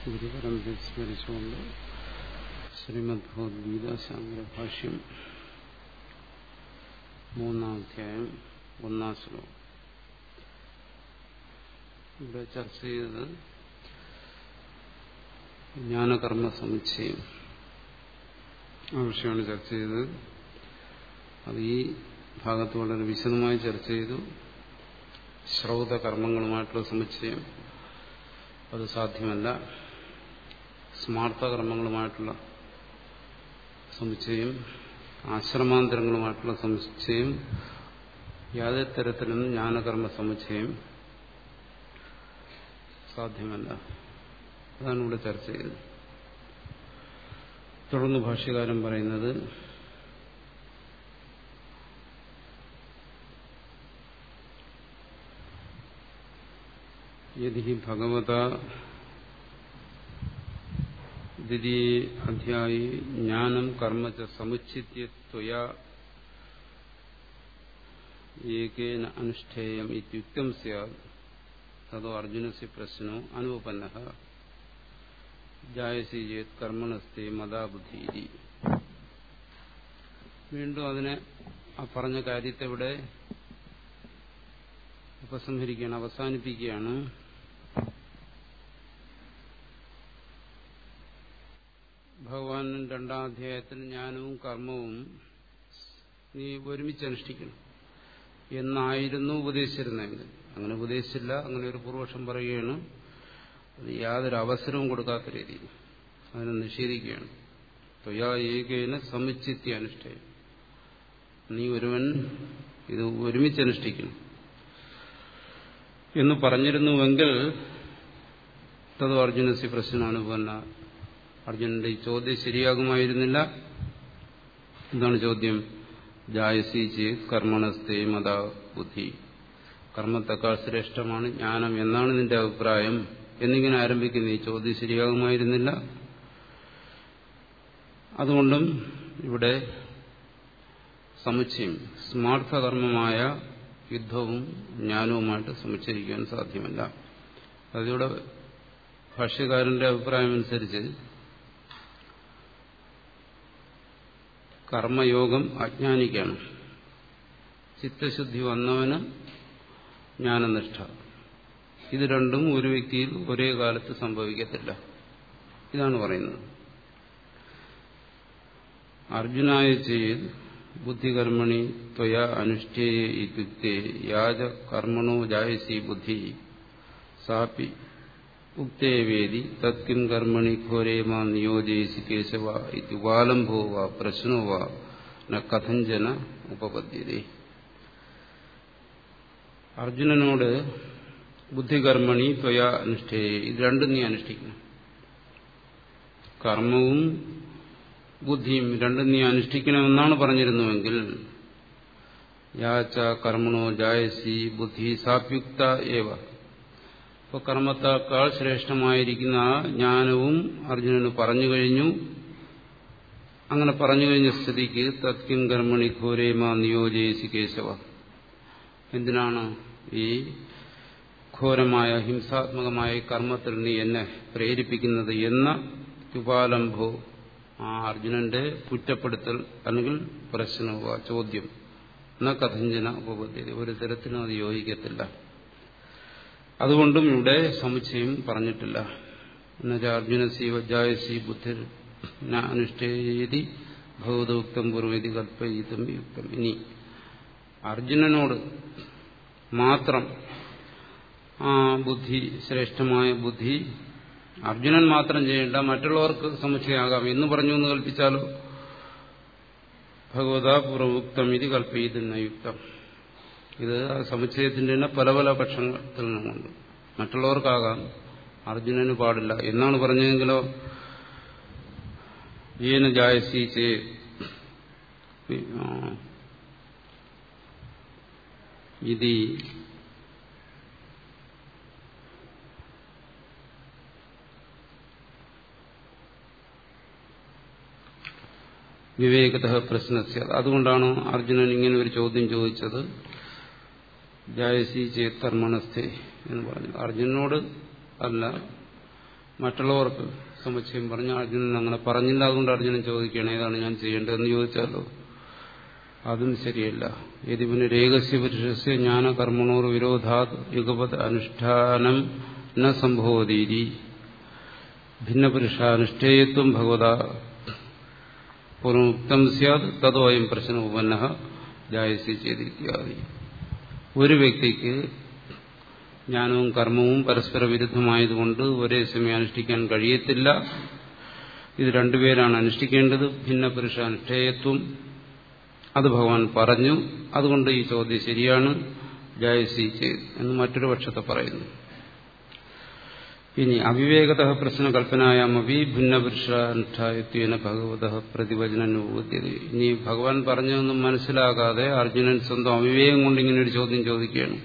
ഗുരുപരമ്പര സ്മരിച്ചുകൊണ്ട് ശ്രീമദ് ഭഗവത്ഗീത ശാങ്കരഭാഷ്യം മൂന്നാം അധ്യായം ഒന്നാം ശ്ലോകം ഇവിടെ ചർച്ച ചെയ്തത് ജ്ഞാനകർമ്മ സമുച്ചയം ആ വിഷയമാണ് ചർച്ച ചെയ്തത് അത് ഈ ഭാഗത്ത് വളരെ വിശദമായി ചർച്ച ചെയ്തു ശ്രൗത കർമ്മങ്ങളുമായിട്ടുള്ള സമുച്ചയം അത് സാധ്യമല്ല സ്മാർത്ഥ കർമ്മങ്ങളുമായിട്ടുള്ള സമുച്ചയം ആശ്രമാന്തരങ്ങളുമായിട്ടുള്ള സമുച്ചയം യാതൊരു തരത്തിലും ജ്ഞാനകർമ്മ സമുച്ചയം സാധ്യമല്ല അതാണ് ഇവിടെ ചർച്ച ചെയ്തത് തുടർന്ന് ഭാഷ്യകാരൻ പറയുന്നത് യതി ഭഗവത ദ്വിതീയ അധ്യായി ജ്ഞാനം കർമ്മ ച സമുച്ചിത്യത്വയാ ഏകേന അനുഷ്ഠേയം ഇത്യുക്തം സ്യാത് തതോ അർജുനസ്യ പ്രശ്നോ അനുപന്ന ജായസി ചേത് കർമ്മണസ്തേ മതാബുദ്ധി വീണ്ടും അതിനെ ആ പറഞ്ഞ കാര്യത്തെ ഇവിടെ ഉപസംഹരിക്കുകയാണ് അവസാനിപ്പിക്കുകയാണ് ഭഗവാൻ രണ്ടാം അധ്യായത്തിൽ ജ്ഞാനവും കർമ്മവും നീ ഒരുമിച്ച് അനുഷ്ഠിക്കണം എന്നായിരുന്നു ഉപദേശിച്ചിരുന്നെങ്കിൽ അങ്ങനെ ഉപദേശിച്ചില്ല അങ്ങനെ ഒരു പൂർവക്ഷം പറയുകയാണ് അത് യാതൊരു അവസരവും കൊടുക്കാത്ത രീതിയിൽ അതിനെ നിഷേധിക്കുകയാണ് ത്വയാ ഏകേന സമുച്ചിത്യ അനുഷ്ഠയം നീ ഒരുവൻ ഇത് ഒരുമിച്ച് അനുഷ്ഠിക്കണം എന്ന് പറഞ്ഞിരുന്നുവെങ്കിൽ തത് അർജുനസി പ്രശ്നമാണ് പറഞ്ഞ അർജുനന്റെ ഈ ചോദ്യം ശരിയാകുമായിരുന്നില്ല എന്താണ് ചോദ്യം ജായസി ചേത് കർമ്മണസ്തേ മത ബുദ്ധി കർമ്മത്തെക്കാൾ ശ്രേഷ്ഠമാണ് ജ്ഞാനം എന്നാണ് നിന്റെ അഭിപ്രായം എന്നിങ്ങനെ ആരംഭിക്കുന്ന ഈ ചോദ്യം ശരിയാകുമായിരുന്നില്ല അതുകൊണ്ടും ഇവിടെ സമുച്ചയം സ്മാർത്ഥകർമ്മമായ യുദ്ധവും ജ്ഞാനവുമായിട്ട് സമുച്ചരിക്കാൻ സാധ്യമല്ല അതിലൂടെ ഭാഷ്യകാരന്റെ അഭിപ്രായമനുസരിച്ച് കർമ്മയോഗം അജ്ഞാനിക്കാണ് ചിത്തശുദ്ധി വന്നവന് ജ്ഞാനനിഷ്ഠ ഇത് രണ്ടും ഒരു വ്യക്തിയിൽ ഒരേ കാലത്ത് സംഭവിക്കത്തില്ല ഇതാണ് പറയുന്നത് അർജുനായ ചെയ്ത് ബുദ്ധികർമ്മണി ത്വയ അനുഷ്ഠേയ ഇത്യുക്തേ യാജ കർമ്മണോ ജായസി ബുദ്ധി സാപി ഉക്തേ വേദി തത്കിം കർമ്മണി ഘോരേ മാ നിയോജയസി കേശവ ഇത്യുപാലംഭോ വാ പ്രശ്നോ വാ ന കഥഞ്ചന ഉപപദ്യതേ അർജുനനോട് ബുദ്ധികർമ്മണി ത്വയ അനുഷ്ഠേയ ഇത് രണ്ടും നീ അനുഷ്ഠിക്കണം കർമ്മവും ബുദ്ധിയും രണ്ടും നീ അനുഷ്ഠിക്കണമെന്നാണ് പറഞ്ഞിരുന്നുവെങ്കിൽ യാച്ച കർമ്മണോ ജായസി ബുദ്ധി സാപ്യുക്ത ഏവ ഇപ്പൊ കർമ്മത്തേക്കാൾ ശ്രേഷ്ഠമായിരിക്കുന്ന ആ ജ്ഞാനവും അർജുനന് പറഞ്ഞു കഴിഞ്ഞു അങ്ങനെ പറഞ്ഞു കഴിഞ്ഞ സ്ഥിതിക്ക് തത്കിം കർമ്മണി ഘോരേമ നിയോജയസി കേശവ എന്തിനാണ് ഈ ഘോരമായ ഹിംസാത്മകമായ കർമ്മത്തിൽ നീ എന്നെ പ്രേരിപ്പിക്കുന്നത് എന്ന ഉപാലംഭോ ആ അർജുനന്റെ കുറ്റപ്പെടുത്തൽ അല്ലെങ്കിൽ പ്രശ്നമോ ചോദ്യം എന്ന കഥഞ്ചന ഉപപദ്ധ്യത ഒരു തരത്തിലും അത് യോജിക്കത്തില്ല അതുകൊണ്ടും ഇവിടെ സമുച്ചയം പറഞ്ഞിട്ടില്ല എന്നുവെച്ചാൽ അർജുന സി വജായസി ബുദ്ധിർ അനുഷ്ഠേതി ഭഗവതോക്തം പൂർവ്വതി കൽപ്പയിതും യുക്തം ഇനി അർജുനനോട് മാത്രം ആ ബുദ്ധി ശ്രേഷ്ഠമായ ബുദ്ധി അർജുനൻ മാത്രം ചെയ്യേണ്ട മറ്റുള്ളവർക്ക് സമുച്ചയാകാം എന്ന് പറഞ്ഞു എന്ന് കൽപ്പിച്ചാലോ ഭഗവത പൂർവ്വമുക്തം ഇത് കൽപ്പയിതുന്ന യുക്തം ഇത് സമുച്ചയത്തിന്റെ തന്നെ പല പല പക്ഷത്തിൽ നിന്നുണ്ട് മറ്റുള്ളവർക്കാകാം അർജുനന് പാടില്ല എന്നാണ് പറഞ്ഞതെങ്കിലോ ജീന ജായസി ചേ ഇത് വിവേകത പ്രശ്നസ്യ അതുകൊണ്ടാണ് അർജുനൻ ഇങ്ങനെ ഒരു ചോദ്യം ചോദിച്ചത് ജായസി ചേത് കർമ്മണസ്ഥേ എന്ന് പറഞ്ഞു അർജുനനോട് അല്ല മറ്റുള്ളവർക്ക് സമുച്ചയം പറഞ്ഞു അർജുനൻ അങ്ങനെ പറഞ്ഞില്ല അതുകൊണ്ട് അർജുനൻ ചോദിക്കുകയാണ് ഏതാണ് ഞാൻ ചെയ്യേണ്ടതെന്ന് ചോദിച്ചാലോ അതും ശരിയല്ല യതിപിന് രേഖസ്യ പുരുഷസ്യ ജ്ഞാനകർമ്മണോർ വിരോധാത് യുഗപത് അനുഷ്ഠാനം ന സംഭവതീരി ഭിന്നപുരുഷാനുഷ്ഠേയത്വം ഭഗവത പൂർവമുക്തം സ്യാത് തതോയം പ്രശ്നം ഉപന്ന ജായസി ചെയ്തിത്യാദി ഒരു വ്യക്തിക്ക് ജ്ഞാനവും കർമ്മവും പരസ്പര വിരുദ്ധമായതുകൊണ്ട് ഒരേ സമയം അനുഷ്ഠിക്കാൻ കഴിയത്തില്ല ഇത് രണ്ടുപേരാണ് അനുഷ്ഠിക്കേണ്ടത് ഭിന്നപുരുഷ അനുഷ്ഠേയത്വം അത് ഭഗവാൻ പറഞ്ഞു അതുകൊണ്ട് ഈ ചോദ്യം ശരിയാണ് ജായസി ചെയ്ത് എന്ന് മറ്റൊരു പക്ഷത്തെ പറയുന്നു ഇനി അവിവേകത പ്രശ്നകൽപ്പനായാമപി ഭിന്നപുരുഷാനുഷ്ഠായത്വേന ഭഗവത പ്രതിവചനൂപത്യത ഇനി ഭഗവാൻ പറഞ്ഞതൊന്നും മനസ്സിലാകാതെ അർജുനൻ സ്വന്തം അവിവേകം കൊണ്ട് ഇങ്ങനെ ഒരു ചോദ്യം ചോദിക്കുകയാണ്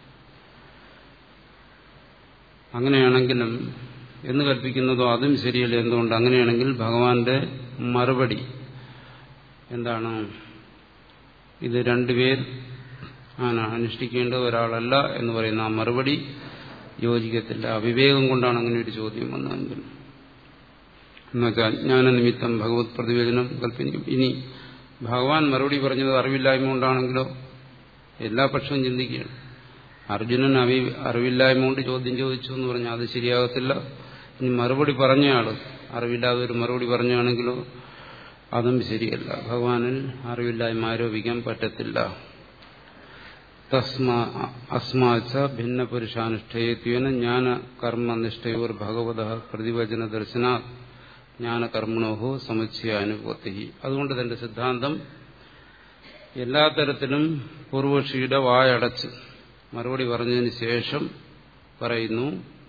അങ്ങനെയാണെങ്കിലും എന്ന് കൽപ്പിക്കുന്നതോ അതും ശരിയല്ല എന്തുകൊണ്ട് അങ്ങനെയാണെങ്കിൽ ഭഗവാന്റെ മറുപടി എന്താണ് ഇത് രണ്ടുപേർ ആണ് അനുഷ്ഠിക്കേണ്ട ഒരാളല്ല എന്ന് പറയുന്ന ആ മറുപടി യോജിക്കത്തില്ല അവിവേകം കൊണ്ടാണ് അങ്ങനെ ഒരു ചോദ്യം വന്നതെങ്കിൽ എന്നുവെച്ചാൽ ജ്ഞാനനിമിത്തം ഭഗവത് പ്രതിവേദനം കൽപ്പിക്കും ഇനി ഭഗവാൻ മറുപടി പറഞ്ഞത് അറിവില്ലായ്മ കൊണ്ടാണെങ്കിലോ എല്ലാ പക്ഷവും ചിന്തിക്കുകയാണ് അർജുനൻ അറി അറിവില്ലായ്മ കൊണ്ട് ചോദ്യം ചോദിച്ചു എന്ന് പറഞ്ഞാൽ അത് ശരിയാകത്തില്ല ഇനി മറുപടി പറഞ്ഞയാള് അറിവില്ലാതെ ഒരു മറുപടി പറഞ്ഞാണെങ്കിലോ അതും ശരിയല്ല ഭഗവാനിൽ അറിവില്ലായ്മ ആരോപിക്കാൻ പറ്റത്തില്ല അസ്മാച്ച ഭിന്ന പുരുഷാനുഷ്ഠേയത്വേന ജ്ഞാന കർമ്മനിഷ്ഠയോർ ഭഗവത പ്രതിവചന ദർശന ജ്ഞാനകർമ്മണോഹോ സമുച്ചയ അനുഭവത്തി അതുകൊണ്ട് തന്റെ സിദ്ധാന്തം എല്ലാ തരത്തിലും പൂർവക്ഷിയുടെ വായടച്ച് മറുപടി പറഞ്ഞതിന് ശേഷം പറയുന്നു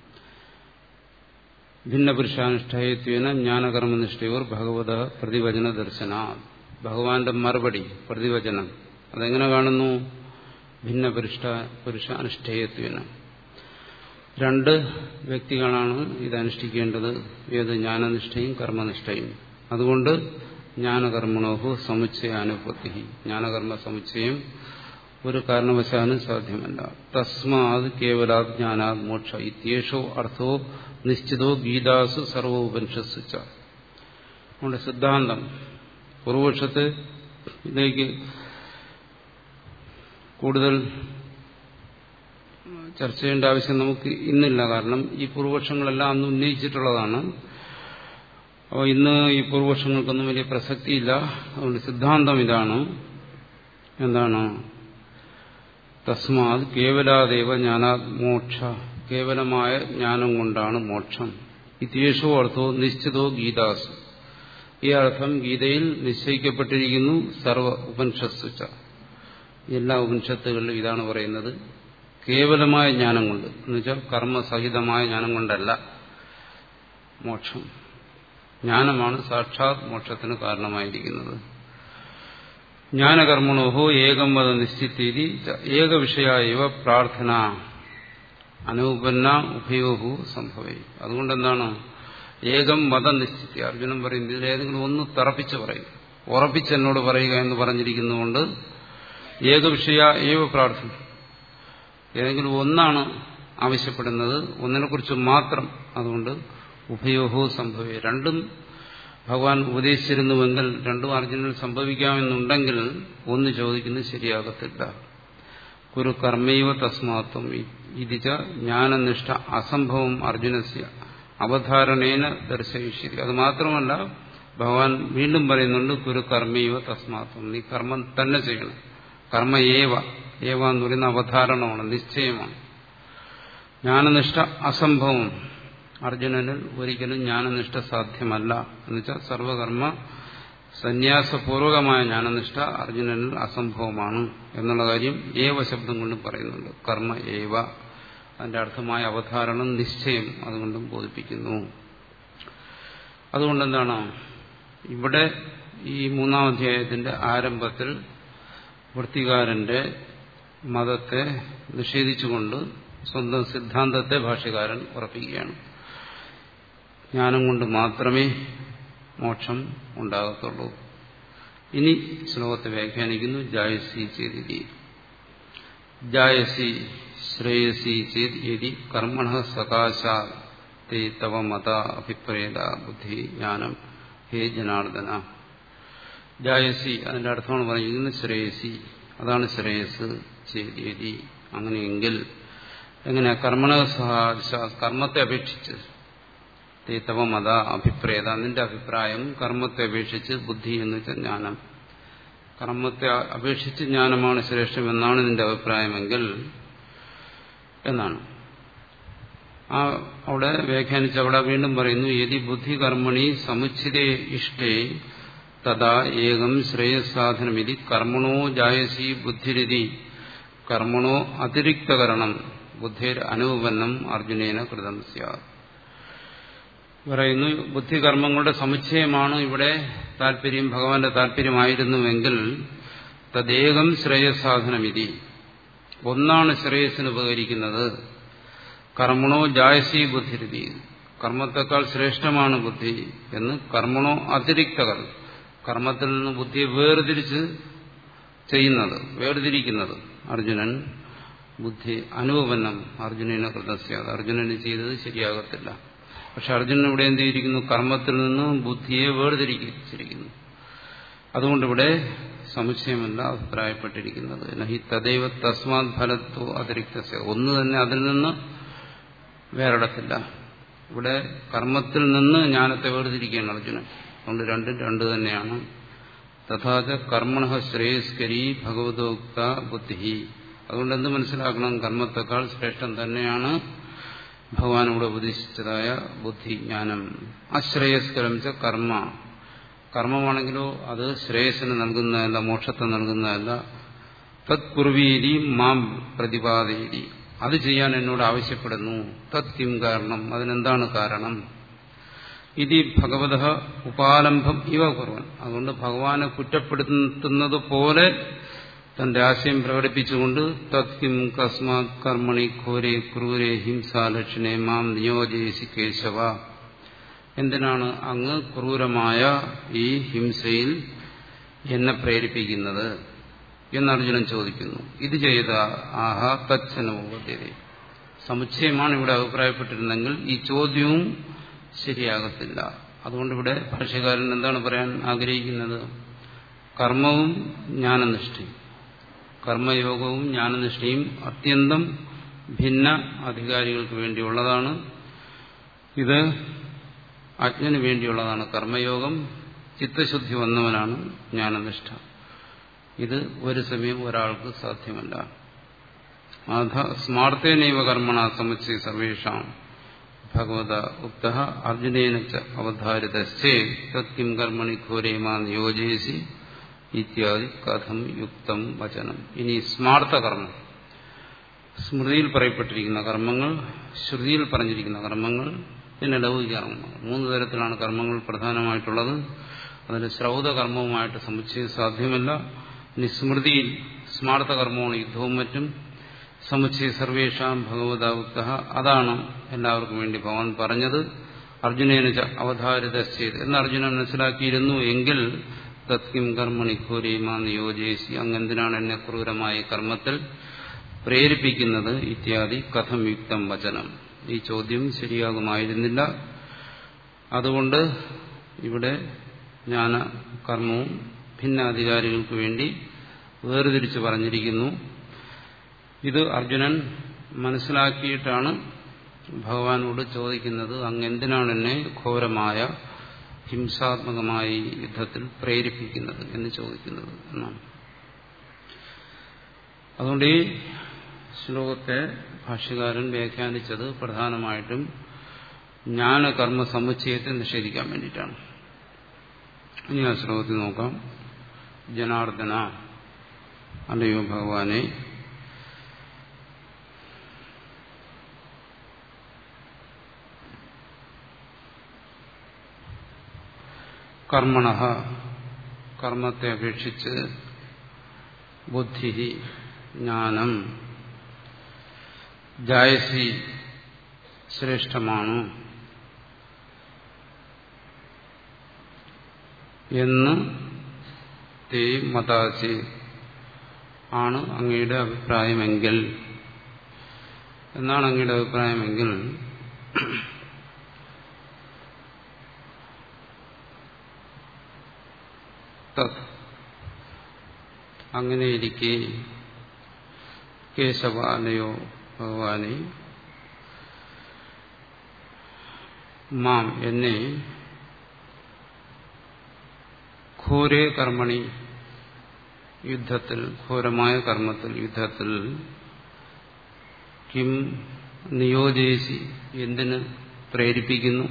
ഭിന്നപുരുഷാനുഷ്ഠായത്വേന ജ്ഞാനകർമ്മനിഷ്ഠയോർ ഭഗവത പ്രതിവചന ദർശന ഭഗവാന്റെ മറുപടി പ്രതിവചനം അതെങ്ങനെ കാണുന്നു ഭിന്നപുരുഷ പുരുഷാനുഷ്ഠേയത്വേന രണ്ട് വ്യക്തികളാണ് ഇത് അനുഷ്ഠിക്കേണ്ടത് ഏത് ജ്ഞാനനിഷ്ഠയും കർമ്മനിഷ്ഠയും അതുകൊണ്ട് ജ്ഞാനകർമ്മണോഹോ സമുച്ചയ അനുപത്തി ജ്ഞാനകർമ്മ സമുച്ചയം ഒരു കാരണവശാലും സാധ്യമല്ല തസ്മാത് കേവലാത് ജ്ഞാനാത് മോക്ഷ ഇത്യേഷോ അർത്ഥോ നിശ്ചിതോ ഗീതാസു സർവോപനിഷത്സു നമ്മുടെ സിദ്ധാന്തം പൂർവപക്ഷത്ത് ഇതിലേക്ക് കൂടുതൽ ചർച്ച ചെയ്യേണ്ട ആവശ്യം നമുക്ക് ഇന്നില്ല കാരണം ഈ പൂർവപക്ഷങ്ങളെല്ലാം അന്ന് ഉന്നയിച്ചിട്ടുള്ളതാണ് അപ്പോൾ ഇന്ന് ഈ പൂർവപക്ഷങ്ങൾക്കൊന്നും വലിയ പ്രസക്തിയില്ല അതുകൊണ്ട് സിദ്ധാന്തം ഇതാണ് എന്താണ് തസ്മാത് കേവലാദേവ ജ്ഞാനാത് മോക്ഷ കേവലമായ ജ്ഞാനം കൊണ്ടാണ് മോക്ഷം ഇത്യേഷോ അർത്ഥോ നിശ്ചിതോ ഗീതാസ് ഈ അർത്ഥം ഗീതയിൽ നിശ്ചയിക്കപ്പെട്ടിരിക്കുന്നു സർവ ഉപനിഷസ്സുച്ച എല്ലാ ഉപനിഷത്തുകളിലും ഇതാണ് പറയുന്നത് കേവലമായ ജ്ഞാനം കൊണ്ട് എന്നുവെച്ചാൽ കർമ്മസഹിതമായ ജ്ഞാനം കൊണ്ടല്ല മോക്ഷം ജ്ഞാനമാണ് സാക്ഷാത് മോക്ഷത്തിന് കാരണമായിരിക്കുന്നത് ജ്ഞാനകർമ്മണോഹോ ഏകം വധ നിശ്ചിത്തീതി ഏകവിഷയ ഇവ പ്രാർത്ഥന അനൂപന്ന ഉഭയോഹു സംഭവി അതുകൊണ്ടെന്താണ് ഏകം മതം നിശ്ചിത്തി അർജുനൻ പറയുന്നത് ഇതിലേതെങ്കിലും ഒന്ന് തറപ്പിച്ച് പറയും ഉറപ്പിച്ച് എന്നോട് പറയുക എന്ന് പറഞ്ഞിരിക്കുന്നതുകൊണ്ട് ഏകവിഷയ ഏവ പ്രാർത്ഥന ഏതെങ്കിലും ഒന്നാണ് ആവശ്യപ്പെടുന്നത് ഒന്നിനെക്കുറിച്ച് മാത്രം അതുകൊണ്ട് ഉഭയോഹോ സംഭവി രണ്ടും ഭഗവാൻ ഉപദേശിച്ചിരുന്നുവെങ്കിൽ രണ്ടും അർജുനൻ സംഭവിക്കാമെന്നുണ്ടെങ്കിൽ ഒന്ന് ചോദിക്കുന്നത് ശരിയാകത്തില്ല കുരു കർമ്മൈവ തസ്മാത്വം ഇതിച്ച ജ്ഞാനനിഷ്ഠ അസംഭവം അർജുനസ്യ അവധാരണേന ദർശയിഷ്യതി അത് മാത്രമല്ല ഭഗവാൻ വീണ്ടും പറയുന്നുണ്ട് കുരു കർമ്മൈവ തസ്മാത്വം നീ കർമ്മം തന്നെ ചെയ്യണം കർമ്മ ഏവ ഏവ എന്ന് പറയുന്ന അവധാരണമാണ് നിശ്ചയമാണ് ജ്ഞാനനിഷ്ഠ അസംഭവം അർജുനനിൽ ഒരിക്കലും ജ്ഞാനനിഷ്ഠ സാധ്യമല്ല എന്നുവെച്ചാൽ സർവകർമ്മ സന്യാസപൂർവകമായ ജ്ഞാനനിഷ്ഠ അർജുനനിൽ അസംഭവമാണ് എന്നുള്ള കാര്യം ഏവ ശബ്ദം കൊണ്ടും പറയുന്നുണ്ട് കർമ്മ ഏവ അതിന്റെ അർത്ഥമായ അവധാരണം നിശ്ചയം അതുകൊണ്ടും ബോധിപ്പിക്കുന്നു അതുകൊണ്ടെന്താണ് ഇവിടെ ഈ മൂന്നാം അധ്യായത്തിന്റെ ആരംഭത്തിൽ വൃത്തികാരന്റെ മതത്തെ നിഷേധിച്ചുകൊണ്ട് സ്വന്തം സിദ്ധാന്തത്തെ ഭാഷ്യകാരൻ ഉറപ്പിക്കുകയാണ് ജ്ഞാനം കൊണ്ട് മാത്രമേ മോക്ഷം ഉണ്ടാകത്തുള്ളൂ ഇനി ശ്ലോകത്തെ വ്യാഖ്യാനിക്കുന്നു ജായസി ചേതി ജായസി ശ്രേയസി ചേതി കർമ്മണ സകാശ തേ തവ മത അഭിപ്രേത ബുദ്ധി ജ്ഞാനം ഹേ ജനാർദ്ദന ജായസി അതിന്റെ അർത്ഥമാണ് പറഞ്ഞിരിക്കുന്നത് ശ്രേയസി അതാണ് ശ്രേയസ് ചേരി അങ്ങനെയെങ്കിൽ എങ്ങനെ കർമ്മണ സഹ കർമ്മത്തെ അപേക്ഷിച്ച് തേ തവ മത അഭിപ്രേത നിന്റെ അഭിപ്രായം കർമ്മത്തെ അപേക്ഷിച്ച് ബുദ്ധി എന്ന് വെച്ചാൽ ജ്ഞാനം കർമ്മത്തെ അപേക്ഷിച്ച് ജ്ഞാനമാണ് ശ്രേഷ്ഠം എന്നാണ് നിന്റെ അഭിപ്രായമെങ്കിൽ എന്നാണ് ആ അവിടെ വ്യാഖ്യാനിച്ച് അവിടെ വീണ്ടും പറയുന്നു യതി ബുദ്ധി കർമ്മണി സമുച്ചിതേ ഇഷ്ടേ തഥാ ഏകം ശ്രേയസാധനമിതി കർമ്മണോ ജായസി ബുദ്ധിരിതി കർമ്മണോ അതിരിക്തകരണം ബുദ്ധിർ അനുപന്നം അർജുനേന കൃതം സ്യാത് പറയുന്നു ബുദ്ധികർമ്മങ്ങളുടെ സമുച്ചയമാണ് ഇവിടെ താല്പര്യം ഭഗവാന്റെ താല്പര്യമായിരുന്നുവെങ്കിൽ തദ്ദേകം ശ്രേയസാധനമിതി ഒന്നാണ് ശ്രേയസ്സിന് ഉപകരിക്കുന്നത് കർമ്മണോ ജായസി ബുദ്ധിരുതി കർമ്മത്തെക്കാൾ ശ്രേഷ്ഠമാണ് ബുദ്ധി എന്ന് കർമ്മണോ അതിരിക്തകൾ കർമ്മത്തിൽ നിന്ന് ബുദ്ധിയെ വേർതിരിച്ച് ചെയ്യുന്നത് വേർതിരിക്കുന്നത് അർജുനൻ ബുദ്ധി അനുപന്നം അർജുനനെ കൃതസ്യാത് അർജുനന് ചെയ്തത് ശരിയാകത്തില്ല പക്ഷെ അർജുനൻ ഇവിടെ എന്ത് ചെയ്തിരിക്കുന്നു കർമ്മത്തിൽ നിന്ന് ബുദ്ധിയെ വേർതിരിച്ചിരിക്കുന്നു അതുകൊണ്ട് ഇവിടെ സമുച്ചയമല്ല അഭിപ്രായപ്പെട്ടിരിക്കുന്നത് നഹി തദൈവ തസ്മാത് ഫലത്തോ അതിരിക്ത ഒന്ന് തന്നെ അതിൽ നിന്ന് വേറിടത്തില്ല ഇവിടെ കർമ്മത്തിൽ നിന്ന് ജ്ഞാനത്തെ വേർതിരിക്കുകയാണ് അർജുനൻ അതുകൊണ്ട് രണ്ടും രണ്ട് തന്നെയാണ് തഥാച കർമ്മണ ശ്രേയസ്കരി ഭഗവതോക്ത ബുദ്ധി അതുകൊണ്ട് എന്ത് മനസ്സിലാക്കണം കർമ്മത്തെക്കാൾ ശ്രേഷ്ഠം തന്നെയാണ് ഭഗവാൻ ഇവിടെ ഉപദേശിച്ചതായ ബുദ്ധി ജ്ഞാനം അശ്രേയസ്കരം ച കർമ്മ കർമ്മമാണെങ്കിലോ അത് ശ്രേയസ്സിന് നൽകുന്നതല്ല മോക്ഷത്തെ നൽകുന്നതല്ല തത് കുർവീരി മാം പ്രതിപാദീരി അത് ചെയ്യാൻ എന്നോട് ആവശ്യപ്പെടുന്നു തത് കിം കാരണം അതിനെന്താണ് കാരണം ഇത് ഭഗവത ഉപാലംബം ഇവ കുറവൻ അതുകൊണ്ട് ഭഗവാനെ കുറ്റപ്പെടുത്തുന്നത് പോലെ തന്റെ ആശയം പ്രകടിപ്പിച്ചുകൊണ്ട് തത്കിം കസ്മാത് കർമ്മണി ഘോരെ ക്രൂരെ ഹിംസാലക്ഷണെ മാം നിയോജയിസി കേശവ എന്തിനാണ് അങ്ങ് ക്രൂരമായ ഈ ഹിംസയിൽ എന്നെ പ്രേരിപ്പിക്കുന്നത് എന്ന് അർജുനൻ ചോദിക്കുന്നു ഇത് ചെയ്ത ആഹാ തച്ഛനോപദ്ധ്യത സമുച്ചയമാണ് ഇവിടെ അഭിപ്രായപ്പെട്ടിരുന്നെങ്കിൽ ഈ ചോദ്യവും ശരിയാകത്തില്ല അതുകൊണ്ട് ഇവിടെ ഭാഷകാരൻ എന്താണ് പറയാൻ ആഗ്രഹിക്കുന്നത് കർമ്മവും ജ്ഞാനനിഷ്ഠയും കർമ്മയോഗവും ജ്ഞാനനിഷ്ഠയും അത്യന്തം ഭിന്ന അധികാരികൾക്ക് വേണ്ടിയുള്ളതാണ് ഇത് അജ്ഞന് വേണ്ടിയുള്ളതാണ് കർമ്മയോഗം ചിത്തശുദ്ധി വന്നവനാണ് ജ്ഞാനനിഷ്ഠ ഇത് ഒരു സമയം ഒരാൾക്ക് സാധ്യമല്ല അധ സ്മാർത്തേനൈവ കർമ്മണ സമുച്ചയ സർവേഷാം ഭഗവത ഉക്ത അർജുനേന അവധാരിതശ്ചേ തത്കിം കർമ്മണി ഘോരേമാ നിയോജയസി ഇത്യാദി കഥം യുക്തം വചനം ഇനി സ്മാർത്ഥ കർമ്മം സ്മൃതിയിൽ പറയപ്പെട്ടിരിക്കുന്ന കർമ്മങ്ങൾ ശ്രുതിയിൽ പറഞ്ഞിരിക്കുന്ന കർമ്മങ്ങൾ പിന്നെ ലൗകിക കർമ്മങ്ങൾ മൂന്ന് തരത്തിലാണ് കർമ്മങ്ങൾ പ്രധാനമായിട്ടുള്ളത് അതിന് ശ്രൗത കർമ്മവുമായിട്ട് സമുച്ചയം സാധ്യമല്ല ഇനി സ്മൃതിയിൽ സ്മാർത്ഥ കർമ്മമാണ് യുദ്ധവും മറ്റും സമുച്ചയ സർവേഷാം ഭഗവത ഉക്ത അതാണ് എല്ലാവർക്കും വേണ്ടി ഭഗവാൻ പറഞ്ഞത് അർജുനേന അവതാരിത ചെയ്ത് എന്ന് അർജുനൻ മനസ്സിലാക്കിയിരുന്നു എങ്കിൽ തത്കിം കർമ്മണി ഘോരേമാ നിയോജേസി അങ്ങെന്തിനാണ് എന്നെ ക്രൂരമായ കർമ്മത്തിൽ പ്രേരിപ്പിക്കുന്നത് ഇത്യാദി കഥം യുക്തം വചനം ഈ ചോദ്യം ശരിയാകുമായിരുന്നില്ല അതുകൊണ്ട് ഇവിടെ ജ്ഞാന കർമ്മവും ഭിന്നാധികാരികൾക്ക് വേണ്ടി വേർതിരിച്ച് പറഞ്ഞിരിക്കുന്നു ഇത് അർജുനൻ മനസ്സിലാക്കിയിട്ടാണ് ഭഗവാനോട് ചോദിക്കുന്നത് അങ്ങെന്തിനാണ് എന്നെ ഘോരമായ ഹിംസാത്മകമായ യുദ്ധത്തിൽ പ്രേരിപ്പിക്കുന്നത് എന്ന് ചോദിക്കുന്നത് എന്നാണ് അതുകൊണ്ട് ഈ ശ്ലോകത്തെ ഭാഷ്യകാരൻ വ്യാഖ്യാനിച്ചത് പ്രധാനമായിട്ടും ജ്ഞാനകർമ്മ സമുച്ചയത്തെ നിഷേധിക്കാൻ വേണ്ടിയിട്ടാണ് ഇനി ആ ശ്ലോകത്തിൽ നോക്കാം ജനാർദ്ദന അല്ലയോ ഭഗവാനെ കർമ്മണ കർമ്മത്തെ അപേക്ഷിച്ച് ബുദ്ധി ജ്ഞാനം ജായസി ശ്രേഷ്ഠമാണ് എന്ന് തേ മതാസി ആണ് അങ്ങയുടെ അഭിപ്രായമെങ്കിൽ എന്നാണ് അങ്ങയുടെ അഭിപ്രായമെങ്കിൽ തത് അങ്ങനെയിരിക്കെ കേശവാലയോ ഭഗവാനെ മാം എന്നെ ഘോരേ കർമ്മണി യുദ്ധത്തിൽ ഘോരമായ കർമ്മത്തിൽ യുദ്ധത്തിൽ കിം നിയോജയിച്ച് എന്തിന് പ്രേരിപ്പിക്കുന്നു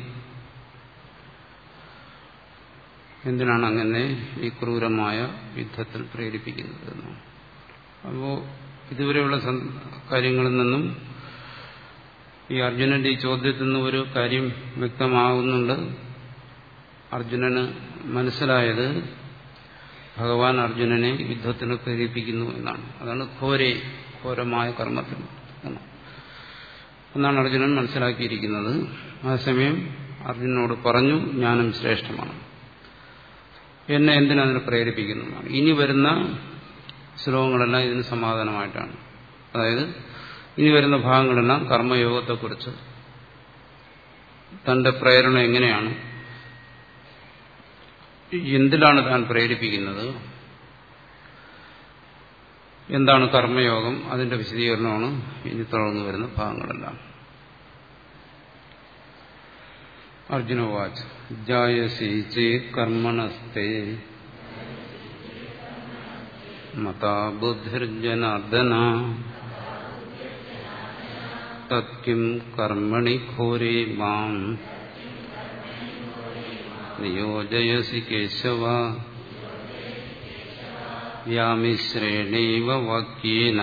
എന്തിനാണ് അങ്ങനെ ഈ ക്രൂരമായ യുദ്ധത്തിൽ പ്രേരിപ്പിക്കുന്നത് അപ്പോൾ ഇതുവരെയുള്ള കാര്യങ്ങളിൽ നിന്നും ഈ അർജുനന്റെ ഈ ചോദ്യത്തിൽ നിന്ന് ഒരു കാര്യം വ്യക്തമാകുന്നുണ്ട് അർജുനന് മനസ്സിലായത് ഭഗവാൻ അർജുനനെ യുദ്ധത്തിന് പ്രേരിപ്പിക്കുന്നു എന്നാണ് അതാണ് ഘോരെ ഘോരമായ കർമ്മത്തിൽ എന്നാണ് അർജുനൻ മനസ്സിലാക്കിയിരിക്കുന്നത് അതേസമയം അർജുനനോട് പറഞ്ഞു ജ്ഞാനം ശ്രേഷ്ഠമാണ് എന്നെ എന്തിനതിനെ പ്രേരിപ്പിക്കുന്നതാണ് ഇനി വരുന്ന ശ്ലോകങ്ങളെല്ലാം ഇതിന് സമാധാനമായിട്ടാണ് അതായത് ഇനി വരുന്ന ഭാഗങ്ങളെല്ലാം കർമ്മയോഗത്തെക്കുറിച്ച് തന്റെ പ്രേരണ എങ്ങനെയാണ് എന്തിലാണ് താൻ പ്രേരിപ്പിക്കുന്നത് എന്താണ് കർമ്മയോഗം അതിന്റെ വിശദീകരണമാണ് ഇനി തുടർന്നു വരുന്ന ഭാഗങ്ങളെല്ലാം അർജുന വാച്ച് ജായസി ചേ കർമ്മണസ്തേ മതാ ബുദ്ധിർജനാർദ്ദന തത്കിം കർമ്മണി ഘോരേ മാം നിയോജയസി കേശവ വ്യാമിശ്രേണൈവ വാക്യേന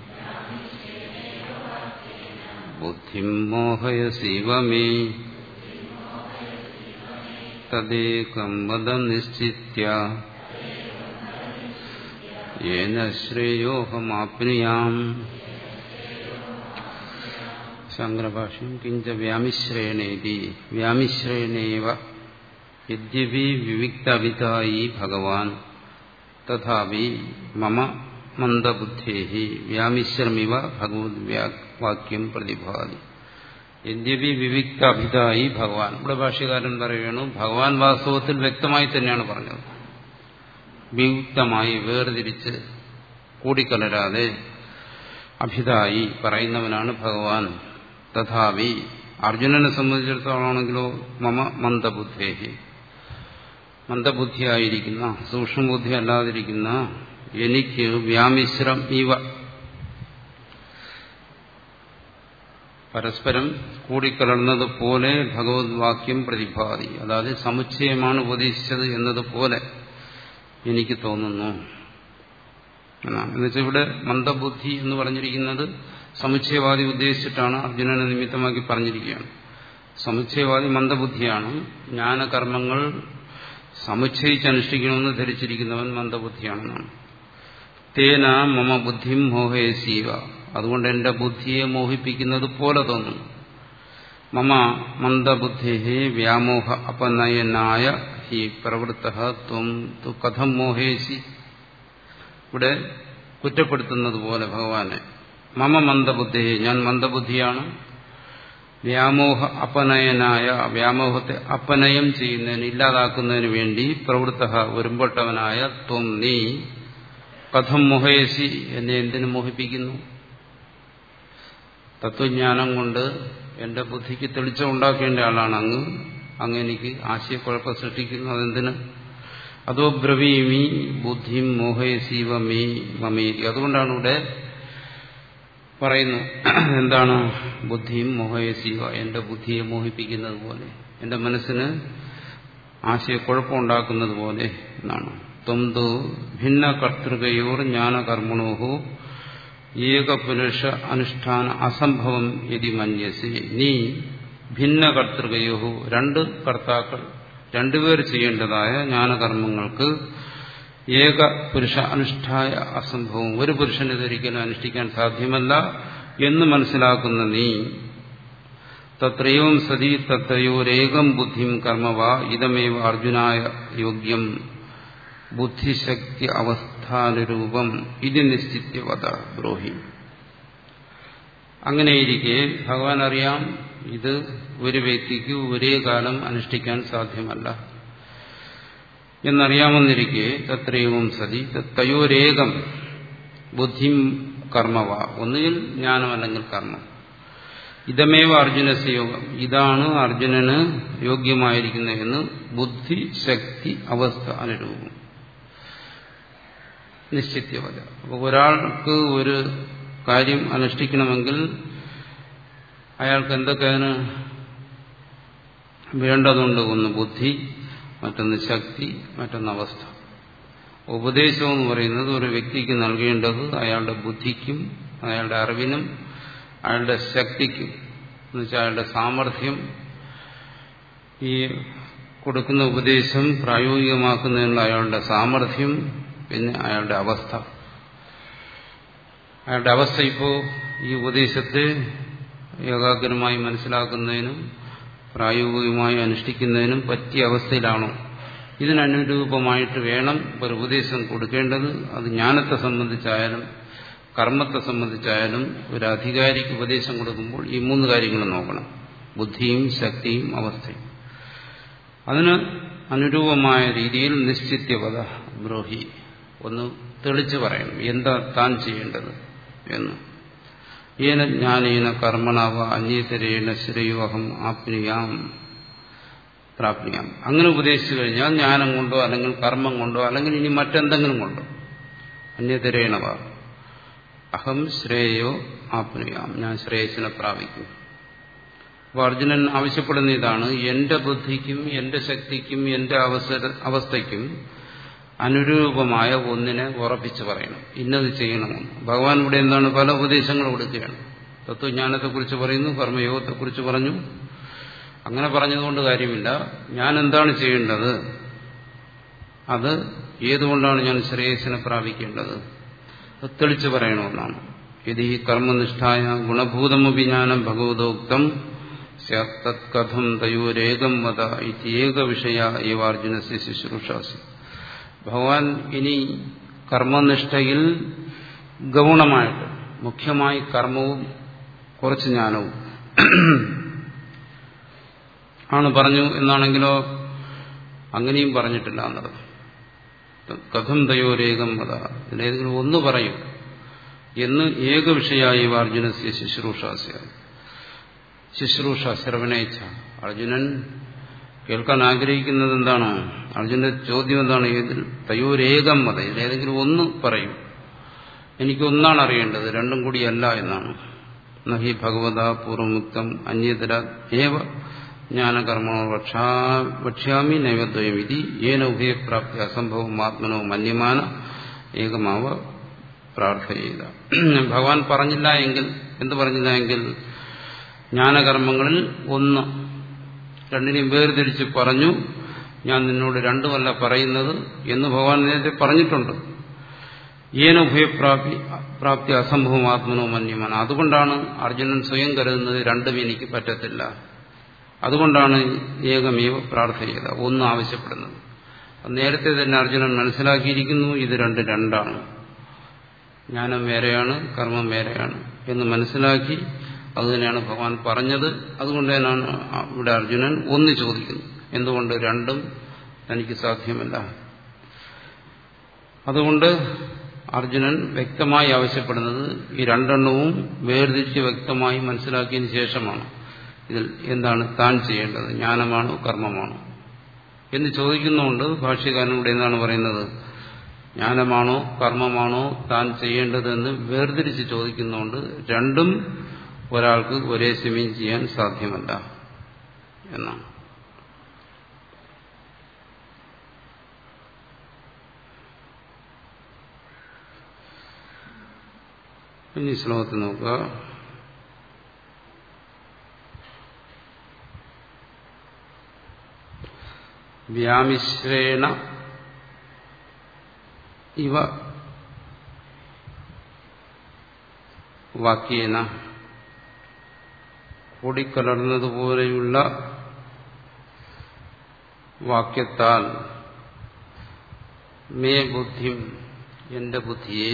ബുദ്ധിം മോഹയസീവ മേ തദേകം വദ നിശ്ചിത്യ യേന ശ്രേയോഹമാപ്നുയാം ശങ്കരഭാഷ്യം കിഞ്ച വ്യാമിശ്രേണേതി വ്യാമിശ്രേണേവ യദ്യപി വിവിക്തവിതായി ഭഗവാൻ തഥാപി മമ മന്ദബുദ്ധേ വ്യാമിശ്രമിവ ഭഗവത് വാക്യം പ്രതിഭാതി യദ്യപി വിവിക്ത അഭിതായി ഭഗവാൻ ഇവിടെ ഭാഷ്യകാരൻ പറയുകയാണ് ഭഗവാൻ വാസ്തവത്തിൽ വ്യക്തമായി തന്നെയാണ് പറഞ്ഞത് വിയുക്തമായി വേർതിരിച്ച് കൂടിക്കലരാതെ അഭിതായി പറയുന്നവനാണ് ഭഗവാൻ തഥാപി അർജുനനെ സംബന്ധിച്ചിടത്തോളമാണെങ്കിലോ മമ മന്ദബുദ്ധേഹി മന്ദബുദ്ധിയായിരിക്കുന്ന സൂക്ഷ്മബുദ്ധി അല്ലാതിരിക്കുന്ന എനിക്ക് വ്യാമിശ്രം ഇവ പരസ്പരം കൂടിക്കലർന്നതുപോലെ ഭഗവത് വാക്യം പ്രതിഭാതി അതായത് സമുച്ചയമാണ് ഉപദേശിച്ചത് എന്നതുപോലെ എനിക്ക് തോന്നുന്നു എന്നാണ് എന്നുവെച്ചാൽ ഇവിടെ മന്ദബുദ്ധി എന്ന് പറഞ്ഞിരിക്കുന്നത് സമുച്ചയവാദി ഉദ്ദേശിച്ചിട്ടാണ് അർജുനനെ നിമിത്തമാക്കി പറഞ്ഞിരിക്കുകയാണ് സമുച്ചയവാദി മന്ദബുദ്ധിയാണ് ജ്ഞാനകർമ്മങ്ങൾ സമുച്ചയിച്ചനുഷ്ഠിക്കണമെന്ന് ധരിച്ചിരിക്കുന്നവൻ മന്ദബുദ്ധിയാണെന്നാണ് തേന മമ ബുദ്ധിം മോഹയസീവ അതുകൊണ്ട് എന്റെ ബുദ്ധിയെ മോഹിപ്പിക്കുന്നത് പോലെ തോന്നുന്നു മമ മന്ദബുദ്ധി വ്യാമോഹ അപനയനായ ഹി പ്രവൃത്ത ത്വം തു കഥം മോഹേസി ഇവിടെ കുറ്റപ്പെടുത്തുന്നത് പോലെ ഭഗവാനെ മമ മന്ദബുദ്ധി ഞാൻ മന്ദബുദ്ധിയാണ് വ്യാമോഹ അപനയനായ വ്യാമോഹത്തെ അപനയം ചെയ്യുന്നതിന് ഇല്ലാതാക്കുന്നതിന് വേണ്ടി പ്രവൃത്ത ഒരുമ്പൊട്ടവനായ ത്വം നീ കഥം മോഹയസി എന്നെ എന്തിനു മോഹിപ്പിക്കുന്നു തത്വജ്ഞാനം കൊണ്ട് എന്റെ ബുദ്ധിക്ക് തെളിച്ചം ഉണ്ടാക്കേണ്ട ആളാണ് അങ്ങ് അങ്ങ് എനിക്ക് ആശയക്കുഴപ്പം സൃഷ്ടിക്കുന്നു അതെന്തിന് അതോ ബ്രവീമി ബുദ്ധിം മോഹയസീവ മീ മമേരി അതുകൊണ്ടാണ് ഇവിടെ പറയുന്നു എന്താണ് ബുദ്ധിയും മോഹയസീവ എന്റെ ബുദ്ധിയെ മോഹിപ്പിക്കുന്നത് പോലെ എന്റെ മനസ്സിന് ആശയക്കുഴപ്പമുണ്ടാക്കുന്നത് പോലെ എന്നാണ് ത്വന്തു ഭിന്ന കർത്തൃകയോർ ജ്ഞാനകർമ്മണോഹോ ഏകപുരുഷ അനുഷ്ഠാന അസംഭവം യതി മന്യസി നീ ഭിന്ന കർത്തൃകയോഹു രണ്ട് കർത്താക്കൾ രണ്ടുപേർ ചെയ്യേണ്ടതായ ജ്ഞാനകർമ്മങ്ങൾക്ക് ഏക പുരുഷ അനുഷ്ഠായ അസംഭവം ഒരു പുരുഷന് ഇതൊരിക്കലും അനുഷ്ഠിക്കാൻ സാധ്യമല്ല എന്ന് മനസ്സിലാക്കുന്ന നീ തത്രയും സതി തത്രയോരേകം ബുദ്ധിം കർമ്മവ ഇതമേവ അർജുനായ യോഗ്യം ബുദ്ധിശക്തി അവസ്ഥാനുരൂപം ഇത് നിശ്ചിത്യവത ബ്രോഹി അങ്ങനെയിരിക്കെ ഭഗവാൻ അറിയാം ഇത് ഒരു വ്യക്തിക്ക് ഒരേ കാലം അനുഷ്ഠിക്കാൻ സാധ്യമല്ല എന്നറിയാമെന്നിരിക്കെ തത്രയും സതി തയോരേകം ബുദ്ധിം കർമ്മവ ഒന്നുകിൽ ജ്ഞാനം അല്ലെങ്കിൽ കർമ്മം ഇതമേവ അർജുനസ് യോഗം ഇതാണ് അർജുനന് യോഗ്യമായിരിക്കുന്നതെന്ന് ബുദ്ധി ശക്തി അവസ്ഥ അനുരൂപം നിശ്ചിത്യവത അപ്പോൾ ഒരാൾക്ക് ഒരു കാര്യം അനുഷ്ഠിക്കണമെങ്കിൽ അയാൾക്ക് എന്തൊക്കെ അതിന് വേണ്ടതുണ്ട് ഒന്ന് ബുദ്ധി മറ്റൊന്ന് ശക്തി മറ്റൊന്ന് അവസ്ഥ ഉപദേശം എന്ന് പറയുന്നത് ഒരു വ്യക്തിക്ക് നൽകേണ്ടത് അയാളുടെ ബുദ്ധിക്കും അയാളുടെ അറിവിനും അയാളുടെ ശക്തിക്കും എന്നുവെച്ചാൽ അയാളുടെ സാമർഥ്യം ഈ കൊടുക്കുന്ന ഉപദേശം പ്രായോഗികമാക്കുന്നതിനുള്ള അയാളുടെ സാമർഥ്യം പിന്നെ അയാളുടെ അവസ്ഥ അയാളുടെ അവസ്ഥ ഇപ്പോൾ ഈ ഉപദേശത്തെ ഏകാഗ്രമായി മനസ്സിലാക്കുന്നതിനും പ്രായോഗികമായി അനുഷ്ഠിക്കുന്നതിനും പറ്റിയ അവസ്ഥയിലാണോ ഇതിനനുരൂപമായിട്ട് വേണം ഒരു ഉപദേശം കൊടുക്കേണ്ടത് അത് ജ്ഞാനത്തെ സംബന്ധിച്ചായാലും കർമ്മത്തെ സംബന്ധിച്ചായാലും ഒരു അധികാരിക്ക് ഉപദേശം കൊടുക്കുമ്പോൾ ഈ മൂന്ന് കാര്യങ്ങളും നോക്കണം ബുദ്ധിയും ശക്തിയും അവസ്ഥയും അതിന് അനുരൂപമായ രീതിയിൽ നിശ്ചിത്യപത ബ്രോഹി ഒന്ന് തെളിച്ചു പറയണം എന്താ താൻ ചെയ്യേണ്ടത് എന്ന് ഏന ജ്ഞാനേന കർമ്മണാവ അന്യതരേണ ശ്രേയോഹം ആപ്നിയാം പ്രാപ്നിയാം അങ്ങനെ ഉപദേശിച്ചു കഴിഞ്ഞാൽ ജ്ഞാനം കൊണ്ടോ അല്ലെങ്കിൽ കർമ്മം കൊണ്ടോ അല്ലെങ്കിൽ ഇനി മറ്റെന്തെങ്കിലും കൊണ്ടോ അന്യതരേണവ അഹം ശ്രേയോ ആപ്നുയാം ഞാൻ ശ്രേയസിനെ പ്രാപിക്കും അപ്പോൾ അർജുനൻ ആവശ്യപ്പെടുന്ന ഇതാണ് എന്റെ ബുദ്ധിക്കും എന്റെ ശക്തിക്കും എന്റെ അവസ്ഥയ്ക്കും അനുരൂപമായ ഒന്നിനെ ഉറപ്പിച്ചു പറയണം ഇന്നത് ചെയ്യണമെന്ന് ഭഗവാൻ ഇവിടെ എന്താണ് പല ഉപദേശങ്ങൾ കൊടുക്കുകയാണ് തത്വജ്ഞാനത്തെക്കുറിച്ച് പറയുന്നു കർമ്മയോഗത്തെക്കുറിച്ച് പറഞ്ഞു അങ്ങനെ പറഞ്ഞതുകൊണ്ട് കാര്യമില്ല ഞാൻ എന്താണ് ചെയ്യേണ്ടത് അത് ഏതുകൊണ്ടാണ് ഞാൻ ശ്രേയസിനെ പ്രാപിക്കേണ്ടത് അത് തെളിച്ചു പറയണമെന്നാണ് ഇത് ഈ കർമ്മനിഷ്ഠായ ഗുണഭൂതമഭിജ്ഞാനം ഭഗവതോക്തം തത്കഥം തയോരേകം വധ ഇത്യേക വിഷയ ഏവാർജുനസ്യ ശുശ്രൂഷാസി ഭഗവാൻ ഇനി കർമ്മനിഷ്ഠയിൽ ഗൗണമായിട്ട് മുഖ്യമായി കർമ്മവും കുറച്ച് ജ്ഞാനവും ആണ് പറഞ്ഞു എന്നാണെങ്കിലോ അങ്ങനെയും പറഞ്ഞിട്ടില്ല എന്നത് കഥം തയോരേകം വധ ഇതിലേതെങ്കിലും ഒന്ന് പറയും എന്ന് ഏക വിഷയായി അർജുനസ്യ ശുശ്രൂഷാസ്യ ശുശ്രൂഷ ശ്രവണേച്ഛ അർജുനൻ കേൾക്കാൻ ആഗ്രഹിക്കുന്നത് എന്താണ് അർജുനന്റെ ചോദ്യം എന്താണ് ഏതിൽ തയോരേകം മത ഇതിലേതെങ്കിലും ഒന്ന് പറയും എനിക്കൊന്നാണ് അറിയേണ്ടത് രണ്ടും കൂടിയല്ല എന്നാണ് നഹി ഭഗവത പൂർവമുക്തം അന്യതര ഏവ ജ്ഞാനകർമ്മണോ വക്ഷ്യാമി നൈവദ്വയം ഇതി ഏന ഉഭയപ്രാപ്തി അസംഭവം ആത്മനോ മന്യമാന ഏകമാവ പ്രാർത്ഥന ഭഗവാൻ പറഞ്ഞില്ല എങ്കിൽ എന്ത് പറഞ്ഞില്ല എങ്കിൽ ജ്ഞാനകർമ്മങ്ങളിൽ ഒന്ന് രണ്ടിനെയും വേർതിരിച്ച് പറഞ്ഞു ഞാൻ നിന്നോട് രണ്ടുമല്ല പറയുന്നത് എന്ന് ഭഗവാൻ നേരത്തെ പറഞ്ഞിട്ടുണ്ട് ഏനുഭയപ്രാപ്തി പ്രാപ്തി അസംഭവം ആത്മനോ മന്യമാണ് അതുകൊണ്ടാണ് അർജുനൻ സ്വയം കരുതുന്നത് രണ്ടും എനിക്ക് പറ്റത്തില്ല അതുകൊണ്ടാണ് ഏകമേവ പ്രാർത്ഥന ഒന്ന് ആവശ്യപ്പെടുന്നത് നേരത്തെ തന്നെ അർജുനൻ മനസ്സിലാക്കിയിരിക്കുന്നു ഇത് രണ്ട് രണ്ടാണ് ജ്ഞാനം വേറെയാണ് കർമ്മം വേറെയാണ് എന്ന് മനസ്സിലാക്കി അതുതന്നെയാണ് ഭഗവാൻ പറഞ്ഞത് അതുകൊണ്ട് തന്നെയാണ് ഇവിടെ അർജുനൻ ഒന്ന് ചോദിക്കുന്നത് എന്തുകൊണ്ട് രണ്ടും തനിക്ക് സാധ്യമല്ല അതുകൊണ്ട് അർജുനൻ വ്യക്തമായി ആവശ്യപ്പെടുന്നത് ഈ രണ്ടെണ്ണവും വേർതിരിച്ച് വ്യക്തമായി മനസ്സിലാക്കിയതിന് ശേഷമാണ് ഇതിൽ എന്താണ് താൻ ചെയ്യേണ്ടത് ജ്ഞാനമാണോ കർമ്മമാണോ എന്ന് ചോദിക്കുന്നുകൊണ്ട് ഭാഷ്യകാരനോട് എന്താണ് പറയുന്നത് ജ്ഞാനമാണോ കർമ്മമാണോ താൻ ചെയ്യേണ്ടതെന്ന് വേർതിരിച്ച് ചോദിക്കുന്നതുകൊണ്ട് രണ്ടും ഒരാൾക്ക് ഒരേ സമയം ചെയ്യാൻ സാധ്യമല്ല എന്നാണ് ഇനി ശ്ലോകത്തിൽ നോക്കുക വ്യാമിശ്രേണ ഇവ വാക്യേന കൂടിക്കലർന്നതുപോലെയുള്ള വാക്യത്താൽ മേ ബുദ്ധിം എന്റെ ബുദ്ധിയെ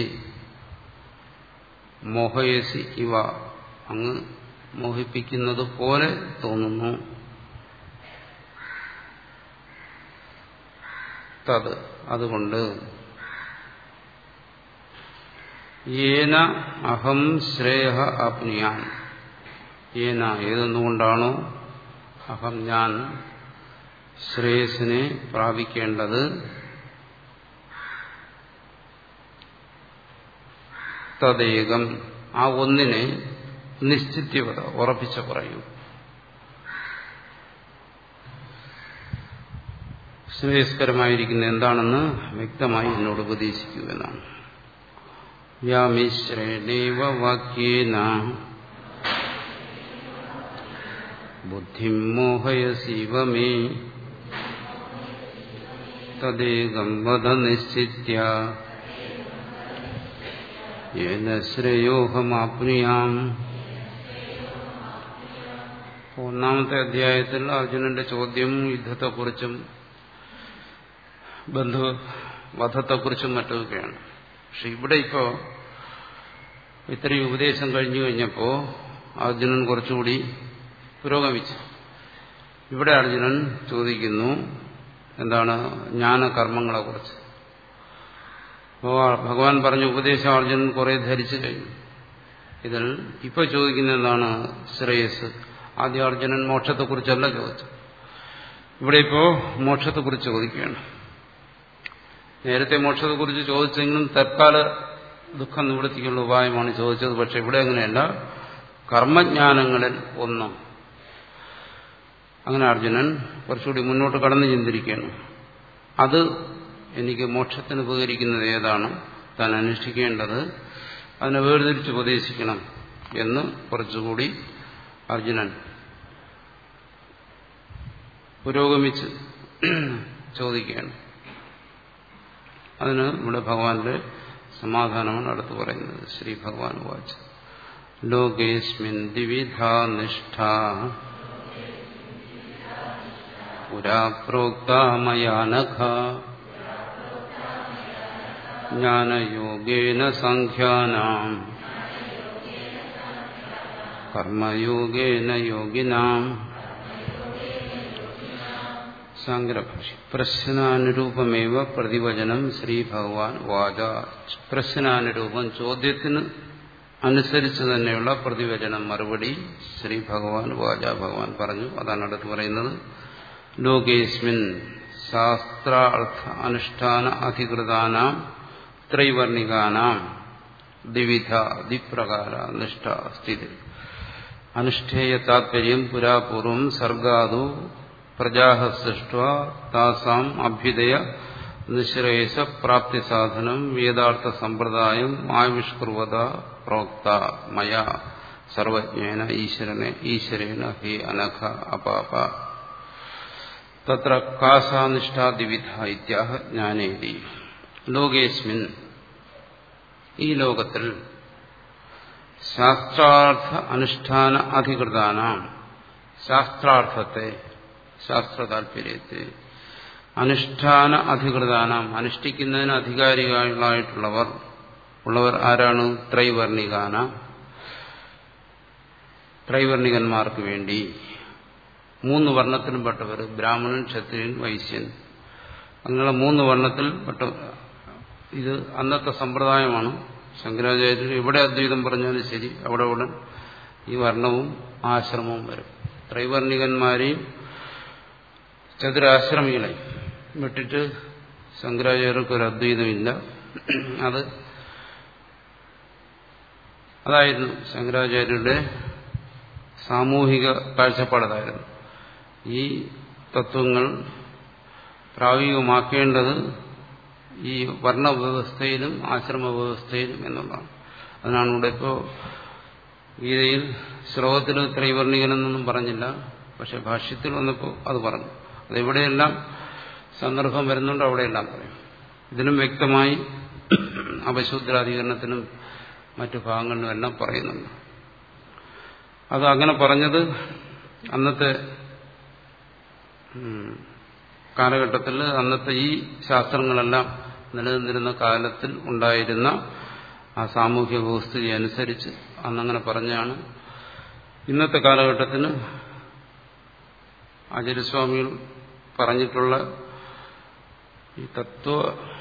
മോഹയസി ഇവ അങ്ങ് മോഹിപ്പിക്കുന്നത് പോലെ തോന്നുന്നു തത് അതുകൊണ്ട് ഏന അഹം ശ്രേയ ആപ്നിയാൻ ഏന ഏതെന്നുകൊണ്ടാണോ അഹം ഞാൻ ശ്രേയസിനെ പ്രാപിക്കേണ്ടത് തദേകം ആ ഒന്നിനെ നിശ്ചിത്യവത ഉറപ്പിച്ച പറയൂ ശ്രേയസ്കരമായിരിക്കുന്ന എന്താണെന്ന് വ്യക്തമായി എന്നോട് ഉപദേശിക്കൂ എന്നാണ് വ്യാമിശ്രേണേവ വാക്യേന ബുദ്ധിം മോഹയസീവ മേ തദേകം വധ നിശ്ചിത്യ യേന ശ്രേയോഹമാപ്നുയാം ഒന്നാമത്തെ അധ്യായത്തിൽ അർജുനന്റെ ചോദ്യം യുദ്ധത്തെക്കുറിച്ചും ബന്ധു വധത്തെക്കുറിച്ചും മറ്റൊക്കെയാണ് പക്ഷെ ഇവിടെ ഇപ്പോ ഇത്രയും ഉപദേശം കഴിഞ്ഞു കഴിഞ്ഞപ്പോ അർജുനൻ കുറച്ചുകൂടി പുരോഗമിച്ചു ഇവിടെ അർജുനൻ ചോദിക്കുന്നു എന്താണ് ജ്ഞാനകർമ്മങ്ങളെക്കുറിച്ച് ഭഗവാൻ പറഞ്ഞ ഉപദേശം അർജുനൻ കുറെ ധരിച്ചു കഴിഞ്ഞു ഇതിൽ ഇപ്പൊ ചോദിക്കുന്ന എന്താണ് ശ്രേയസ് ആദ്യം അർജുനൻ മോക്ഷത്തെക്കുറിച്ചല്ല ചോദിച്ചു ഇവിടെ ഇപ്പോ മോക്ഷത്തെക്കുറിച്ച് ചോദിക്കുകയാണ് നേരത്തെ മോക്ഷത്തെക്കുറിച്ച് ചോദിച്ചെങ്കിലും തൽക്കാല ദുഃഖം നിവൃത്തിക്കുള്ള ഉപായമാണ് ചോദിച്ചത് പക്ഷെ ഇവിടെ അങ്ങനെയല്ല കർമ്മജ്ഞാനങ്ങളിൽ ഒന്നും അങ്ങനെ അർജുനൻ കുറച്ചുകൂടി മുന്നോട്ട് കടന്നു ചിന്തിരിക്കുകയാണ് അത് എനിക്ക് മോക്ഷത്തിന് ഉപകരിക്കുന്നത് ഏതാണ് താൻ അനുഷ്ഠിക്കേണ്ടത് അതിനെ വേർതിരിച്ച് ഉപദേശിക്കണം എന്ന് കുറച്ചുകൂടി അർജുനൻ പുരോഗമിച്ച് ചോദിക്കുകയാണ് അതിന് ഇവിടെ ഭഗവാന്റെ സമാധാനമാണ് അടുത്ത് പറയുന്നത് ശ്രീ ഭഗവാൻ വാച്ച് ലോകേസ്മിൻ ദ്വിവിധാ നിഷ്ഠ പുരാ പ്രോക്ത മയാനഘ ജ്ഞാനയോഗേന സംഖ്യാനാം കർമ്മയോഗേന യോഗിനാം സാങ്കരഭാഷ പ്രശ്നാനുരൂപമേവ പ്രതിവചനം ശ്രീ ഭഗവാൻ വാച പ്രശ്നാനുരൂപം ചോദ്യത്തിന് അനുസരിച്ച് തന്നെയുള്ള പ്രതിവചനം മറുപടി ശ്രീ ഭഗവാൻ വാച ഭഗവാൻ പറഞ്ഞു അതാണ് അടുത്ത് പറയുന്നത് ലോകേസ്മിൻ ശാസ്ത്രാർത്ഥ അനുഷ്ഠാന അധികൃതാനാം ത്രൈവർണികാനാം ദ്വിവിധ ദ്വിപ്രകാര നിഷ്ഠ സ്ഥിതി അനുഷ്ഠേയ താത്പര്യം പുരാപൂർവം സർഗാദു പ്രജാഹ സൃഷ്ട താസാം അഭ്യുദയ നിശ്രേയസ പ്രാപ്തി സാധനം വേദാർത്ഥ സമ്പ്രദായം ആവിഷ്കൃവത പ്രോക്ത മയ സർവജ്ഞേന ഈശ്വരനെ ഈശ്വരേണ ഹേ അനഘ അപാപ തത്ര കാസാനിഷ്ഠാദിവിധ ഇത്യാഹ ജ്ഞാനേതി ലോകേസ്മിൻ ഈ ലോകത്തിൽ ശാസ്ത്രാർത്ഥ അനുഷ്ഠാന അധികൃതാനാം ശാസ്ത്രാർത്ഥത്തെ ശാസ്ത്ര താല്പര്യത്തെ അനുഷ്ഠാന അധികൃതാനാം അനുഷ്ഠിക്കുന്നതിന് അധികാരികളായിട്ടുള്ളവർ ഉള്ളവർ ആരാണ് ത്രൈവർണികാന ത്രൈവർണികന്മാർക്ക് വേണ്ടി മൂന്ന് വർണ്ണത്തിലും പെട്ടവർ ബ്രാഹ്മണൻ ക്ഷത്രിയൻ വൈശ്യൻ അങ്ങനെയുള്ള മൂന്ന് വർണ്ണത്തിൽ പെട്ട ഇത് അന്നത്തെ സമ്പ്രദായമാണ് ശങ്കരാചാര്യർ എവിടെ അദ്വൈതം പറഞ്ഞാലും ശരി അവിടെ ഉടൻ ഈ വർണ്ണവും ആശ്രമവും വരും ത്രൈവർണികന്മാരെയും ചതുരാശ്രമികളെയും വിട്ടിട്ട് ശങ്കരാചാര്യർക്ക് ഒരു അദ്വൈതമില്ല അത് അതായിരുന്നു ശങ്കരാചാര്യരുടെ സാമൂഹിക കാഴ്ചപ്പാടതായിരുന്നു ഈ തത്വങ്ങൾ പ്രായോഗികമാക്കേണ്ടത് ഈ വർണ്ണവ്യവസ്ഥയിലും ആശ്രമ വ്യവസ്ഥയിലും എന്നുള്ളതാണ് അതിനാണ് ഇവിടെ ഇപ്പോൾ ഗീതയിൽ ശ്ലോകത്തിൽ ത്രൈവർണികനെന്നൊന്നും പറഞ്ഞില്ല പക്ഷെ ഭാഷ്യത്തിൽ വന്നപ്പോൾ അത് പറഞ്ഞു അതെവിടെയെല്ലാം സന്ദർഭം വരുന്നുണ്ട് അവിടെയെല്ലാം പറയും ഇതിനും വ്യക്തമായി അപശൂദ്രാധികരണത്തിനും മറ്റു ഭാഗങ്ങളിലും എല്ലാം പറയുന്നുണ്ട് അത് അങ്ങനെ പറഞ്ഞത് അന്നത്തെ കാലഘട്ടത്തിൽ അന്നത്തെ ഈ ശാസ്ത്രങ്ങളെല്ലാം നിലനിന്നിരുന്ന കാലത്തിൽ ഉണ്ടായിരുന്ന ആ സാമൂഹ്യ വ്യവസ്ഥയെ അനുസരിച്ച് അന്നങ്ങനെ പറഞ്ഞാണ് ഇന്നത്തെ കാലഘട്ടത്തിന് ആചാര്യസ്വാമികൾ പറഞ്ഞിട്ടുള്ള ഈ തത്വ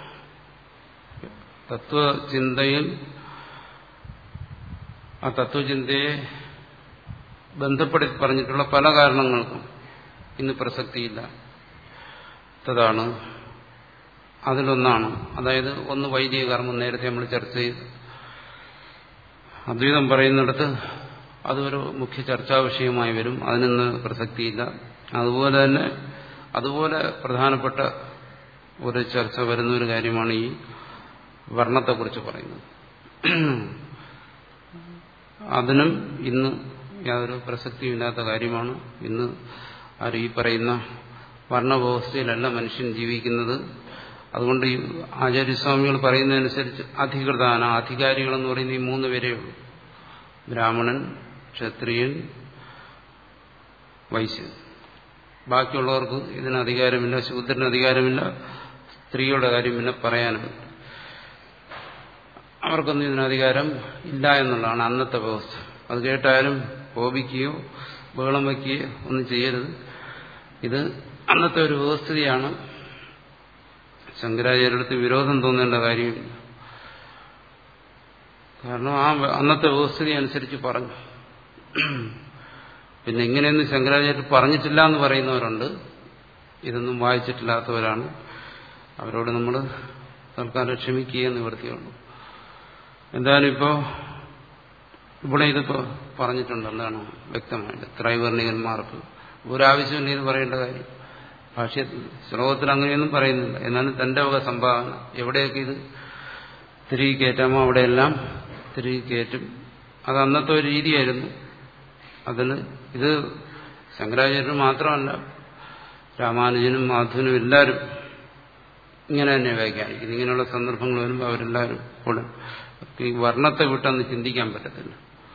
തത്വചിന്തയിൽ ആ തത്വചിന്തയെ ബന്ധപ്പെടുത്തി പറഞ്ഞിട്ടുള്ള പല കാരണങ്ങൾക്കും ഇന്ന് പ്രസക്തിയില്ല താണ് അതിലൊന്നാണ് അതായത് ഒന്ന് വൈദിക കർമ്മം നേരത്തെ നമ്മൾ ചർച്ച ചെയ്തു അദ്വൈതം പറയുന്നിടത്ത് അതൊരു മുഖ്യ ചർച്ചാ വിഷയമായി വരും അതിനൊന്ന് പ്രസക്തിയില്ല അതുപോലെ തന്നെ അതുപോലെ പ്രധാനപ്പെട്ട ഒരു ചർച്ച വരുന്ന ഒരു കാര്യമാണ് ഈ വർണ്ണത്തെക്കുറിച്ച് പറയുന്നത് അതിനും ഇന്ന് യാതൊരു പ്രസക്തിയില്ലാത്ത കാര്യമാണ് ഇന്ന് ആരും ഈ പറയുന്ന വർണ്ണവ്യവസ്ഥയിലല്ല മനുഷ്യൻ ജീവിക്കുന്നത് അതുകൊണ്ട് ഈ ആചാര്യസ്വാമികൾ പറയുന്നതനുസരിച്ച് അധികൃതാന അധികാരികളെന്ന് പറയുന്ന ഈ മൂന്ന് പേരേ ഉള്ളൂ ബ്രാഹ്മണൻ ക്ഷത്രിയൻ വൈശ്യൻ ബാക്കിയുള്ളവർക്ക് ഇതിന് അധികാരമില്ല ശൂദ്രന് അധികാരമില്ല സ്ത്രീയുടെ കാര്യം പിന്നെ പറയാനുമില്ല അവർക്കൊന്നും ഇതിന് അധികാരം ഇല്ല എന്നുള്ളതാണ് അന്നത്തെ വ്യവസ്ഥ അത് കേട്ടാലും കോപിക്കുകയോ ബഹളം വയ്ക്കുകയോ ഒന്നും ചെയ്യരുത് ഇത് അന്നത്തെ ഒരു വ്യവസ്ഥയാണ് ശങ്കരാചാര്യടുത്ത് വിരോധം തോന്നേണ്ട കാര്യമില്ല കാരണം ആ അന്നത്തെ വ്യവസ്ഥിതി അനുസരിച്ച് പറഞ്ഞു പിന്നെ ഇങ്ങനെയൊന്നും ശങ്കരാചാര്യർ പറഞ്ഞിട്ടില്ല എന്ന് പറയുന്നവരുണ്ട് ഇതൊന്നും വായിച്ചിട്ടില്ലാത്തവരാണ് അവരോട് നമ്മൾ തൽക്കാലം ക്ഷമിക്കുക നിവർത്തിയുള്ളൂ എന്തായാലും ഇപ്പോ ഇവിടെ ഇതിപ്പോ പറഞ്ഞിട്ടുണ്ട് എന്താണ് വ്യക്തമായിട്ട് ത്രൈവർണികന്മാർക്ക് ഒരാവശ്യമില്ല ഇത് പറയേണ്ട കാര്യം ഭാഷ്യ ശ്ലോകത്തിൽ അങ്ങനെയൊന്നും പറയുന്നില്ല എന്നാലും തന്റെ വക സംഭാവന എവിടെയൊക്കെ ഇത് തിരികെ കയറ്റാമോ അവിടെയെല്ലാം തിരികെ കയറ്റും അത് അന്നത്തെ ഒരു രീതിയായിരുന്നു അതിന് ഇത് ശങ്കരാചാര്യന് മാത്രമല്ല രാമാനുജനും മാധവനും എല്ലാവരും ഇങ്ങനെ തന്നെ വ്യാഖ്യാനിക്കും ഇങ്ങനെയുള്ള സന്ദർഭങ്ങൾ വരുമ്പോൾ അവരെല്ലാവരും കൂടെ ഈ വർണ്ണത്തെ വിട്ടന്ന് ചിന്തിക്കാൻ പറ്റത്തില്ല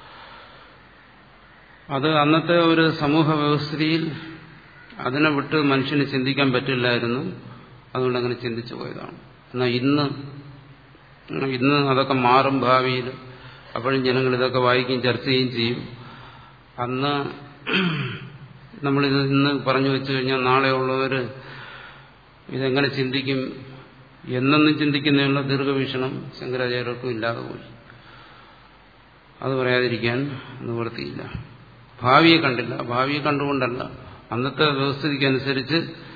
അത് അന്നത്തെ ഒരു സമൂഹ വ്യവസ്ഥയിൽ അതിനെ വിട്ട് മനുഷ്യന് ചിന്തിക്കാൻ പറ്റില്ലായിരുന്നു അതുകൊണ്ട് അങ്ങനെ ചിന്തിച്ചു പോയതാണ് എന്നാൽ ഇന്ന് ഇന്ന് അതൊക്കെ മാറും ഭാവിയിൽ അപ്പോഴും ജനങ്ങൾ ഇതൊക്കെ വായിക്കുകയും ചർച്ച ചെയ്യുകയും ചെയ്യും അന്ന് നമ്മളിത് ഇന്ന് പറഞ്ഞു വെച്ചു കഴിഞ്ഞാൽ നാളെയുള്ളവർ ഇതെങ്ങനെ ചിന്തിക്കും എന്നൊന്നും ചിന്തിക്കുന്നതിനുള്ള ദീർഘവീക്ഷണം ശങ്കരാചാര്യർക്കും ഇല്ലാതെ പോയി അത് പറയാതിരിക്കാൻ നിവൃത്തിയില്ല ഭാവിയെ കണ്ടില്ല ഭാവിയെ കണ്ടുകൊണ്ടല്ല അന്നത്തെ വ്യവസ്ഥിതിക്കനുസരിച്ച്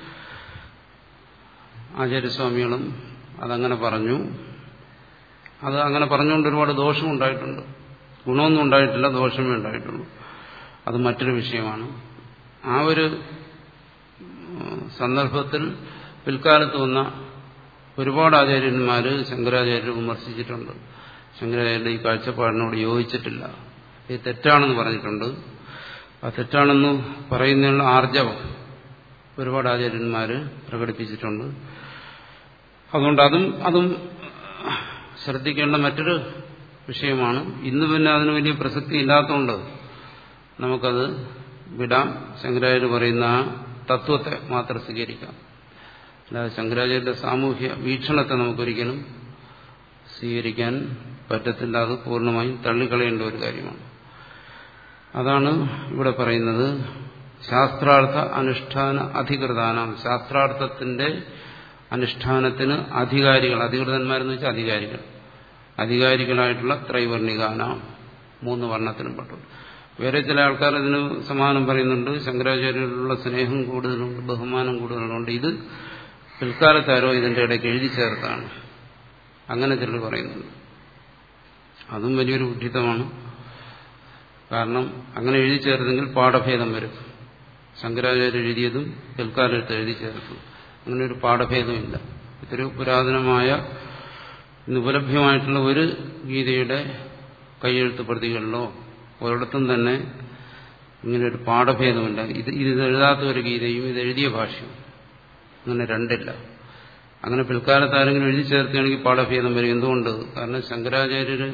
ആചാര്യസ്വാമികളും അതങ്ങനെ പറഞ്ഞു അത് അങ്ങനെ പറഞ്ഞുകൊണ്ട് ഒരുപാട് ദോഷം ഉണ്ടായിട്ടുണ്ട് ഗുണമൊന്നും ഉണ്ടായിട്ടില്ല ദോഷമേ ഉണ്ടായിട്ടുള്ളൂ അത് മറ്റൊരു വിഷയമാണ് ആ ഒരു സന്ദർഭത്തിൽ പിൽക്കാലത്ത് വന്ന ഒരുപാട് ആചാര്യന്മാർ ശങ്കരാചാര്യർ വിമർശിച്ചിട്ടുണ്ട് ശങ്കരാചാര്യരുടെ ഈ കാഴ്ചപ്പാടിനോട് യോജിച്ചിട്ടില്ല ഇത് തെറ്റാണെന്ന് പറഞ്ഞിട്ടുണ്ട് ആ തെറ്റാണെന്ന് പറയുന്നതിനുള്ള ആർജവം ഒരുപാട് ആചാര്യന്മാർ പ്രകടിപ്പിച്ചിട്ടുണ്ട് അതുകൊണ്ട് അതും അതും ശ്രദ്ധിക്കേണ്ട മറ്റൊരു വിഷയമാണ് ഇന്ന് പിന്നെ അതിന് വലിയ പ്രസക്തി ഇല്ലാത്തതുകൊണ്ട് നമുക്കത് വിടാം ശങ്കരാചാര്യ പറയുന്ന ആ തത്വത്തെ മാത്രം സ്വീകരിക്കാം അല്ലാതെ ശങ്കരാചാര്യരുടെ സാമൂഹ്യ വീക്ഷണത്തെ നമുക്കൊരിക്കലും സ്വീകരിക്കാൻ പറ്റത്തില്ല അത് പൂർണ്ണമായും തള്ളിക്കളയേണ്ട ഒരു കാര്യമാണ് അതാണ് ഇവിടെ പറയുന്നത് ശാസ്ത്രാർത്ഥ അനുഷ്ഠാന അധികൃതാനാം ശാസ്ത്രാർത്ഥത്തിന്റെ അനുഷ്ഠാനത്തിന് അധികാരികൾ അധികൃതന്മാരെന്ന് വെച്ചാൽ അധികാരികൾ അധികാരികളായിട്ടുള്ള ത്രൈവർണികാനാം മൂന്ന് വർണ്ണത്തിനും പെട്ടു വേറെ ചില ആൾക്കാർ ഇതിന് സമാനം പറയുന്നുണ്ട് ശങ്കരാചാര്യരുടെ സ്നേഹം കൂടുതലുണ്ട് ബഹുമാനം കൂടുതലുണ്ട് ഇത് പിൽക്കാലത്താരോ ഇതിന്റെ ഇടയ്ക്ക് എഴുതി ചേർത്താണ് അങ്ങനെ ചിലർ പറയുന്നുണ്ട് അതും വലിയൊരു ഉദ്ധിതമാണ് കാരണം അങ്ങനെ എഴുതി ചേർത്തെങ്കിൽ പാഠഭേദം വരും ശങ്കരാചാര്യ എഴുതിയതും പിൽക്കാലത്ത് എഴുതി ചേർത്തു അങ്ങനെ ഒരു പാഠഭേദമില്ല ഇത്രയും പുരാതനമായ ഉപലഭ്യമായിട്ടുള്ള ഒരു ഗീതയുടെ കൈയെഴുത്ത് പ്രതികളിലോ ഒരിടത്തും തന്നെ ഇങ്ങനെ ഒരു പാഠഭേദമില്ല ഇത് ഇത് എഴുതാത്ത ഒരു ഗീതയും ഇത് എഴുതിയ ഭാഷയും അങ്ങനെ രണ്ടില്ല അങ്ങനെ പിൽക്കാലത്ത് ആരെങ്കിലും എഴുതി ചേർക്കുകയാണെങ്കിൽ പാഠഭേദം വരും എന്തുകൊണ്ട് കാരണം ശങ്കരാചാര്യര്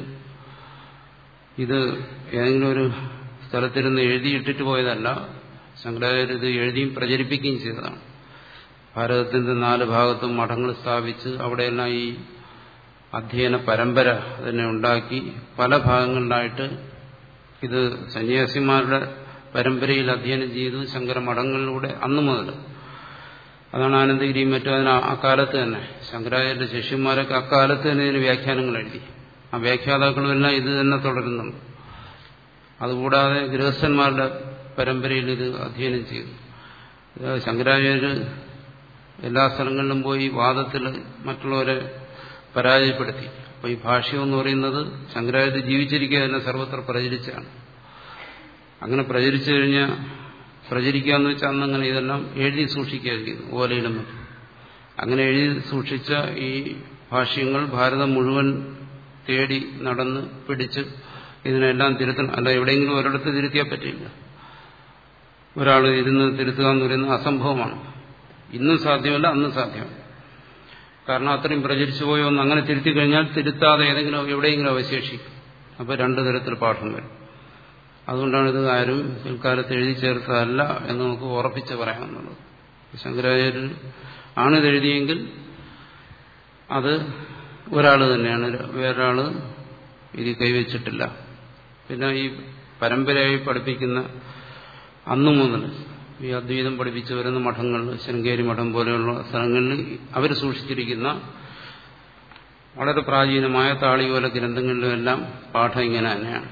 ഇത് ഏതെങ്കിലും ഒരു സ്ഥലത്തിരുന്ന് എഴുതിയിട്ടിട്ട് പോയതല്ല ശങ്കരാചാര്യ ഇത് എഴുതിയും പ്രചരിപ്പിക്കുകയും ചെയ്തതാണ് ഭാരതത്തിന്റെ നാല് ഭാഗത്തും മഠങ്ങൾ സ്ഥാപിച്ച് അവിടെയെല്ലാം ഈ അധ്യയന പരമ്പര തന്നെ ഉണ്ടാക്കി പല ഭാഗങ്ങളിലായിട്ട് ഇത് സന്യാസിമാരുടെ പരമ്പരയിൽ അധ്യയനം ചെയ്തു ശങ്കര മഠങ്ങളിലൂടെ അന്നു മുതൽ അതാണ് ആനന്ദഗിരിയും മറ്റും അതിന് അക്കാലത്ത് തന്നെ ശങ്കരാചാര്യ ശിഷ്യന്മാരൊക്കെ അക്കാലത്ത് തന്നെ ഇതിന് വ്യാഖ്യാനങ്ങൾ എഴുതി ആ വ്യാഖ്യാതാക്കളുമെല്ലാം ഇത് തന്നെ തുടരുന്നുണ്ട് അതുകൂടാതെ ഗൃഹസ്ഥന്മാരുടെ പരമ്പരയിൽ ഇത് അധ്യയനം ചെയ്തു ശങ്കരാചാര്യർ എല്ലാ സ്ഥലങ്ങളിലും പോയി വാദത്തിൽ മറ്റുള്ളവരെ പരാജയപ്പെടുത്തി അപ്പോൾ ഈ ഭാഷ്യം എന്ന് പറയുന്നത് ശങ്കരാചാര്യ ജീവിച്ചിരിക്കുക തന്നെ സർവത്ര പ്രചരിച്ചാണ് അങ്ങനെ പ്രചരിച്ചു കഴിഞ്ഞാൽ പ്രചരിക്കുക എന്ന് വെച്ചാൽ അന്നങ്ങനെ ഇതെല്ലാം എഴുതി സൂക്ഷിക്കുകയായിരിക്കുന്നു ഓലയിലും മറ്റും അങ്ങനെ എഴുതി സൂക്ഷിച്ച ഈ ഭാഷ്യങ്ങൾ ഭാരതം മുഴുവൻ തേടി നടന്ന് പിടിച്ച് ഇതിനെല്ലാം തിരുത്തണം അല്ല എവിടെയെങ്കിലും ഒരിടത്ത് തിരുത്തിയാൽ പറ്റില്ല ഒരാൾ ഇരുന്ന് തിരുത്തുക എന്ന് പറയുന്നത് അസംഭവമാണ് ഇന്നും സാധ്യമല്ല അന്നും സാധ്യമല്ല കാരണം അത്രയും പ്രചരിച്ചു പോയോ ഒന്ന് അങ്ങനെ തിരുത്തി കഴിഞ്ഞാൽ തിരുത്താതെ ഏതെങ്കിലും എവിടെയെങ്കിലും അവശേഷിക്കും അപ്പോൾ രണ്ടു തരത്തിൽ പാഠം വരും അതുകൊണ്ടാണ് ഇത് ആരും പിൽക്കാലത്ത് എഴുതി ചേർത്തതല്ല എന്ന് നമുക്ക് ഉറപ്പിച്ച് പറയാമെന്നുള്ളത് ശങ്കരാചാര്യർ ആണിത് എഴുതിയെങ്കിൽ അത് ഒരാൾ തന്നെയാണ് വേറൊരാൾ ഇത് കൈവച്ചിട്ടില്ല പിന്നെ ഈ പരമ്പരയായി പഠിപ്പിക്കുന്ന അന്നു മുതൽ ഈ അദ്വൈതം പഠിപ്പിച്ചു വരുന്ന മഠങ്ങൾ ശൃംഗേരി മഠം പോലെയുള്ള സ്ഥലങ്ങളിൽ അവർ സൂക്ഷിച്ചിരിക്കുന്ന വളരെ പ്രാചീനമായ താളിയോല ഗ്രന്ഥങ്ങളിലുമെല്ലാം പാഠം ഇങ്ങനെ തന്നെയാണ്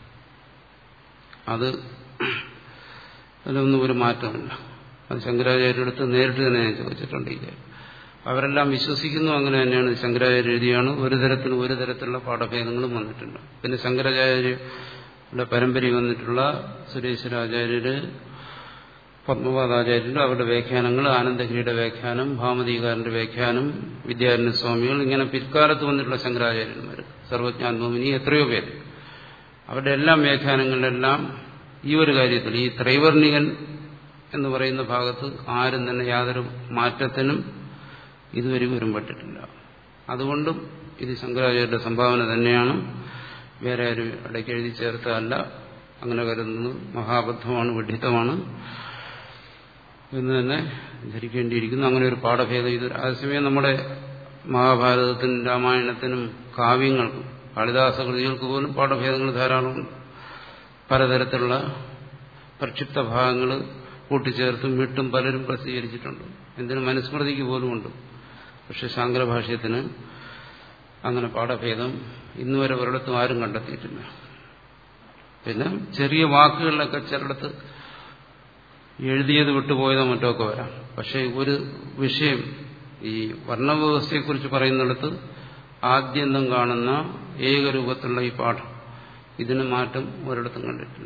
അത് അതിലൊന്നും ഒരു മാറ്റമില്ല അത് ശങ്കരാചാര്യ അടുത്ത് നേരിട്ട് തന്നെ ഞാൻ ചോദിച്ചിട്ടുണ്ട് ഈ കാര്യം അവരെല്ലാം വിശ്വസിക്കുന്നു അങ്ങനെ തന്നെയാണ് ശങ്കരാചാര്യ എഴുതിയാണ് ഒരു തരത്തിലും ഒരു തരത്തിലുള്ള പാഠഭേദങ്ങളും വന്നിട്ടുണ്ട് പിന്നെ ശങ്കരാചാര്യരുടെ പരമ്പരയിൽ വന്നിട്ടുള്ള സുരേശ്വരാചാര്യര് പത്മപാദാചാര്യർ അവരുടെ വ്യാഖ്യാനങ്ങൾ ആനന്ദഗിരിയുടെ വ്യാഖ്യാനം ഭാമതീകാരന്റെ വ്യാഖ്യാനം വിദ്യാരണ്യ സ്വാമികൾ ഇങ്ങനെ പിൽക്കാലത്ത് വന്നിട്ടുള്ള ശങ്കരാചാര്യന്മാർ സർവജ്ഞാത്മമിനി എത്രയോ പേര് അവരുടെ എല്ലാം വ്യാഖ്യാനങ്ങളിലെല്ലാം ഈ ഒരു കാര്യത്തിൽ ഈ ത്രൈവർണികൻ എന്ന് പറയുന്ന ഭാഗത്ത് ആരും തന്നെ യാതൊരു മാറ്റത്തിനും ഇതുവരെ വരുമ്പെട്ടിട്ടില്ല അതുകൊണ്ടും ഇത് ശങ്കരാചാര്യരുടെ സംഭാവന തന്നെയാണ് വേറെ ആരും ഇടയ്ക്ക് എഴുതി ചേർത്തതല്ല അങ്ങനെ കരുതുന്നത് മഹാബദ്ധമാണ് വിഡിത്തമാണ് എന്ന് തന്നെ ധരിക്കേണ്ടിയിരിക്കുന്നു അങ്ങനെ ഒരു പാഠഭേദം ഇത് അതേസമയം നമ്മുടെ മഹാഭാരതത്തിനും രാമായണത്തിനും കാവ്യങ്ങൾക്കും കാളിദാസ കൃതികൾക്ക് പോലും പാഠഭേദങ്ങൾ ധാരാളമുണ്ട് പലതരത്തിലുള്ള പ്രക്ഷിപ്ത ഭാഗങ്ങൾ കൂട്ടിച്ചേർത്തും വിട്ടും പലരും പ്രസിദ്ധീകരിച്ചിട്ടുണ്ട് എന്തിനും മനുസ്മൃതിക്ക് പോലുമുണ്ട് പക്ഷെ ശാങ്കര ഭാഷ്യത്തിന് അങ്ങനെ പാഠഭേദം ഇന്നുവരെ ഒരിടത്തും ആരും കണ്ടെത്തിയിട്ടില്ല പിന്നെ ചെറിയ വാക്കുകളിലൊക്കെ ചിലയിടത്ത് എഴുതിയത് വിട്ടുപോയതോ മറ്റോ ഒക്കെ വരാം പക്ഷെ ഒരു വിഷയം ഈ വർണ്ണവ്യവസ്ഥയെക്കുറിച്ച് പറയുന്നിടത്ത് ആദ്യം കാണുന്ന ഏകരൂപത്തിലുള്ള ഈ പാഠം ഇതിന് മാറ്റം ഒരിടത്തും കണ്ടിട്ടില്ല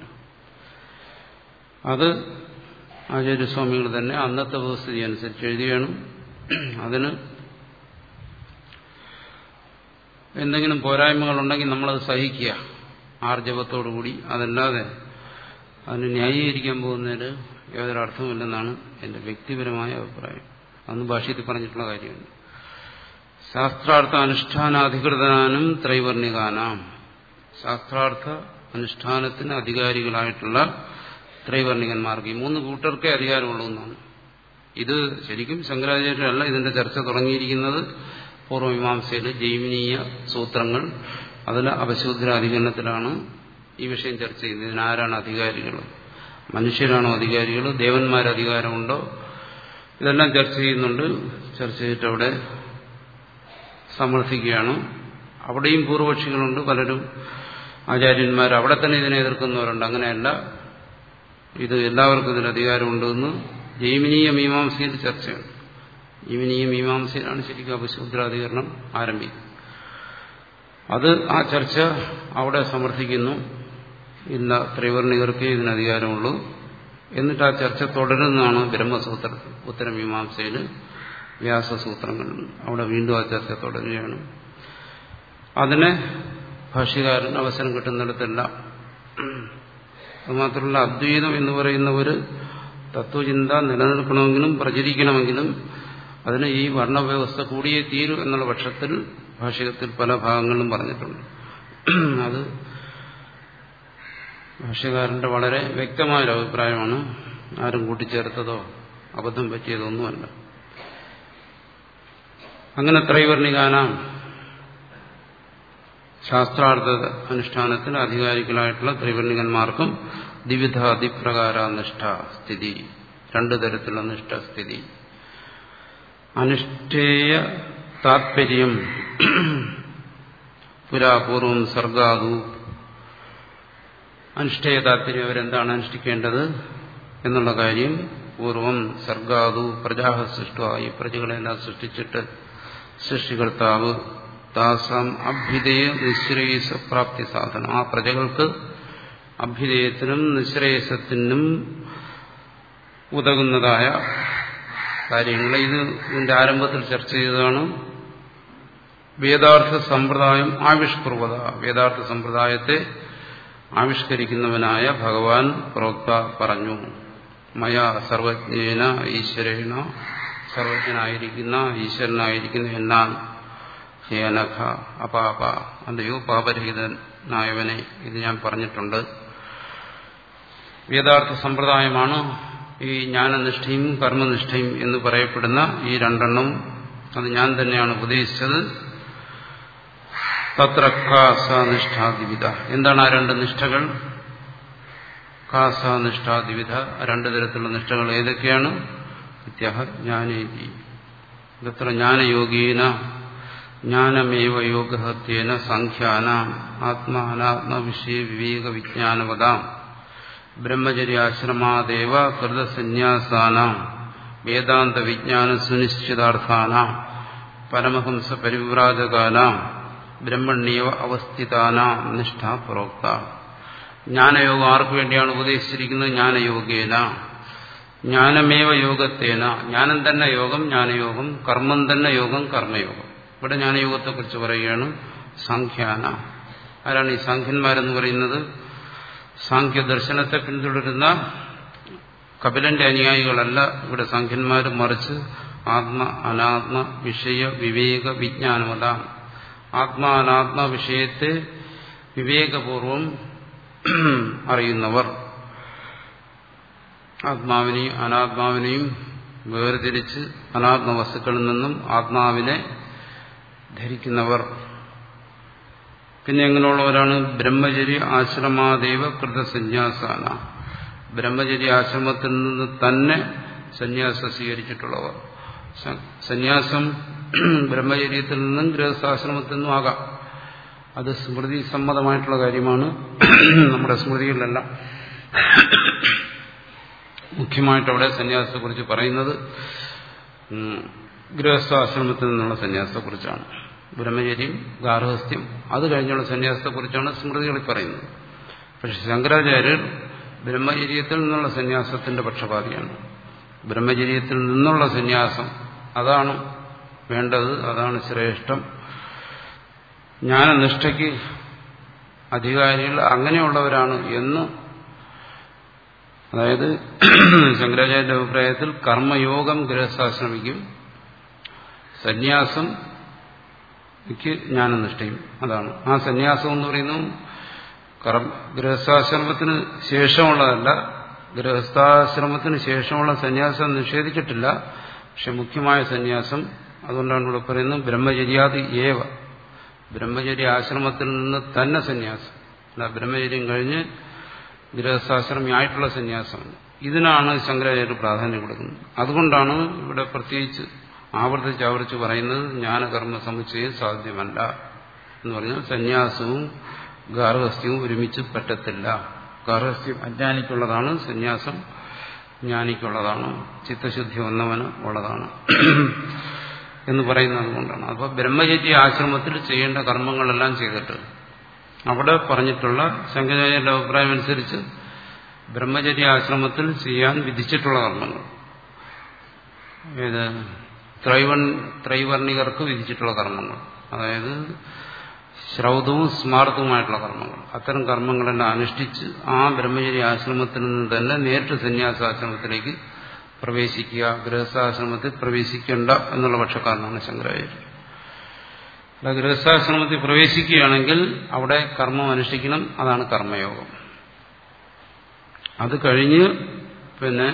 അത് ആചാര്യസ്വാമികൾ തന്നെ അന്നത്തെ വ്യവസ്ഥിതി അനുസരിച്ച് എഴുതിയാണ് അതിന് എന്തെങ്കിലും പോരായ്മകളുണ്ടെങ്കിൽ നമ്മളത് സഹിക്കുക ആർജവത്തോടുകൂടി അതല്ലാതെ അതിന് ന്യായീകരിക്കാൻ പോകുന്നതിന് യാതൊരു അർത്ഥമില്ലെന്നാണ് എന്റെ വ്യക്തിപരമായ അഭിപ്രായം അന്ന് ഭാഷ്യത്തിൽ പറഞ്ഞിട്ടുള്ള കാര്യമാണ് ശാസ്ത്രാർത്ഥ അനുഷ്ഠാനാധികൃതനാനും ത്രൈവർണികാനാം ശാസ്ത്രാർത്ഥ അനുഷ്ഠാനത്തിന് അധികാരികളായിട്ടുള്ള ത്രൈവർണികന്മാർക്ക് ഈ മൂന്ന് കൂട്ടർക്കേ അധികാരമുള്ളൂ എന്നാണ് ഇത് ശരിക്കും ശങ്കരാചാര്യരല്ല ഇതിന്റെ ചർച്ച തുടങ്ങിയിരിക്കുന്നത് പൂർവ്വമീമാംസയിൽ ജൈമിനീയ സൂത്രങ്ങൾ അതിൽ അപശൂദ്രാധികരണത്തിലാണ് ഈ വിഷയം ചർച്ച ചെയ്യുന്നത് ഇതിനാരാണ് അധികാരികൾ മനുഷ്യരാണോ അധികാരികൾ ദേവന്മാർ അധികാരമുണ്ടോ ഇതെല്ലാം ചർച്ച ചെയ്യുന്നുണ്ട് ചർച്ച ചെയ്തിട്ട് അവിടെ സമർത്ഥിക്കുകയാണ് അവിടെയും പൂർവപക്ഷികളുണ്ട് പലരും ആചാര്യന്മാർ അവിടെ തന്നെ ഇതിനെ എതിർക്കുന്നവരുണ്ട് അങ്ങനെയല്ല ഇത് എല്ലാവർക്കും ഇതിന് അധികാരമുണ്ടെന്ന് ജൈമിനീയ മീമാംസയിൽ ചർച്ചയാണ് ജൈമിനീയ മീമാംസയിലാണ് ശരിക്കും അപശൂദ്രാധികരണം ആരംഭിക്കുന്നത് അത് ആ ചർച്ച അവിടെ സമർത്ഥിക്കുന്നു ഇല്ല ത്രിവർണികർക്കേ ഇതിന് അധികാരമുള്ളൂ എന്നിട്ട് ആ ചർച്ച തുടരുന്നതാണ് ബ്രഹ്മസൂത്രത്തിൽ ഉത്തരമീമാംസയിൽ വ്യാസസൂത്രങ്ങൾ അവിടെ വീണ്ടും ആ ചർച്ച തുടരുകയാണ് അതിനെ ഭാഷ്യകാരൻ അവസരം കിട്ടുന്നിടത്തെല്ലാം അതുമാത്രമല്ല അദ്വൈതം എന്ന് പറയുന്ന ഒരു തത്വചിന്ത നിലനിൽക്കണമെങ്കിലും പ്രചരിക്കണമെങ്കിലും അതിന് ഈ വർണ്ണവ്യവസ്ഥ കൂടിയേ തീരൂ എന്നുള്ള പക്ഷത്തിൽ ഭാഷകത്തിൽ പല ഭാഗങ്ങളിലും പറഞ്ഞിട്ടുണ്ട് അത് ഭാഷ്യകാരന്റെ വളരെ വ്യക്തമായൊരു അഭിപ്രായമാണ് ആരും കൂട്ടിച്ചേർത്തതോ അബദ്ധം പറ്റിയതോ ഒന്നുമല്ല അങ്ങനെ ത്രൈവർണികാനാം ശാസ്ത്രാർത്ഥ അനുഷ്ഠാനത്തിൽ അധികാരികളായിട്ടുള്ള ത്രിവർണികന്മാർക്കും ദ്വിവിധ അതിപ്രകാര നിഷ്ഠ സ്ഥിതി രണ്ടു തരത്തിലുള്ള നിഷ്ഠസ്ഥിതി അനുഷ്ഠേയ താത്പര്യം പുരാപൂർവം സർഗാതു അനുഷ്ഠേയ താത്പര്യം അവരെന്താണ് അനുഷ്ഠിക്കേണ്ടത് എന്നുള്ള കാര്യം പൂർവം സർഗാതു പ്രജാഹ സൃഷ്ടമായി പ്രജകളെല്ലാം സൃഷ്ടിച്ചിട്ട് സൃഷ്ടികർത്താവ് താസാം അഭ്യുദയ നിശ്രേയസ പ്രാപ്തി സാധനം ആ പ്രജകൾക്ക് അഭ്യുദയത്തിനും നിശ്രേയസത്തിനും ഉതകുന്നതായ കാര്യങ്ങൾ ഇത് ഇതിന്റെ ആരംഭത്തിൽ ചർച്ച ചെയ്തതാണ് വേദാർത്ഥ സമ്പ്രദായം ആവിഷ്കുർവത വേദാർത്ഥ സമ്പ്രദായത്തെ ആവിഷ്കരിക്കുന്നവനായ ഭഗവാൻ പ്രോക്ത പറഞ്ഞു മയ സർവജ്ഞേന ഈശ്വരേണ സർവജ്ഞനായിരിക്കുന്ന ഈശ്വരനായിരിക്കുന്ന എന്നാൻ ഹേനഖ അപാപ അല്ലയോ പാപരഹിതനായവനെ ഇത് ഞാൻ പറഞ്ഞിട്ടുണ്ട് വേദാർത്ഥ സമ്പ്രദായമാണ് ഈ ജ്ഞാനനിഷ്ഠയും കർമ്മനിഷ്ഠയും എന്ന് പറയപ്പെടുന്ന ഈ രണ്ടെണ്ണം അത് ഞാൻ തന്നെയാണ് ഉപദേശിച്ചത് തത്ര കാസാനിഷ്ഠാദിവിധ എന്താണ് ആ രണ്ട് നിഷ്ഠകൾ കാസാനിഷ്ഠാദിവിധ രണ്ടു തരത്തിലുള്ള നിഷ്ഠകൾ ഏതൊക്കെയാണ് ഇത്യഹ ജ്ഞാനേതി ഇതത്ര ജ്ഞാനയോഗീന ജ്ഞാനമേവ യോഗഹത്യേന സംഖ്യാന ആത്മാനാത്മ വിഷയ വിവേക വിജ്ഞാനവതാം ബ്രഹ്മചര്യാശ്രമാദേവ കൃതസന്യാസാനാം വേദാന്ത വിജ്ഞാന സുനിശ്ചിതാർത്ഥാനാം പരമഹംസ പരിവ്രാജകാനാം ബ്രഹ്മണ്യവ അവസ്ഥിതാനാം നിഷ്ഠ പ്രോക്ത ജ്ഞാനയോഗം ആർക്കു വേണ്ടിയാണ് ഉപദേശിച്ചിരിക്കുന്നത് ജ്ഞാനയോഗേന ജ്ഞാനമേവ യോഗത്തേന ജ്ഞാനം തന്നെ യോഗം ജ്ഞാനയോഗം കർമ്മം തന്നെ യോഗം കർമ്മയോഗം ഇവിടെ ജ്ഞാനയോഗത്തെക്കുറിച്ച് പറയുകയാണ് സാഖ്യാന ആരാണ് ഈ സാഖ്യന്മാരെന്ന് പറയുന്നത് സാഖ്യദർശനത്തെ പിന്തുടരുന്ന കപിലന്റെ അനുയായികളല്ല ഇവിടെ സാഖ്യന്മാർ മറിച്ച് ആത്മ അനാത്മ വിഷയ വിവേക വിജ്ഞാനമതാണ് ആത്മാ അനാത്മ വിഷയത്തെ വിവേകപൂർവം അറിയുന്നവർ ആത്മാവിനെയും അനാത്മാവിനെയും വേർതിരിച്ച് അനാത്മ വസ്തുക്കളിൽ നിന്നും ആത്മാവിനെ ധരിക്കുന്നവർ പിന്നെ എങ്ങനെയുള്ളവരാണ് ബ്രഹ്മചര്യ ആശ്രമാദേവ കൃതസന്യാസാന ബ്രഹ്മചര്യ ആശ്രമത്തിൽ നിന്ന് തന്നെ സന്യാസം സ്വീകരിച്ചിട്ടുള്ളവർ സന്യാസം ബ്രഹ്മചര്യത്തിൽ നിന്നും ഗൃഹസ്ഥാശ്രമത്തിൽ നിന്നും ആകാം അത് സ്മൃതി സമ്മതമായിട്ടുള്ള കാര്യമാണ് നമ്മുടെ സ്മൃതികളിലെല്ലാം മുഖ്യമായിട്ട് അവിടെ സന്യാസത്തെക്കുറിച്ച് പറയുന്നത് ഗൃഹസ്ഥാശ്രമത്തിൽ നിന്നുള്ള സന്യാസത്തെക്കുറിച്ചാണ് ബ്രഹ്മചര്യം ഗാർഹസ്ഥ്യം അത് കഴിഞ്ഞുള്ള സന്യാസത്തെക്കുറിച്ചാണ് സ്മൃതികളിൽ പറയുന്നത് പക്ഷെ ശങ്കരാചാര്യർ ബ്രഹ്മചര്യത്തിൽ നിന്നുള്ള സന്യാസത്തിന്റെ പക്ഷപാതിയാണ് ബ്രഹ്മചര്യത്തിൽ നിന്നുള്ള സന്യാസം അതാണ് വേണ്ടത് അതാണ് ശ്രേഷ്ഠം ജ്ഞാനനിഷ്ഠയ്ക്ക് അധികാരികൾ അങ്ങനെയുള്ളവരാണ് എന്ന് അതായത് ശങ്കരാചാര്യന്റെ അഭിപ്രായത്തിൽ കർമ്മയോഗം ഗൃഹസ്ഥാശ്രമിക്കും സന്യാസം ജ്ഞാനനിഷ്ഠയും അതാണ് ആ സന്യാസം എന്ന് പറയുന്നത് ഗൃഹസ്ഥാശ്രമത്തിന് ശേഷമുള്ളതല്ല ഗൃഹസ്ഥാശ്രമത്തിന് ശേഷമുള്ള സന്യാസം നിഷേധിച്ചിട്ടില്ല പക്ഷെ മുഖ്യമായ സന്യാസം അതുകൊണ്ടാണ് ഇവിടെ പറയുന്നത് ബ്രഹ്മചര്യാദി ഏവ ബ്രഹ്മചര്യ ആശ്രമത്തിൽ നിന്ന് തന്നെ സന്യാസം അല്ല ബ്രഹ്മചര്യം കഴിഞ്ഞ് ഗൃഹസ്ഥാശ്രമിയായിട്ടുള്ള സന്യാസമാണ് ഇതിനാണ് ശങ്കരാചാര്യ പ്രാധാന്യം കൊടുക്കുന്നത് അതുകൊണ്ടാണ് ഇവിടെ പ്രത്യേകിച്ച് ആവർത്തിച്ച് ആവർത്തിച്ച് പറയുന്നത് ജ്ഞാനകർമ്മ സമുച്ചയം സാധ്യമല്ല എന്ന് പറഞ്ഞാൽ സന്യാസവും ഗാർഹസ്ഥ്യവും ഒരുമിച്ച് പറ്റത്തില്ല ഗാർഹസ്ഥ്യം അജ്ഞാനിക്കുള്ളതാണ് സന്യാസം ജ്ഞാനിക്കുള്ളതാണ് ചിത്തശുദ്ധി വന്നവന് ഉള്ളതാണ് എന്ന് പറയുന്നത് കൊണ്ടാണ് അപ്പോൾ ബ്രഹ്മചര്യ ആശ്രമത്തിൽ ചെയ്യേണ്ട കർമ്മങ്ങളെല്ലാം ചെയ്തിട്ട് അവിടെ പറഞ്ഞിട്ടുള്ള ശങ്കരാചാര്യന്റെ അഭിപ്രായം അനുസരിച്ച് ബ്രഹ്മചര്യ ആശ്രമത്തിൽ ചെയ്യാൻ വിധിച്ചിട്ടുള്ള കർമ്മങ്ങൾ ഏത് ത്രൈവൺ ത്രൈവർണികർക്ക് വിധിച്ചിട്ടുള്ള കർമ്മങ്ങൾ അതായത് ശ്രൗതവും സ്മാർത്ഥവുമായിട്ടുള്ള കർമ്മങ്ങൾ അത്തരം കർമ്മങ്ങളെല്ലാം അനുഷ്ഠിച്ച് ആ ബ്രഹ്മചര്യ ആശ്രമത്തിൽ നിന്ന് തന്നെ നേരിട്ട് സന്യാസാശ്രമത്തിലേക്ക് പ്രവേശിക്കുക ഗൃഹസ്ഥാശ്രമത്തിൽ പ്രവേശിക്കേണ്ട എന്നുള്ള പക്ഷക്കാരനാണ് ശങ്കരാചാര്യ ഗൃഹസ്ഥാശ്രമത്തിൽ പ്രവേശിക്കുകയാണെങ്കിൽ അവിടെ കർമ്മം അനുഷ്ഠിക്കണം അതാണ് കർമ്മയോഗം അത് കഴിഞ്ഞ് പിന്നെ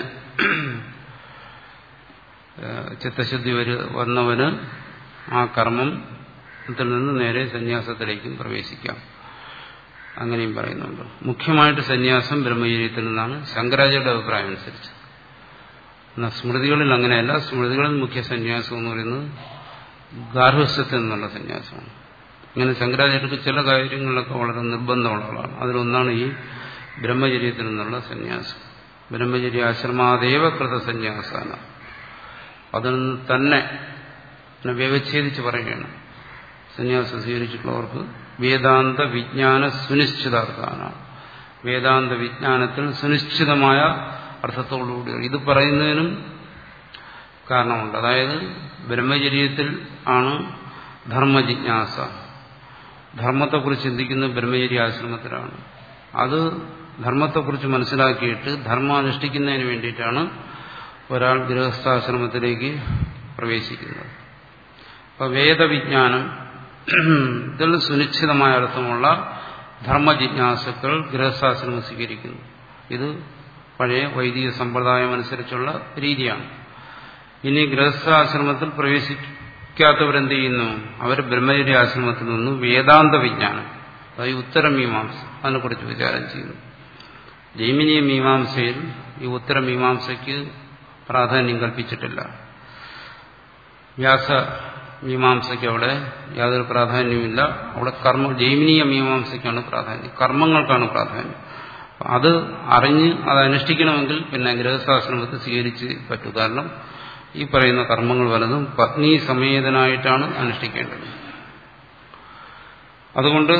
ചിത്തശുദ്ധി വരു വന്നവന് ആ കർമ്മത്തിൽ നിന്ന് നേരെ സന്യാസത്തിലേക്കും പ്രവേശിക്കാം അങ്ങനെയും പറയുന്നുണ്ട് മുഖ്യമായിട്ട് സന്യാസം ബ്രഹ്മചര്യത്തിൽ നിന്നാണ് ശങ്കരാചാര്യയുടെ അഭിപ്രായം അനുസരിച്ച് എന്നാൽ സ്മൃതികളിൽ അങ്ങനെയല്ല സ്മൃതികളിൽ മുഖ്യ സന്യാസം എന്ന് പറയുന്നത് ഗാർഹസ്ഥ്യത്തിൽ നിന്നുള്ള സന്യാസമാണ് ഇങ്ങനെ ശങ്കരാചാര്യർക്ക് ചില കാര്യങ്ങളിലൊക്കെ വളരെ നിർബന്ധമുള്ള ആളാണ് അതിലൊന്നാണ് ഈ ബ്രഹ്മചര്യത്തിൽ നിന്നുള്ള സന്യാസം ബ്രഹ്മചര്യ ആശ്രമാദേവ കൃത സന്യാസാന അതിൽ നിന്ന് തന്നെ വ്യവച്ഛേദിച്ച് പറയുകയാണ് സന്യാസം സ്വീകരിച്ചിട്ടുള്ളവർക്ക് വേദാന്ത വിജ്ഞാന സുനിശ്ചിതാർത്ഥാണ് വേദാന്ത വിജ്ഞാനത്തിൽ സുനിശ്ചിതമായ അർത്ഥത്തോടുകൂടി ഇത് പറയുന്നതിനും കാരണമുണ്ട് അതായത് ബ്രഹ്മചര്യത്തിൽ ആണ് ധർമ്മജിജ്ഞാസ ധർമ്മത്തെക്കുറിച്ച് ചിന്തിക്കുന്നത് ബ്രഹ്മചര്യ ആശ്രമത്തിലാണ് അത് ധർമ്മത്തെക്കുറിച്ച് മനസ്സിലാക്കിയിട്ട് ധർമ്മം അനുഷ്ഠിക്കുന്നതിന് വേണ്ടിയിട്ടാണ് ഒരാൾ ഗൃഹസ്ഥാശ്രമത്തിലേക്ക് പ്രവേശിക്കുന്നത് അപ്പൊ വേദവിജ്ഞാനം ഇതിൽ സുനിശ്ചിതമായ അർത്ഥമുള്ള ധർമ്മജിജ്ഞാസുക്കൾ ഗൃഹസ്ഥാശ്രമം സ്വീകരിക്കുന്നു ഇത് പഴയ വൈദിക സമ്പ്രദായം അനുസരിച്ചുള്ള രീതിയാണ് ഇനി ഗൃഹസ്ഥാശ്രമത്തിൽ പ്രവേശിക്കാത്തവരെന്ത് ചെയ്യുന്നു അവർ ബ്രഹ്മചര്യ ആശ്രമത്തിൽ നിന്നും വേദാന്ത വിജ്ഞാനം അതായത് ഉത്തരമീമാംസ അതിനെക്കുറിച്ച് വിചാരം ചെയ്യുന്നു ജൈമിനീയ മീമാംസയിൽ ഈ ഉത്തരമീമാംസയ്ക്ക് പ്രാധാന്യം കൽപ്പിച്ചിട്ടില്ല വ്യാസ മീമാംസയ്ക്ക് അവിടെ യാതൊരു പ്രാധാന്യവുമില്ല അവിടെ കർമ്മ ജൈമിനീയ മീമാംസയ്ക്കാണ് പ്രാധാന്യം കർമ്മങ്ങൾക്കാണ് പ്രാധാന്യം അത് അറിഞ്ഞ് അത് അനുഷ്ഠിക്കണമെങ്കിൽ പിന്നെ ഗൃഹസ്ഥാശ്രമത്തെ സ്വീകരിച്ച് പറ്റൂ കാരണം ഈ പറയുന്ന കർമ്മങ്ങൾ വലതും പത്നി സമേതനായിട്ടാണ് അനുഷ്ഠിക്കേണ്ടത് അതുകൊണ്ട്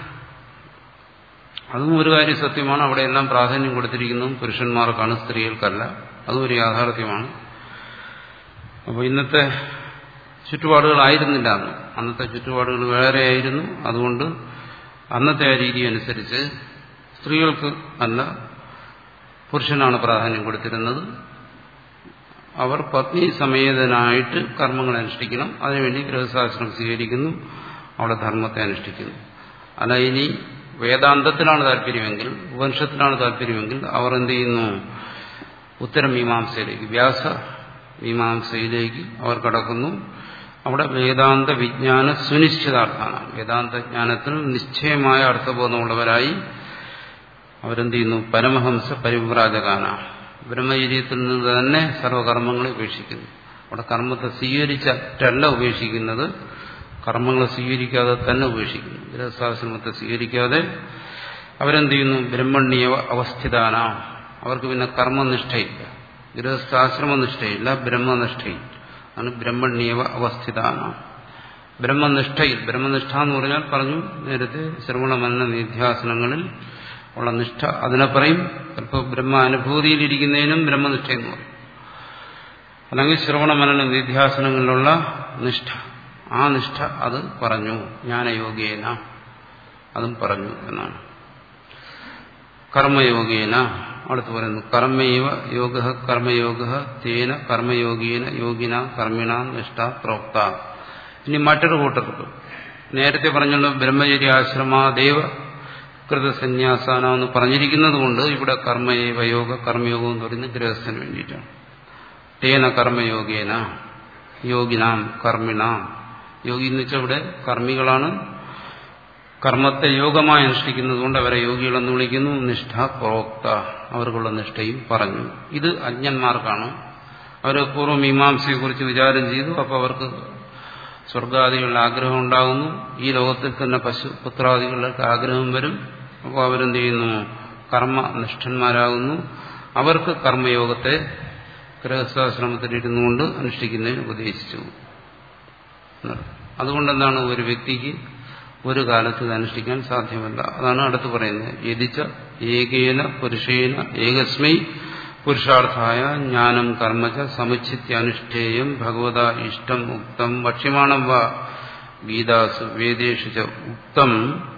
അതും ഒരു കാര്യം സത്യമാണ് അവിടെയെല്ലാം പ്രാധാന്യം കൊടുത്തിരിക്കുന്നതും പുരുഷന്മാർക്കാണ് സ്ത്രീകൾക്കല്ല അതും ഒരു യാഥാർത്ഥ്യമാണ് അപ്പോൾ ഇന്നത്തെ ചുറ്റുപാടുകളായിരുന്നില്ല അന്ന് അന്നത്തെ ചുറ്റുപാടുകൾ വേറെയായിരുന്നു അതുകൊണ്ട് അന്നത്തെ ആ രീതി അനുസരിച്ച് സ്ത്രീകൾക്ക് അല്ല പുരുഷനാണ് പ്രാധാന്യം കൊടുത്തിരുന്നത് അവർ പത്നി സമേതനായിട്ട് കർമ്മങ്ങൾ അനുഷ്ഠിക്കണം അതിനുവേണ്ടി ഗൃഹശാസ്ത്രം സ്വീകരിക്കുന്നു അവിടെ ധർമ്മത്തെ അനുഷ്ഠിക്കുന്നു അല്ല ഇനി വേദാന്തത്തിലാണ് താല്പര്യമെങ്കിൽ ഉപനിഷത്തിലാണ് താല്പര്യമെങ്കിൽ അവർ എന്ത് ചെയ്യുന്നു ഉത്തരം മീമാംസയിലേക്ക് വ്യാസ മീമാംസയിലേക്ക് അവർ കടക്കുന്നു അവിടെ വേദാന്ത വിജ്ഞാന സുനിശ്ചിതാർത്ഥാണ് വേദാന്ത ജ്ഞാനത്തിൽ നിശ്ചയമായ അർത്ഥബോധമുള്ളവരായി അവരെന്ത് ചെയ്യുന്നു പരമഹംസ പരിവ്രാജകാന ബ്രഹ്മചര്യത്തിൽ നിന്ന് തന്നെ സർവകർമ്മങ്ങളെ ഉപേക്ഷിക്കുന്നു അവിടെ കർമ്മത്തെ സ്വീകരിച്ചിട്ടല്ല ഉപേക്ഷിക്കുന്നത് കർമ്മങ്ങളെ സ്വീകരിക്കാതെ തന്നെ ഉപേക്ഷിക്കുന്നു ഗൃഹസ്ഥാശ്രമത്തെ സ്വീകരിക്കാതെ അവരെന്ത് ചെയ്യുന്നു ബ്രഹ്മണ്യ അവസ്ഥിതാന അവർക്ക് പിന്നെ കർമ്മനിഷ്ഠയില്ല ഗൃഹസ്ഥാശ്രമനിഷ്ഠയില്ല ബ്രഹ്മനിഷ്ഠയിൽ ആണ് ബ്രഹ്മണ്യവ അവസ്ഥിതാന ബ്രഹ്മനിഷ്ഠയിൽ ബ്രഹ്മനിഷ്ഠ എന്ന് പറഞ്ഞാൽ പറഞ്ഞു നേരത്തെ ശ്രവണ മനന നിധ്യാസനങ്ങളിൽ ഉള്ള നിഷ്ഠ അതിനെ പറയും ചിലപ്പോൾ ബ്രഹ്മ അനുഭൂതിയിലിരിക്കുന്നതിനും ബ്രഹ്മനിഷ്ഠ എന്ന് പറയും അല്ലെങ്കിൽ ശ്രവണ മനന നിധ്യാസനങ്ങളിലുള്ള നിഷ്ഠ ആ നിഷ്ഠ അത് പറഞ്ഞു ജ്ഞാനയോഗേന അതും പറഞ്ഞു എന്നാണ് കർമ്മയോഗേന അടുത്ത് പറയുന്നു കർമ്മൈവ യോഗ കർമ്മയോഗ തേന കർമ്മയോഗേന യോഗിന കർമ്മിണ നിഷ്ഠ പ്രോക്ത ഇനി മറ്റൊരു കൂട്ടർക്ക് നേരത്തെ പറഞ്ഞല്ലോ ബ്രഹ്മചര്യ ആശ്രമാദേവ കൃതസന്യാസാന എന്ന് പറഞ്ഞിരിക്കുന്നത് കൊണ്ട് ഇവിടെ കർമ്മയേവ യോഗ കർമ്മയോഗം എന്ന് പറയുന്നത് ഗൃഹസ്ഥന് വേണ്ടിയിട്ടാണ് തേന കർമ്മയോഗേന യോഗിനാം കർമ്മിണാം യോഗി എന്ന് വെച്ചാൽ ഇവിടെ കർമ്മികളാണ് കർമ്മത്തെ യോഗമായി അനുഷ്ഠിക്കുന്നത് കൊണ്ട് അവരെ യോഗികളെന്ന് വിളിക്കുന്നു നിഷ്ഠ പ്രോക്ത അവർക്കുള്ള നിഷ്ഠയും പറഞ്ഞു ഇത് അജ്ഞന്മാർക്കാണ് അവർ പൂർവ്വമീമാംസയെക്കുറിച്ച് വിചാരം ചെയ്തു അപ്പോൾ അവർക്ക് സ്വർഗാദികളുടെ ആഗ്രഹം ഉണ്ടാകുന്നു ഈ ലോകത്തിൽ തന്നെ പശു പുത്രാദികളുടെ ആഗ്രഹം വരും അപ്പോൾ അവരെന്ത് ചെയ്യുന്നു കർമ്മനിഷ്ഠന്മാരാകുന്നു അവർക്ക് കർമ്മയോഗത്തെ ഗൃഹസ്ഥാശ്രമത്തിലിരുന്നു കൊണ്ട് അനുഷ്ഠിക്കുന്നതിന് ഉപദേശിച്ചു അതുകൊണ്ടെന്താണ് ഒരു വ്യക്തിക്ക് ഒരു കാലത്ത് ഇത് അനുഷ്ഠിക്കാൻ സാധ്യമല്ല അതാണ് അടുത്ത് പറയുന്നത് യതിച്ച ഏകേന പുരുഷേന ഏകസ്മൈ പുരുഷാർത്ഥായ ജ്ഞാനം കർമ്മച സമുച്ചിത്യാനുഷ്ഠേയം ഭഗവത ഇഷ്ടം ഉക്തം ഭക്ഷ്യമാണം വാ ഗീതാസു വേദേഷു ച ഉക്തം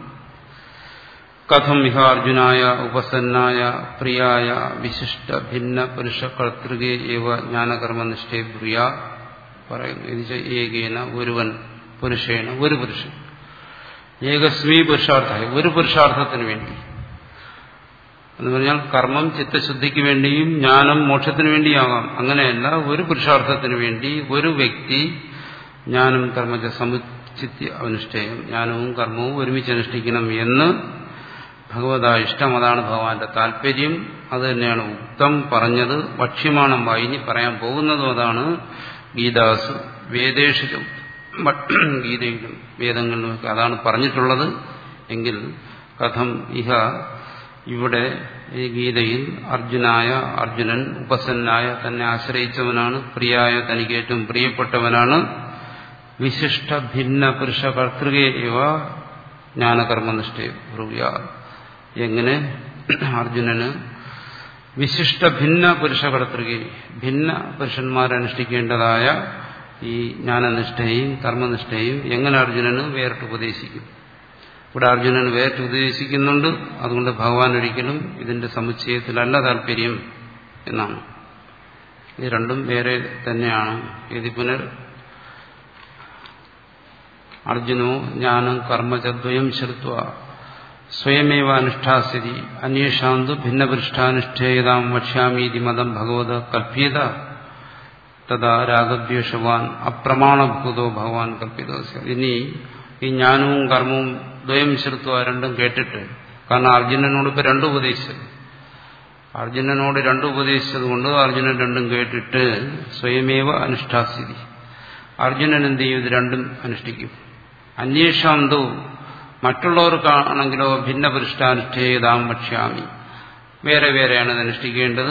കഥം ഇഹ അർജുനായ ഉപസന്നായ പ്രിയായ വിശിഷ്ട ഭിന്ന പുരുഷ കർത്തൃകേ ഏവ ജ്ഞാനകർമ്മനിഷ്ഠേ ബ്രിയ പറയുന്നു ഇത് ഏകേന ഒരുവൻ പുരുഷേന ഒരു പുരുഷൻ ഏകസ്മീ പുരുഷാർത്ഥ ഒരു പുരുഷാർത്ഥത്തിന് വേണ്ടി എന്ന് പറഞ്ഞാൽ കർമ്മം ചിത്തശുദ്ധിക്ക് വേണ്ടിയും ജ്ഞാനം മോക്ഷത്തിന് വേണ്ടിയാകാം അങ്ങനെയല്ല ഒരു പുരുഷാർത്ഥത്തിന് വേണ്ടി ഒരു വ്യക്തി ജ്ഞാനം കർമ്മച്ച സമുച്ചിത്യ അനുഷ്ഠേയം ജ്ഞാനവും കർമ്മവും ഒരുമിച്ച് അനുഷ്ഠിക്കണം എന്ന് ഭഗവത ഇഷ്ടം അതാണ് ഭഗവാന്റെ താല്പര്യം അത് തന്നെയാണ് ഉക്തം പറഞ്ഞത് വക്ഷ്യമാണം വായിനി പറയാൻ പോകുന്നതും അതാണ് ഗീതാസ് വേദേഷിലും ഗീതയിലും വേദങ്ങളിലുമൊക്കെ അതാണ് പറഞ്ഞിട്ടുള്ളത് എങ്കിൽ കഥം ഇഹ ഇവിടെ ഈ ഗീതയിൽ അർജുനായ അർജുനൻ ഉപസന്നായ തന്നെ ആശ്രയിച്ചവനാണ് പ്രിയായ തനിക്ക് ഏറ്റവും പ്രിയപ്പെട്ടവനാണ് വിശിഷ്ട ഭിന്ന പുരുഷ കർത്തൃകേ ഇവ ജ്ഞാനകർമ്മനിഷ്ഠ ബ്രൂയ എങ്ങനെ അർജുനന് വിശിഷ്ട ഭിന്ന പുരുഷ കർത്തൃകെ ഭിന്ന പുരുഷന്മാരനുഷ്ഠിക്കേണ്ടതായ ഈ ജ്ഞാനനിഷ്ഠയും കർമ്മനിഷ്ഠയും എങ്ങനെ അർജുനന് വേറിട്ട് ഉപദേശിക്കും ഇവിടെ അർജുനന് വേറിട്ട് ഉപദേശിക്കുന്നുണ്ട് അതുകൊണ്ട് ഭഗവാൻ ഒരിക്കലും ഇതിന്റെ സമുച്ചയത്തിലല്ല താല്പര്യം എന്നാണ് ഇത് രണ്ടും വേറെ തന്നെയാണ് ഇത് പുനർ അർജുനോ ജ്ഞാനം കർമ്മചദ്വയം ശ്രുത്വ സ്വയമേവ അനുഷ്ഠാസ്ഥിതി അന്വേഷാന്തു ഭിന്നപൃഷ്ഠാനുഷ്ഠേയതാം വക്ഷ്യാമീതി മതം ഭഗവത കൽപ്യത തഥാ രാഗദ്വേഷവാൻ അപ്രമാണഭൂതോ ഭഗവാൻ കൽപ്പിതോ ഇനി ഈ ജ്ഞാനവും കർമ്മവും ദ്വയം ശ്രുത്വ രണ്ടും കേട്ടിട്ട് കാരണം അർജുനനോട് ഇപ്പൊ രണ്ടും ഉപദേശിച്ചത് അർജുനനോട് രണ്ടും ഉപദേശിച്ചതുകൊണ്ട് അർജുനൻ രണ്ടും കേട്ടിട്ട് സ്വയമേവ അനുഷ്ഠാസ്ഥിതി അർജുനൻ എന്ത് ചെയ്യും ഇത് രണ്ടും അനുഷ്ഠിക്കും അന്വേഷാന്തോ മറ്റുള്ളവർക്കാണെങ്കിലോ ഭിന്നപുരുഷ്ടാനുഷ്ഠേതാം വക്ഷ്യാമി വേറെ വേറെയാണ് ഇത് അനുഷ്ഠിക്കേണ്ടത്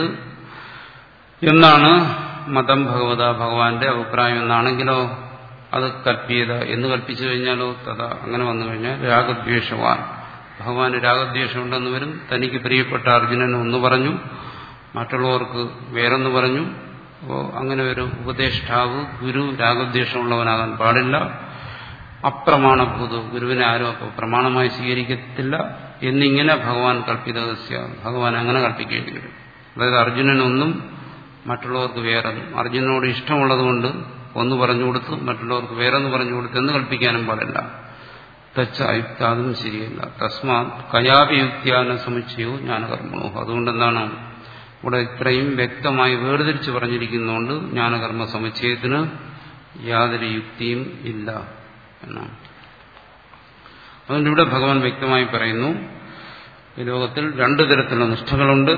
എന്നാണ് മതം ഭഗവത ഭഗവാന്റെ അഭിപ്രായം എന്നാണെങ്കിലോ അത് കൽപ്പിയത എന്ന് കൽപ്പിച്ചു കഴിഞ്ഞാലോ തഥാ അങ്ങനെ വന്നു കഴിഞ്ഞാൽ രാഗദ്വേഷവാൻ ഭഗവാന് രാഗദ്വേഷം ഉണ്ടെന്ന് വരും തനിക്ക് പ്രിയപ്പെട്ട അർജുനൻ ഒന്ന് പറഞ്ഞു മറ്റുള്ളവർക്ക് വേറൊന്ന് പറഞ്ഞു അപ്പോൾ അങ്ങനെ ഒരു ഉപദേഷ്ടാവ് ഗുരു രാഗദ്വേഷമുള്ളവനാകാൻ പാടില്ല അപ്രമാണഭൂത ഗുരുവിനെ ആരും അപ്പോൾ പ്രമാണമായി സ്വീകരിക്കത്തില്ല എന്നിങ്ങനെ ഭഗവാൻ കൽപ്പിതസ്യ ഭഗവാൻ അങ്ങനെ കൽപ്പിക്കേണ്ടി വരും അതായത് അർജുനനൊന്നും മറ്റുള്ളവർക്ക് വേറെ അർജുനനോട് ഇഷ്ടമുള്ളതുകൊണ്ട് ഒന്ന് പറഞ്ഞു കൊടുത്തു മറ്റുള്ളവർക്ക് വേറൊന്ന് പറഞ്ഞു കൊടുത്തു എന്ന് കൽപ്പിക്കാനും പാടില്ല തച്ച അയുക്താതും ശരിയല്ല തസ്മാത് കയാപി യുക്തിയാന സമുച്ചയവും ജ്ഞാനകർമ്മണോ അതുകൊണ്ടെന്താണ് ഇവിടെ ഇത്രയും വ്യക്തമായി വേർതിരിച്ച് പറഞ്ഞിരിക്കുന്നതുകൊണ്ട് ജ്ഞാനകർമ്മ സമുച്ചയത്തിന് യാതൊരു യുക്തിയും ഇല്ല എന്നാണ് അതുകൊണ്ട് ഇവിടെ ഭഗവാൻ വ്യക്തമായി പറയുന്നു ഈ ലോകത്തിൽ രണ്ടു തരത്തിലുള്ള നിഷ്ഠകളുണ്ട്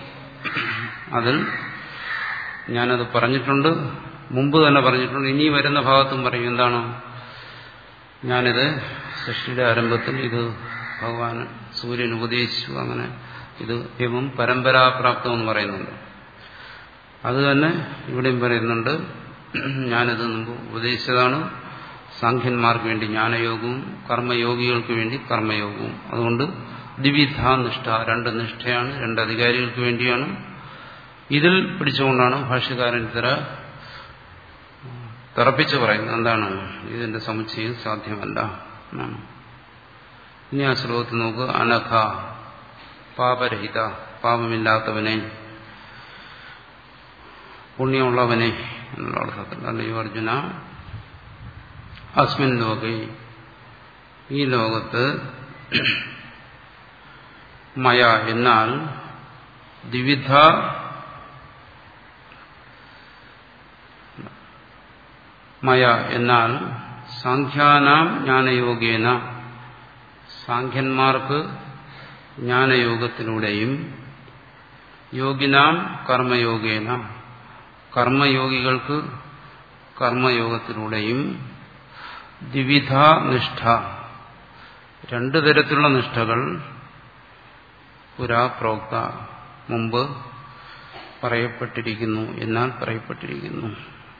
അതിൽ ഞാനത് പറഞ്ഞിട്ടുണ്ട് മുമ്പ് തന്നെ പറഞ്ഞിട്ടുണ്ട് ഇനി വരുന്ന ഭാഗത്തും പറയും എന്താണ് ഞാനിത് സൃഷ്ടിയുടെ ആരംഭത്തിൽ ഇത് ഭഗവാൻ സൂര്യൻ ഉപദേശിച്ചു അങ്ങനെ ഇത് എവം പരമ്പരാപ്രാപ്തം എന്ന് പറയുന്നുണ്ട് അത് തന്നെ ഇവിടെയും പറയുന്നുണ്ട് ഞാനിത് മുമ്പ് ഉപദേശിച്ചതാണ് സാഖ്യന്മാർക്ക് വേണ്ടി ജ്ഞാനയോഗവും കർമ്മയോഗികൾക്ക് വേണ്ടി കർമ്മയോഗവും അതുകൊണ്ട് ദ്വിവിധ നിഷ്ഠ രണ്ട് നിഷ്ഠയാണ് രണ്ട് അധികാരികൾക്ക് വേണ്ടിയാണ് ഇതിൽ പിടിച്ചുകൊണ്ടാണ് ഭാഷ്യകാരൻ ഇത്തര തറപ്പിച്ച് പറയുന്നത് എന്താണ് ഇതിന്റെ സമുച്ചയം സാധ്യമല്ല എന്നാണ് ഇനി ആ ശ്ലോകത്തിൽ നോക്ക് അനഘ പാപരഹിത പാപമില്ലാത്തവനെ പുണ്യമുള്ളവനെ എന്നുള്ള അർത്ഥത്തിൽ അല്ലയോ അർജുന അസ്മിൻ ലോകെ ഈ ലോകത്ത് മയ എന്നാൽ ദ്വിവിധ മയ എന്നാൽ സാഖ്യാനാം ജ്ഞാനയോഗേന സാഖ്യന്മാർക്ക് ജ്ഞാനയോഗത്തിലൂടെയും യോഗിനാം കർമ്മയോഗേന കർമ്മയോഗികൾക്ക് കർമ്മയോഗത്തിലൂടെയും ദ്വിവിധ നിഷ്ഠ രണ്ടു തരത്തിലുള്ള നിഷ്ഠകൾ പുരാ പ്രോക്ത മുമ്പ് പറയപ്പെട്ടിരിക്കുന്നു എന്നാൽ പറയപ്പെട്ടിരിക്കുന്നു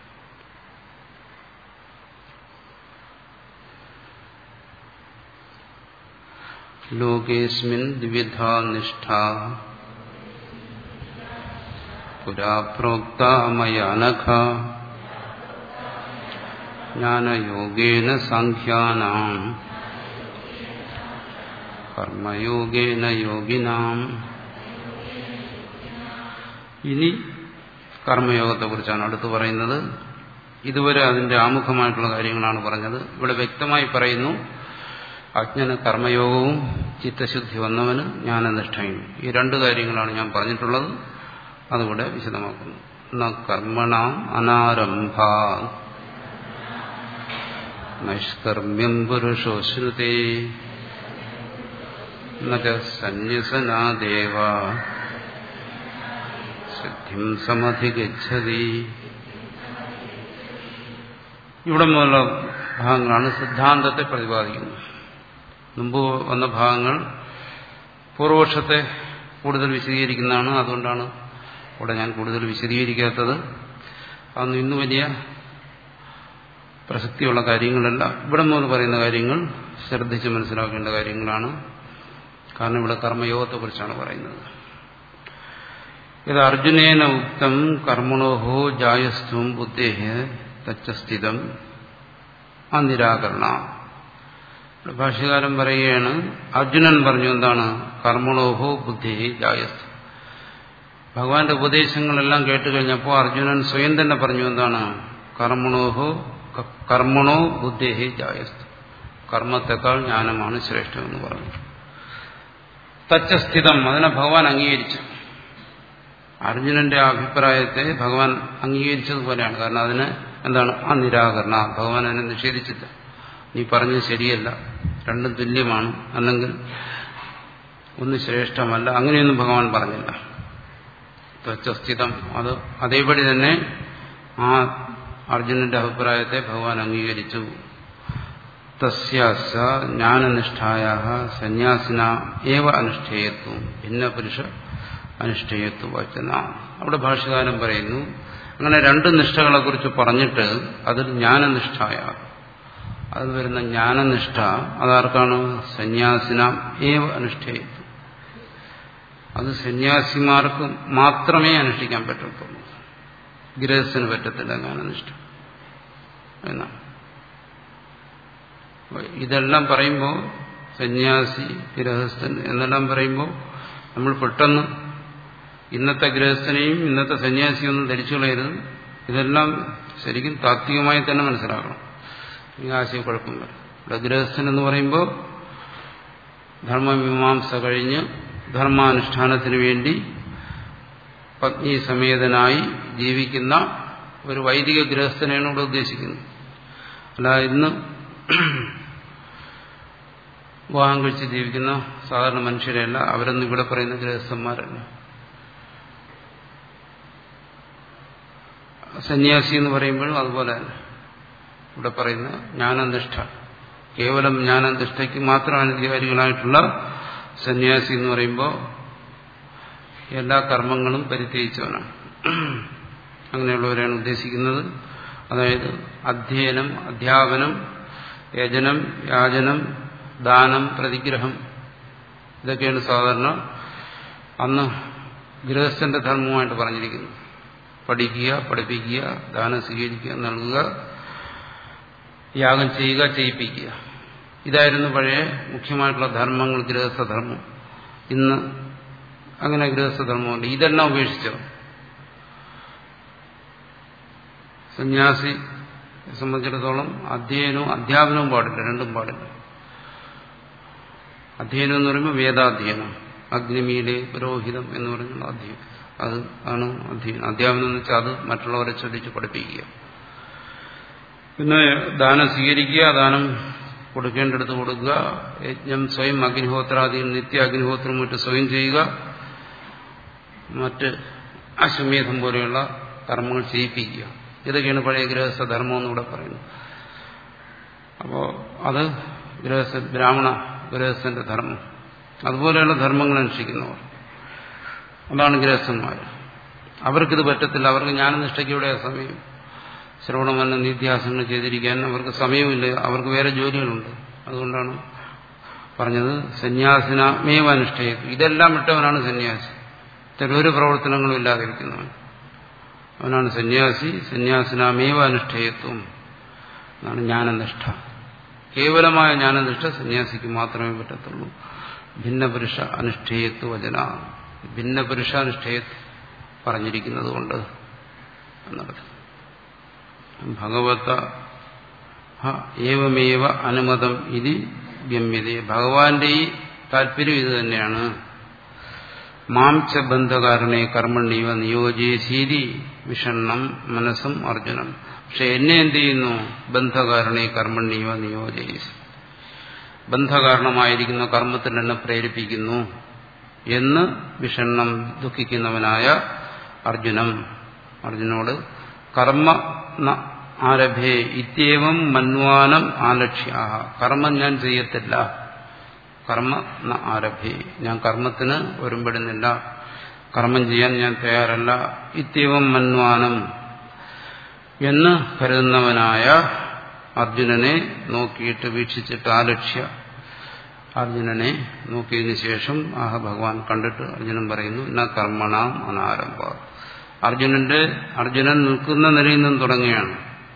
ലോകേസ്മിൻ ദ്വിവിധ നിഷ്ഠ പുരാ പ്രോക്ത മയാനഘ ജ്ഞാനയോഗേന സാഖ്യാനാം കർമ്മയോഗേന യോഗിനാം ഇനി കർമ്മയോഗത്തെക്കുറിച്ചാണ് അടുത്ത് പറയുന്നത് ഇതുവരെ അതിന്റെ ആമുഖമായിട്ടുള്ള കാര്യങ്ങളാണ് പറഞ്ഞത് ഇവിടെ വ്യക്തമായി പറയുന്നു അജ്ഞന് കർമ്മയോഗവും ചിത്തശുദ്ധി വന്നവന് ജ്ഞാനനിഷ്ഠയും ഈ രണ്ട് കാര്യങ്ങളാണ് ഞാൻ പറഞ്ഞിട്ടുള്ളത് അതുകൂടെ വിശദമാക്കുന്നു ന കർമ്മണ അനാരംഭ നൈഷ്കർമ്മ്യം പുരുഷോശ്രുതേ നന്യസനാദേവ സിദ്ധിം സമധിഗച്ഛതി ഇവിടെ മുതലുള്ള ഭാഗങ്ങളാണ് സിദ്ധാന്തത്തെ പ്രതിപാദിക്കുന്നത് മുമ്പ് വന്ന ഭാഗങ്ങൾ പൂർവപക്ഷത്തെ കൂടുതൽ വിശദീകരിക്കുന്നതാണ് അതുകൊണ്ടാണ് ഇവിടെ ഞാൻ കൂടുതൽ വിശദീകരിക്കാത്തത് അതൊന്നും ഇന്ന് വലിയ പ്രസക്തിയുള്ള കാര്യങ്ങളല്ല ഇവിടെ മുതൽ പറയുന്ന കാര്യങ്ങൾ ശ്രദ്ധിച്ച് മനസ്സിലാക്കേണ്ട കാര്യങ്ങളാണ് കാരണം ഇവിടെ കർമ്മയോഗത്തെക്കുറിച്ചാണ് പറയുന്നത് ഇത് അർജുനേന ഉക്തം കർമ്മണോഹോ ജായസ്ത്വം ബുദ്ധേഹ തച്ചസ്ഥിതം ആ നിരാകരണ ഭാഷ്യകാരൻ പറയുകയാണ് അർജുനൻ പറഞ്ഞു എന്താണ് കർമ്മണോഹോ ബുദ്ധി ജായസ്തു ഭഗവാന്റെ ഉപദേശങ്ങളെല്ലാം കേട്ട് കഴിഞ്ഞപ്പോൾ അർജുനൻ സ്വയം തന്നെ പറഞ്ഞു എന്താണ് കർമ്മണോഹോ കർമ്മണോ ബുദ്ധി ജായസ്തു കർമ്മത്തെക്കാൾ ജ്ഞാനമാണ് ശ്രേഷ്ഠമെന്ന് പറഞ്ഞു തച്ചസ്ഥിതം അതിനെ ഭഗവാൻ അംഗീകരിച്ചു അർജുനന്റെ അഭിപ്രായത്തെ ഭഗവാൻ അംഗീകരിച്ചതുപോലെയാണ് കാരണം അതിന് എന്താണ് ആ നിരാകരണ ഭഗവാൻ അതിനെ നിഷേധിച്ചില്ല നീ പറഞ്ഞത് ശരിയല്ല രണ്ടും തുല്യമാണ് അല്ലെങ്കിൽ ഒന്ന് ശ്രേഷ്ഠമല്ല അങ്ങനെയൊന്നും ഭഗവാൻ പറഞ്ഞില്ല ത്വസ്ഥിതം അത് അതേപടി തന്നെ ആ അർജുനന്റെ അഭിപ്രായത്തെ ഭഗവാൻ അംഗീകരിച്ചു തസ്യാസ ജ്ഞാനനിഷ്ഠായ സന്യാസിന ഏവ അനുഷ്ഠേയത്വം ഭിന്നപുരുഷ അനുഷ്ഠേയത്വ വചന അവിടെ ഭാഷകാരൻ പറയുന്നു അങ്ങനെ രണ്ട് നിഷ്ഠകളെ കുറിച്ച് പറഞ്ഞിട്ട് അതിൽ ജ്ഞാനനിഷ്ഠായ അതിൽ വരുന്ന ജ്ഞാനനിഷ്ഠ അതാർക്കാണ് സന്യാസിന ഏവ അനുഷ്ഠേയത്വം അത് സന്യാസിമാർക്ക് മാത്രമേ അനുഷ്ഠിക്കാൻ പറ്റത്തുള്ളൂ ഗൃഹസ്ഥന് പറ്റത്തില്ല ജ്ഞാനനിഷ്ഠ എന്നാണ് ഇതെല്ലാം പറയുമ്പോൾ സന്യാസി ഗൃഹസ്ഥൻ എന്നെല്ലാം പറയുമ്പോൾ നമ്മൾ പെട്ടെന്ന് ഇന്നത്തെ ഗൃഹസ്ഥനെയും ഇന്നത്തെ സന്യാസിയും ഒന്നും ധരിച്ചു കളയരുത് ഇതെല്ലാം ശരിക്കും താത്വികമായി തന്നെ മനസ്സിലാക്കണം ഈ ആശയക്കുഴപ്പമില്ല ഇവിടെ ഗൃഹസ്ഥൻ എന്ന് പറയുമ്പോൾ ധർമ്മമീമാംസ കഴിഞ്ഞ് ധർമാനുഷ്ഠാനത്തിന് വേണ്ടി പത്നി സമേതനായി ജീവിക്കുന്ന ഒരു വൈദിക ഗൃഹസ്ഥനെയാണ് ഇവിടെ ഉദ്ദേശിക്കുന്നത് അല്ല ഇന്ന് വിവാഹം കഴിച്ച് ജീവിക്കുന്ന സാധാരണ മനുഷ്യരെയല്ല അവരൊന്നും ഇവിടെ പറയുന്ന ഗൃഹസ്ഥന്മാരല്ല സന്യാസി എന്ന് പറയുമ്പോഴും അതുപോലെ തന്നെ ഇവിടെ പറയുന്ന ജ്ഞാനനിഷ്ഠ കേവലം ജ്ഞാനനിഷ്ഠയ്ക്ക് മാത്രം അനധികാരികളായിട്ടുള്ള സന്യാസി എന്ന് പറയുമ്പോൾ എല്ലാ കർമ്മങ്ങളും പരിത്യജിച്ചവനാണ് അങ്ങനെയുള്ളവരെയാണ് ഉദ്ദേശിക്കുന്നത് അതായത് അധ്യയനം അധ്യാപനം യജനം യാചനം ദാനം പ്രതിഗ്രഹം ഇതൊക്കെയാണ് സാധാരണ അന്ന് ഗൃഹസ്ഥന്റെ ധർമ്മമായിട്ട് പറഞ്ഞിരിക്കുന്നത് പഠിക്കുക പഠിപ്പിക്കുക ദാനം സ്വീകരിക്കുക നൽകുക യാഗം ചെയ്യുക ചെയ്യിപ്പിക്കുക ഇതായിരുന്നു പഴയ മുഖ്യമായിട്ടുള്ള ധർമ്മങ്ങൾ ഗൃഹസ്ഥധർമ്മം ഇന്ന് അങ്ങനെ ഗൃഹസ്ഥധർമ്മമുണ്ട് ഇതെല്ലാം ഉപേക്ഷിച്ചോ സന്യാസി സംബന്ധിച്ചിടത്തോളം അധ്യയനവും അധ്യാപനവും പാടില്ല രണ്ടും പാടില്ല അധ്യയനം എന്ന് പറയുമ്പോൾ വേദാധ്യയനം അഗ്നിമീലെ പുരോഹിതം എന്ന് പറഞ്ഞുള്ള അധ്യയനം അത് ആണ് അധ്യയനം അധ്യാപനം എന്ന് വെച്ചാൽ അത് മറ്റുള്ളവരെ ചൊല്ലിച്ച് പഠിപ്പിക്കുക പിന്നെ ദാനം സ്വീകരിക്കുക ദാനം കൊടുക്കേണ്ടടുത്ത് കൊടുക്കുക യജ്ഞം സ്വയം അഗ്നിഹോത്രാദികൾ നിത്യ അഗ്നിഹോത്രം മറ്റ് സ്വയം ചെയ്യുക മറ്റ് അശ്വമേധം പോലെയുള്ള കർമ്മങ്ങൾ ചെയ്യിപ്പിക്കുക ഇതൊക്കെയാണ് പഴയ ഗൃഹസ്ഥ ധർമ്മം എന്നിവിടെ പറയുന്നത് അപ്പോൾ അത് ഗൃഹസ്ഥ ബ്രാഹ്മണ ഗൃഹസ്ഥന്റെ ധർമ്മം അതുപോലെയുള്ള ധർമ്മങ്ങൾ അനുഷ്ഠിക്കുന്നവർ അതാണ് ഗൃഹസ്ഥന്മാർ അവർക്കിത് പറ്റത്തില്ല അവർക്ക് ജ്ഞാനനിഷ്ഠയ്ക്ക് ഇവിടെ സമയം ശ്രവണമല്ല നിത്യാസങ്ങൾ ചെയ്തിരിക്കാൻ അവർക്ക് സമയമില്ല അവർക്ക് വേറെ ജോലികളുണ്ട് അതുകൊണ്ടാണ് പറഞ്ഞത് സന്യാസിനമേവ അനുഷ്ഠയിക്കും ഇതെല്ലാം വിട്ടവനാണ് സന്യാസി ചിലൊരു പ്രവർത്തനങ്ങളും ഇല്ലാതിരിക്കുന്നവൻ അവനാണ് സന്യാസി സന്യാസിനാമേവ അനുഷ്ഠേയത്വം എന്നാണ് ജ്ഞാനനിഷ്ഠ കേവലമായ ജ്ഞാനനിഷ്ഠ സന്യാസിക്ക് മാത്രമേ പറ്റത്തുള്ളൂ ഭിന്നപുരുഷ അനുഷ്ഠേയത്വ വചന ഭിന്നപുരുഷാനുഷ്ഠേയത്വം പറഞ്ഞിരിക്കുന്നത് കൊണ്ട് എന്നർത്ഥം ഭഗവത ഏവമേവ അനുമതം ഇതി ഗമ്യത ഭഗവാന്റെ ഈ താല്പര്യം ഇത് തന്നെയാണ് മാംസ ബന്ധകാരണേ കർമ്മണ്യവ നിയോജയശീതി വിഷണ്ണം മനസ്സും അർജുനം പക്ഷെ എന്നെ എന്ത് ചെയ്യുന്നു ബന്ധകാരണേ കർമ്മണ്യവ നിയോജയസി ബന്ധകാരണമായിരിക്കുന്ന കർമ്മത്തിൽ എന്നെ പ്രേരിപ്പിക്കുന്നു എന്ന് വിഷണ്ണം ദുഃഖിക്കുന്നവനായ അർജുനം അർജുനോട് കർമ്മ ന ആരഭേ ഇത്യേവം മന്വാനം ആലക്ഷ്യ കർമ്മം ഞാൻ ചെയ്യത്തില്ല കർമ്മ ന ആരഭേ ഞാൻ കർമ്മത്തിന് ഒരുമ്പെടുന്നില്ല കർമ്മം ചെയ്യാൻ ഞാൻ തയ്യാറല്ല ഇത്യവം മന്വാനം എന്ന് കരുതുന്നവനായ അർജുനനെ നോക്കിയിട്ട് വീക്ഷിച്ചിട്ട് ആലക്ഷ്യ അർജുനനെ നോക്കിയതിനു ശേഷം ആഹ ഭഗവാൻ കണ്ടിട്ട് അർജുനൻ പറയുന്നു ന കർമ്മണാം അനാരംഭ അർജുനന്റെ അർജുനൻ നിൽക്കുന്ന നിലയിൽ നിന്നും തുടങ്ങുകയാണ്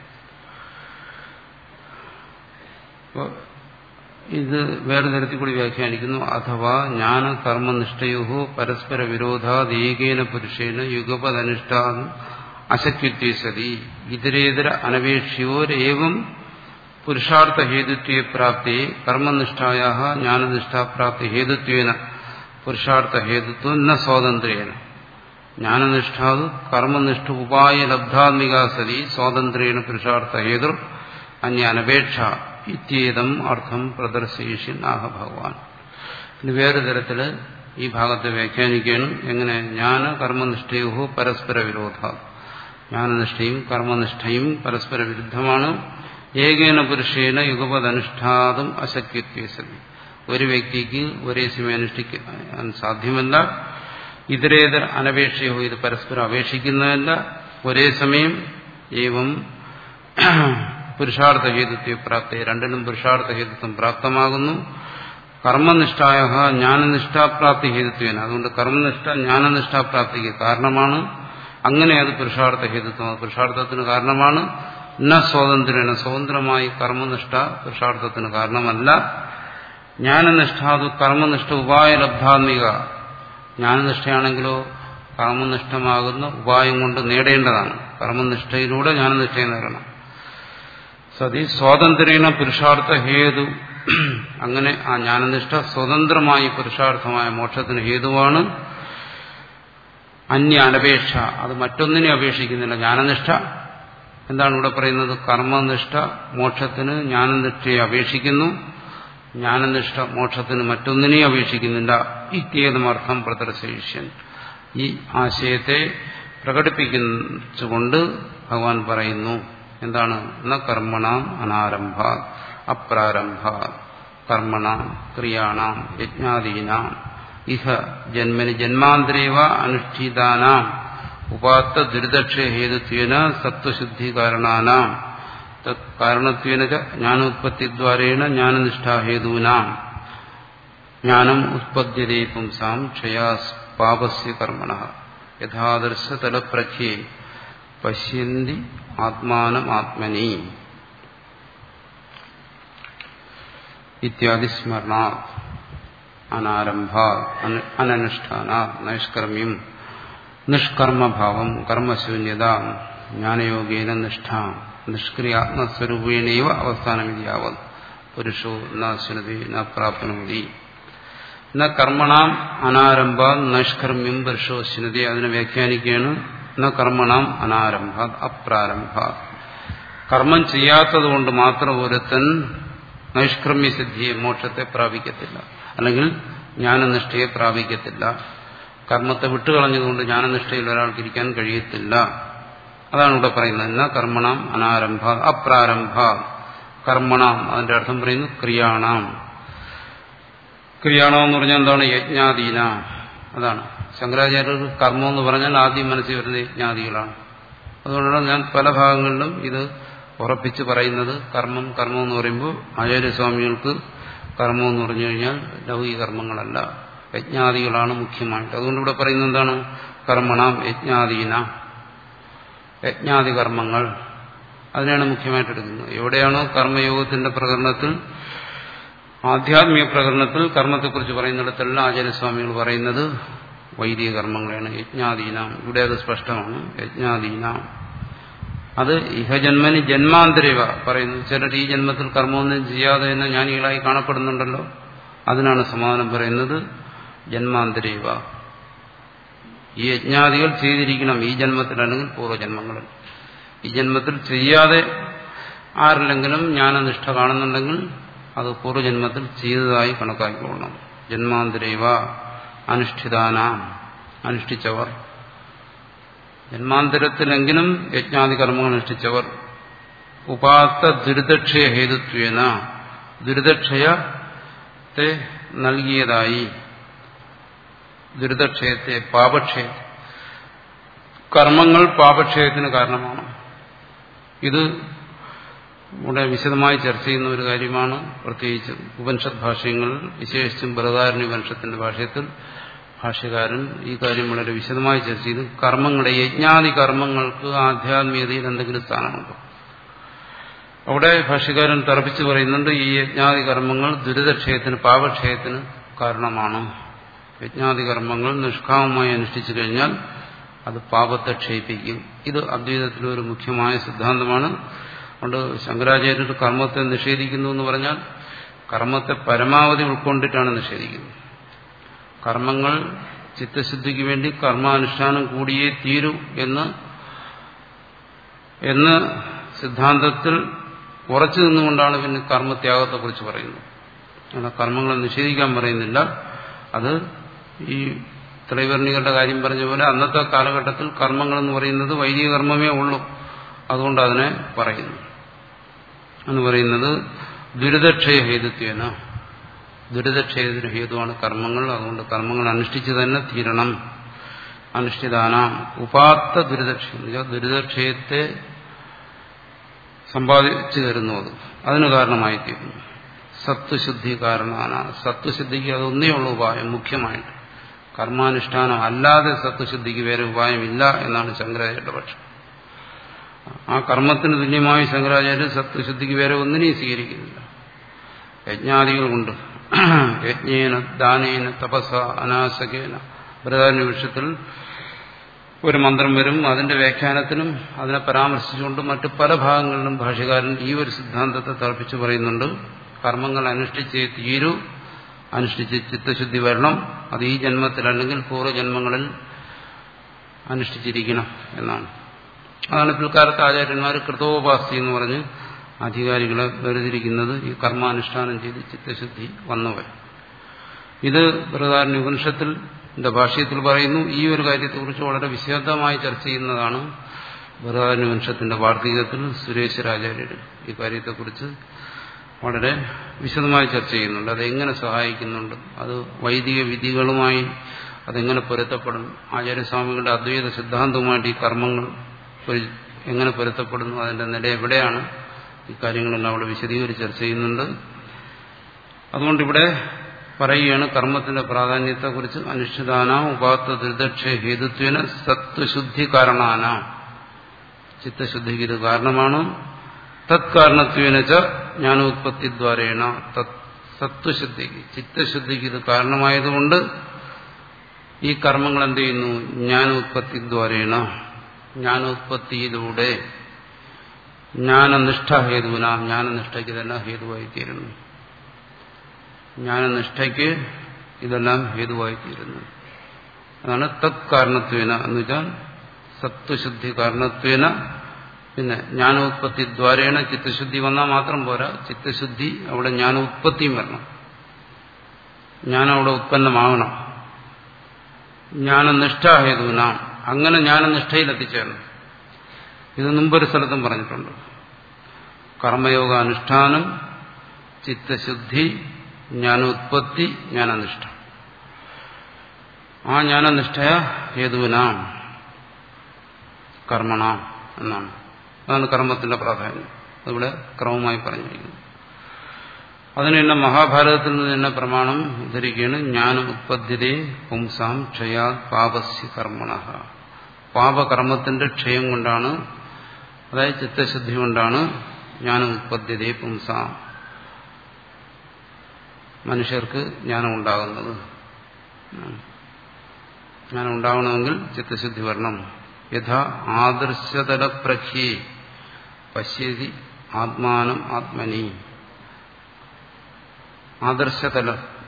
ഇത് വേറെ തരത്തിൽ കൂടി വ്യാഖ്യാനിക്കുന്നു അഥവാ ജ്ഞാന കർമ്മനിഷ്ഠയോ പരസ്പര വിരോധാത് ഏകേന പുരുഷേന യുഗപദനിഷ്ഠാതും അശക്യത്വ സതി ഇതരേതര അനപേക്ഷ്യോരേവം പുരുഷാർത്ഥ ഹേതുത്വ പ്രാപ്തി കർമ്മനിഷ്ഠായ ജ്ഞാനനിഷ്ഠാപ്രാപ്തി ഹേതുത്വേന പുരുഷാർത്ഥ ഹേതുത്വം ന സ്വാതന്ത്ര്യേന ജ്ഞാനനിഷ്ഠാതു കർമ്മനിഷ്ഠ ഉപായ ലബ്ധാത്മിക സതി സ്വാതന്ത്ര്യേണ പുരുഷാർത്ഥ ഹേതു അന്യ അനപേക്ഷ ഇത്യേതം അർത്ഥം പ്രദർശയിഷ്യൻ ആഹ ഭഗവാൻ ഇനി വേറെ തരത്തില് ഈ ഭാഗത്തെ വ്യാഖ്യാനിക്കുകയാണ് എങ്ങനെ ജ്ഞാന കർമ്മനിഷ്ഠയോ പരസ്പര വിരോധ ജ്ഞാനനിഷ്ഠയും കർമ്മനിഷ്ഠയും പരസ്പര വിരുദ്ധമാണ് ഏകേന പുരുഷേന യുഗപദനുഷ്ഠാതും അശക്യത്വസതി ഒരു വ്യക്തിക്ക് ഒരേ സമയം അനുഷ്ഠിക്കാൻ സാധ്യമല്ല ഇതരേതര അനപേക്ഷയോ ഇത് പരസ്പരം അപേക്ഷിക്കുന്നതല്ല ഒരേ സമയം ഏവം പുരുഷാർത്ഥ ഹേതുത്വ പ്രാപ്തി രണ്ടിനും പുരുഷാർത്ഥ ഹേതുത്വം പ്രാപ്തമാകുന്നു കർമ്മനിഷ്ഠായ ജ്ഞാനനിഷ്ഠാപ്രാപ്തി ഹേതുത്വേന അതുകൊണ്ട് കർമ്മനിഷ്ഠ ജ്ഞാനനിഷ്ഠാപ്രാപ്തിക്ക് കാരണമാണ് അങ്ങനെ അത് പുരുഷാർത്ഥ ഹേതുത്വം അത് പുരുഷാർത്ഥത്തിന് കാരണമാണ് ന സ്വാതന്ത്ര്യന സ്വതന്ത്രമായി കർമ്മനിഷ്ഠ പുരുഷാർത്ഥത്തിന് കാരണമല്ല ജ്ഞാനനിഷ്ഠ അത് കർമ്മനിഷ്ഠ ഉപായ ലബ്ധാത്മിക ജ്ഞാനനിഷ്ഠയാണെങ്കിലോ കർമ്മനിഷ്ഠമാകുന്ന ഉപായം കൊണ്ട് നേടേണ്ടതാണ് കർമ്മനിഷ്ഠയിലൂടെ ജ്ഞാനനിഷ്ഠയെ നേടണം സതി സ്വാതന്ത്ര്യേണ പുരുഷാർത്ഥ ഹേതു അങ്ങനെ ആ ജ്ഞാനനിഷ്ഠ സ്വതന്ത്രമായി പുരുഷാർത്ഥമായ മോക്ഷത്തിന് ഹേതുവാണ് അന്യ അനപേക്ഷ അത് മറ്റൊന്നിനെ അപേക്ഷിക്കുന്നില്ല ജ്ഞാനനിഷ്ഠ എന്താണ് ഇവിടെ പറയുന്നത് കർമ്മനിഷ്ഠ മോക്ഷത്തിന് ജ്ഞാനനിഷ്ഠയെ അപേക്ഷിക്കുന്നു ജ്ഞാനനിഷ്ഠ മോക്ഷത്തിന് മറ്റൊന്നിനെയും അപേക്ഷിക്കുന്നില്ല ഇത്യേതുമർത്ഥം പ്രദർശയിഷ്യൻ ഈ ആശയത്തെ പ്രകടിപ്പിച്ചുകൊണ്ട് ഭഗവാൻ പറയുന്നു എന്താണ് ന കർമ്മണാം അനാരംഭ അപ്രാരംഭ കർമ്മണാം ക്രിയാണാം യജ്ഞാദീനാം ഇഹ ജന്മനി ജന്മാന്തരേവ അനുഷ്ഠിതാനാം ഉപാത്ത ദുരിതക്ഷ ഹേതുത്വേന സത്വശുദ്ധി കാരണാനാം കാരണത്വേന ജ്ഞാനോത്പത്തിദ്വാരേണ ജ്ഞാനനിഷ്ഠാഹേതൂനാം ജ്ഞാനം ഉത്പദ്യതേ പുംസാം ക്ഷയാ പാപസ്യ കർമ്മണ യഥാദർശതലപ്രഖ്യേ പശ്യന്തി ആത്മാനം ആത്മനി ഇത്യാദി സ്മരണാ അനാരംഭ അനനുഷ്ഠാന നൈഷ്കർമ്മ്യം നിഷ്കർമ്മഭാവം കർമ്മശൂന്യത ജ്ഞാനയോഗേന നിഷ്ഠ നിഷ്ക്രിയാത്മസ്വരൂപേണൈവ അവസ്ഥാനമിതിയാവത് പുരുഷോ ന ശൃതി ന പ്രാപ്നോതി ന കർമ്മണാം അനാരംഭ നൈഷ്കർമ്മ്യം പുരുഷോ ശൃതി അതിനെ വ്യാഖ്യാനിക്കുകയാണ് ന കർമ്മണാം അനാരംഭ അപ്രാരംഭ കർമ്മം ചെയ്യാത്തതുകൊണ്ട് മാത്രം ഒരുത്തൻ നൈഷ്കർമ്മ്യസിദ്ധിയെ മോക്ഷത്തെ പ്രാപിക്കത്തില്ല അല്ലെങ്കിൽ ജ്ഞാനനിഷ്ഠയെ പ്രാപിക്കത്തില്ല കർമ്മത്തെ വിട്ടുകളഞ്ഞതുകൊണ്ട് ജ്ഞാനനിഷ്ഠയിൽ ഒരാൾക്ക് ഇരിക്കാൻ കഴിയത്തില്ല അതാണ് ഇവിടെ പറയുന്നത് എന്നാ കർമ്മണാം അനാരംഭ അപ്രാരംഭ കർമ്മണാം അതിന്റെ അർത്ഥം പറയുന്നു ക്രിയാണാം ക്രിയാണം എന്ന് പറഞ്ഞാൽ എന്താണ് യജ്ഞാദീന അതാണ് ശങ്കരാചാര്യർക്ക് കർമ്മം എന്ന് പറഞ്ഞാൽ ആദ്യം മനസ്സിൽ വരുന്ന യജ്ഞാദികളാണ് അതുകൊണ്ടാണ് ഞാൻ പല ഭാഗങ്ങളിലും ഇത് ഉറപ്പിച്ച് പറയുന്നത് കർമ്മം കർമ്മം എന്ന് പറയുമ്പോൾ ആചാര്യസ്വാമികൾക്ക് കർമ്മം എന്ന് പറഞ്ഞു കഴിഞ്ഞാൽ ലൗകിക കർമ്മങ്ങളല്ല യജ്ഞാദികളാണ് മുഖ്യമായിട്ട് അതുകൊണ്ട് ഇവിടെ പറയുന്നത് എന്താണ് കർമ്മണം യജ്ഞാദീന യജ്ഞാദി കർമ്മങ്ങൾ അതിനെയാണ് മുഖ്യമായിട്ട് എടുക്കുന്നത് എവിടെയാണോ കർമ്മയോഗത്തിന്റെ പ്രകടനത്തിൽ ആധ്യാത്മിക പ്രകടനത്തിൽ കർമ്മത്തെക്കുറിച്ച് പറയുന്നിടത്തെല്ലാം ആചാര്യസ്വാമികൾ പറയുന്നത് വൈദിക കർമ്മങ്ങളാണ് യജ്ഞാദീനാം ഇവിടെ അത് സ്പഷ്ടമാണ് യജ്ഞാദീനാം അത് ഇഹജന്മന് ജന്മാന്തരവ പറയുന്നു ചിലർ ഈ ജന്മത്തിൽ കർമ്മമൊന്നും ചെയ്യാതെ തന്നെ ജ്ഞാനികളായി കാണപ്പെടുന്നുണ്ടല്ലോ അതിനാണ് സമാധാനം പറയുന്നത് ജന്മാന്തരവ ഈ യജ്ഞാദികൾ ചെയ്തിരിക്കണം ഈ ജന്മത്തിലല്ലെങ്കിൽ പൂർവ്വജന്മങ്ങളിൽ ഈ ജന്മത്തിൽ ചെയ്യാതെ ആരിലെങ്കിലും ജ്ഞാനനിഷ്ഠ കാണുന്നുണ്ടെങ്കിൽ അത് പൂർവ്വജന്മത്തിൽ ചെയ്തതായി കണക്കാക്കിക്കൊള്ളണം ജന്മാന്തരവ അനുഷ്ഠിതാന അനുഷ്ഠിച്ചവർ ജന്മാന്തരത്തിലെങ്കിലും യജ്ഞാതി കർമ്മങ്ങൾ അനുഷ്ഠിച്ചവർ ഉപാത്ത ദുരിതക്ഷയ ഹേതുത്വേന ദുരിതക്ഷയത്തെ നൽകിയതായി ദുരിതക്ഷയത്തെ പാപക്ഷയത്തെ കർമ്മങ്ങൾ പാപക്ഷയത്തിന് കാരണമാണ് ഇത് ഇവിടെ വിശദമായി ചർച്ച ചെയ്യുന്ന ഒരു കാര്യമാണ് പ്രത്യേകിച്ചും ഉപനിഷത് ഭാഷ്യങ്ങൾ വിശേഷിച്ചും ബൃഹദാരണ്യ ഉപനിഷത്തിന്റെ ഭാഷ്യത്തിൽ ഭാഷ്യകാരൻ ഈ കാര്യം വളരെ വിശദമായി ചർച്ച ചെയ്തു കർമ്മങ്ങളുടെ യജ്ഞാതി കർമ്മങ്ങൾക്ക് ആധ്യാത്മികതയിൽ എന്തെങ്കിലും സ്ഥാനമുണ്ടോ അവിടെ ഭാഷ്യകാരൻ തറപ്പിച്ചു പറയുന്നുണ്ട് ഈ യജ്ഞാതി കർമ്മങ്ങൾ ദുരിതക്ഷയത്തിന് പാപക്ഷയത്തിന് കാരണമാണ് യജ്ഞാതി കർമ്മങ്ങൾ നിഷ്കാമമായി അനുഷ്ഠിച്ചു കഴിഞ്ഞാൽ അത് പാപത്തെ ക്ഷയിപ്പിക്കും ഇത് അദ്വൈതത്തിലെ ഒരു മുഖ്യമായ സിദ്ധാന്തമാണ് അതുകൊണ്ട് ശങ്കരാചാര്യർ കർമ്മത്തെ നിഷേധിക്കുന്നു എന്ന് പറഞ്ഞാൽ കർമ്മത്തെ പരമാവധി ഉൾക്കൊണ്ടിട്ടാണ് നിഷേധിക്കുന്നത് കർമ്മങ്ങൾ ചിത്തശുദ്ധിക്ക് വേണ്ടി കർമാനുഷ്ഠാനം കൂടിയേ തീരൂ എന്ന് എന്ന് സിദ്ധാന്തത്തിൽ ഉറച്ചു നിന്നുകൊണ്ടാണ് പിന്നെ കർമ്മത്യാഗത്തെക്കുറിച്ച് പറയുന്നത് അങ്ങനെ കർമ്മങ്ങളെ നിഷേധിക്കാൻ പറയുന്നില്ല അത് ഈ ത്രൈവർണികളുടെ കാര്യം പറഞ്ഞ പോലെ അന്നത്തെ കാലഘട്ടത്തിൽ കർമ്മങ്ങൾ എന്ന് പറയുന്നത് വൈദിക കർമ്മമേ ഉള്ളൂ അതുകൊണ്ട് അതിനെ പറയുന്നു എന്ന് പറയുന്നത് ദുരിതക്ഷയ ഹേതുത്വേന ദുരിതക്ഷയത്തിന് ഹേതുവാണ് കർമ്മങ്ങൾ അതുകൊണ്ട് കർമ്മങ്ങൾ അനുഷ്ഠിച്ച് തന്നെ തീരണം അനുഷ്ഠിതാന ഉപാത്ത ദുരിതക്ഷയം ദുരിതക്ഷയത്തെ സമ്പാദിച്ചു തരുന്നു അത് അതിന് കാരണമായി തീരുന്നു സത്വശുദ്ധി കാരണമാണ് സത്വശുദ്ധിക്ക് അതൊന്നേ ഉള്ള ഉപായം മുഖ്യമായിട്ട് കർമാനുഷ്ഠാനം അല്ലാതെ സത്വശുദ്ധിക്ക് വേറെ ഉപായമില്ല എന്നാണ് ശങ്കരാചാര്യരുടെ പക്ഷം ആ കർമ്മത്തിന് തുല്യമായി ശങ്കരാചാര്യർ സത്വശുദ്ധിക്ക് വേറെ ഒന്നിനെയും സ്വീകരിക്കുന്നില്ല യജ്ഞാദികൾ കൊണ്ട് യജ്ഞേന ദാനേന തപസ അനാസകേന ബൃഹദാരണ്യ വിഷയത്തിൽ ഒരു മന്ത്രം വരും അതിന്റെ വ്യാഖ്യാനത്തിനും അതിനെ പരാമർശിച്ചുകൊണ്ട് മറ്റ് പല ഭാഗങ്ങളിലും ഭാഷകാരൻ ഈ ഒരു സിദ്ധാന്തത്തെ തർപ്പിച്ചു പറയുന്നുണ്ട് കർമ്മങ്ങൾ അനുഷ്ഠിച്ചേ തീരൂ അനുഷ്ഠിച്ച് ചിത്തശുദ്ധി വരണം അത് ഈ ജന്മത്തിൽ അല്ലെങ്കിൽ പൂർവ്വജന്മങ്ങളിൽ അനുഷ്ഠിച്ചിരിക്കണം എന്നാണ് അതാണ് പിൽക്കാലത്ത് ആചാര്യന്മാർ കൃതോപാസ്തി എന്ന് പറഞ്ഞ് അധികാരികളെ വേർതിരിക്കുന്നത് ഈ കർമാനുഷ്ഠാനം ചെയ്ത് ചിത്തശുദ്ധി വന്നവർ ഇത് ബൃഹദാരണ്യ ഉപനിഷത്തിൽ ഭാഷ്യത്തിൽ പറയുന്നു ഈ ഒരു കാര്യത്തെക്കുറിച്ച് വളരെ വിശദമായി ചർച്ച ചെയ്യുന്നതാണ് ബൃഹദാരണ്യ വംശത്തിന്റെ വാർത്തകത്തിൽ സുരേശ്വരാചാര്യർ ഈ കാര്യത്തെക്കുറിച്ച് വളരെ വിശദമായി ചർച്ച ചെയ്യുന്നുണ്ട് അതെങ്ങനെ സഹായിക്കുന്നുണ്ട് അത് വൈദിക വിധികളുമായി അതെങ്ങനെ പൊരുത്തപ്പെടും ആചാര്യസ്വാമികളുടെ അദ്വൈത സിദ്ധാന്തവുമായിട്ട് ഈ കർമ്മങ്ങൾ എങ്ങനെ പൊരുത്തപ്പെടുന്നു അതിന്റെ നില എവിടെയാണ് ഈ കാര്യങ്ങളെല്ലാം അവിടെ വിശദീകരിച്ച് ചർച്ച ചെയ്യുന്നുണ്ട് അതുകൊണ്ട് ഇവിടെ പറയുകയാണ് കർമ്മത്തിന്റെ പ്രാധാന്യത്തെക്കുറിച്ച് അനുഷ്ഠിതാന ഉപാത്ത ദുരിതക്ഷ ഹേതുത്വന സത്വശുദ്ധി കാരണാന ചിത്തശുദ്ധിക്ക് ഇത് കാരണമാണ് തത്കാരണത്വേനച്ച ജ്ഞാനോത്പത്തിദ്വാരേണ സത്വശുദ്ധിക്ക് ചിത്തശുദ്ധിക്ക് ഇത് കാരണമായതുകൊണ്ട് ഈ കർമ്മങ്ങൾ എന്ത് ചെയ്യുന്നു ജ്ഞാനോത്പത്തിദ്വാരേണ ജ്ഞാനോത്പത്തിയിലൂടെ ജ്ഞാനനിഷ്ഠ ഹേതുവിന ജ്ഞാനനിഷ്ഠയ്ക്ക് തന്നെ ഹേതുവായി തീരുന്നു ജ്ഞാനനിഷ്ഠയ്ക്ക് ഇതെല്ലാം ഹേതുവായി തീരുന്നു അതാണ് തത് കാരണത്വേന എന്ന് വെച്ചാൽ സത്വശുദ്ധി കാരണത്വേന പിന്നെ ജ്ഞാനോത്പത്തി ദ്വാരേണ ചിത്തശുദ്ധി വന്നാൽ മാത്രം പോരാ ചിത്തശുദ്ധി അവിടെ ജ്ഞാനോത്പത്തിയും വരണം ജ്ഞാനം അവിടെ ഉത്പന്നമാകണം ജ്ഞാനനിഷ്ഠ ഹേതുവിന അങ്ങനെ ജ്ഞാനനിഷ്ഠയിൽ എത്തിച്ചേരണം ഇത് മുമ്പൊരു സ്ഥലത്തും പറഞ്ഞിട്ടുണ്ട് കർമ്മയോഗ അനുഷ്ഠാനം ചിത്തശുദ്ധി ജ്ഞാനോത്പത്തി ജ്ഞാനനിഷ്ഠ ആ ജ്ഞാനനിഷ്ഠയ ഹേതുവിനാം കർമ്മണ എന്നാണ് അതാണ് കർമ്മത്തിന്റെ പ്രാധാന്യം അതിവിടെ ക്രമമായി പറഞ്ഞിരിക്കുന്നു അതിന് തന്നെ മഹാഭാരതത്തിൽ നിന്ന് തന്നെ പ്രമാണം ഉദ്ധരിക്കുകയാണ് ജ്ഞാനം ഉത്പദ്ധ്യതേ പുംസാം ക്ഷയാ പാപസ്യ കർമ്മണ പാപകർമ്മത്തിന്റെ ക്ഷയം കൊണ്ടാണ് അതായത് ചിത്തശുദ്ധി കൊണ്ടാണ് ജ്ഞാനം ഉത്പദ്ധ്യതേ പുംസാം മനുഷ്യർക്ക് ജ്ഞാനം ഉണ്ടാകുന്നത് ജ്ഞാനം ഉണ്ടാകണമെങ്കിൽ ചിത്തശുദ്ധി വരണം യഥാ ആദർശതല പ്രഖ്യേ പശ്യതി ആത്മാനം ആത്മനി ആദർശതല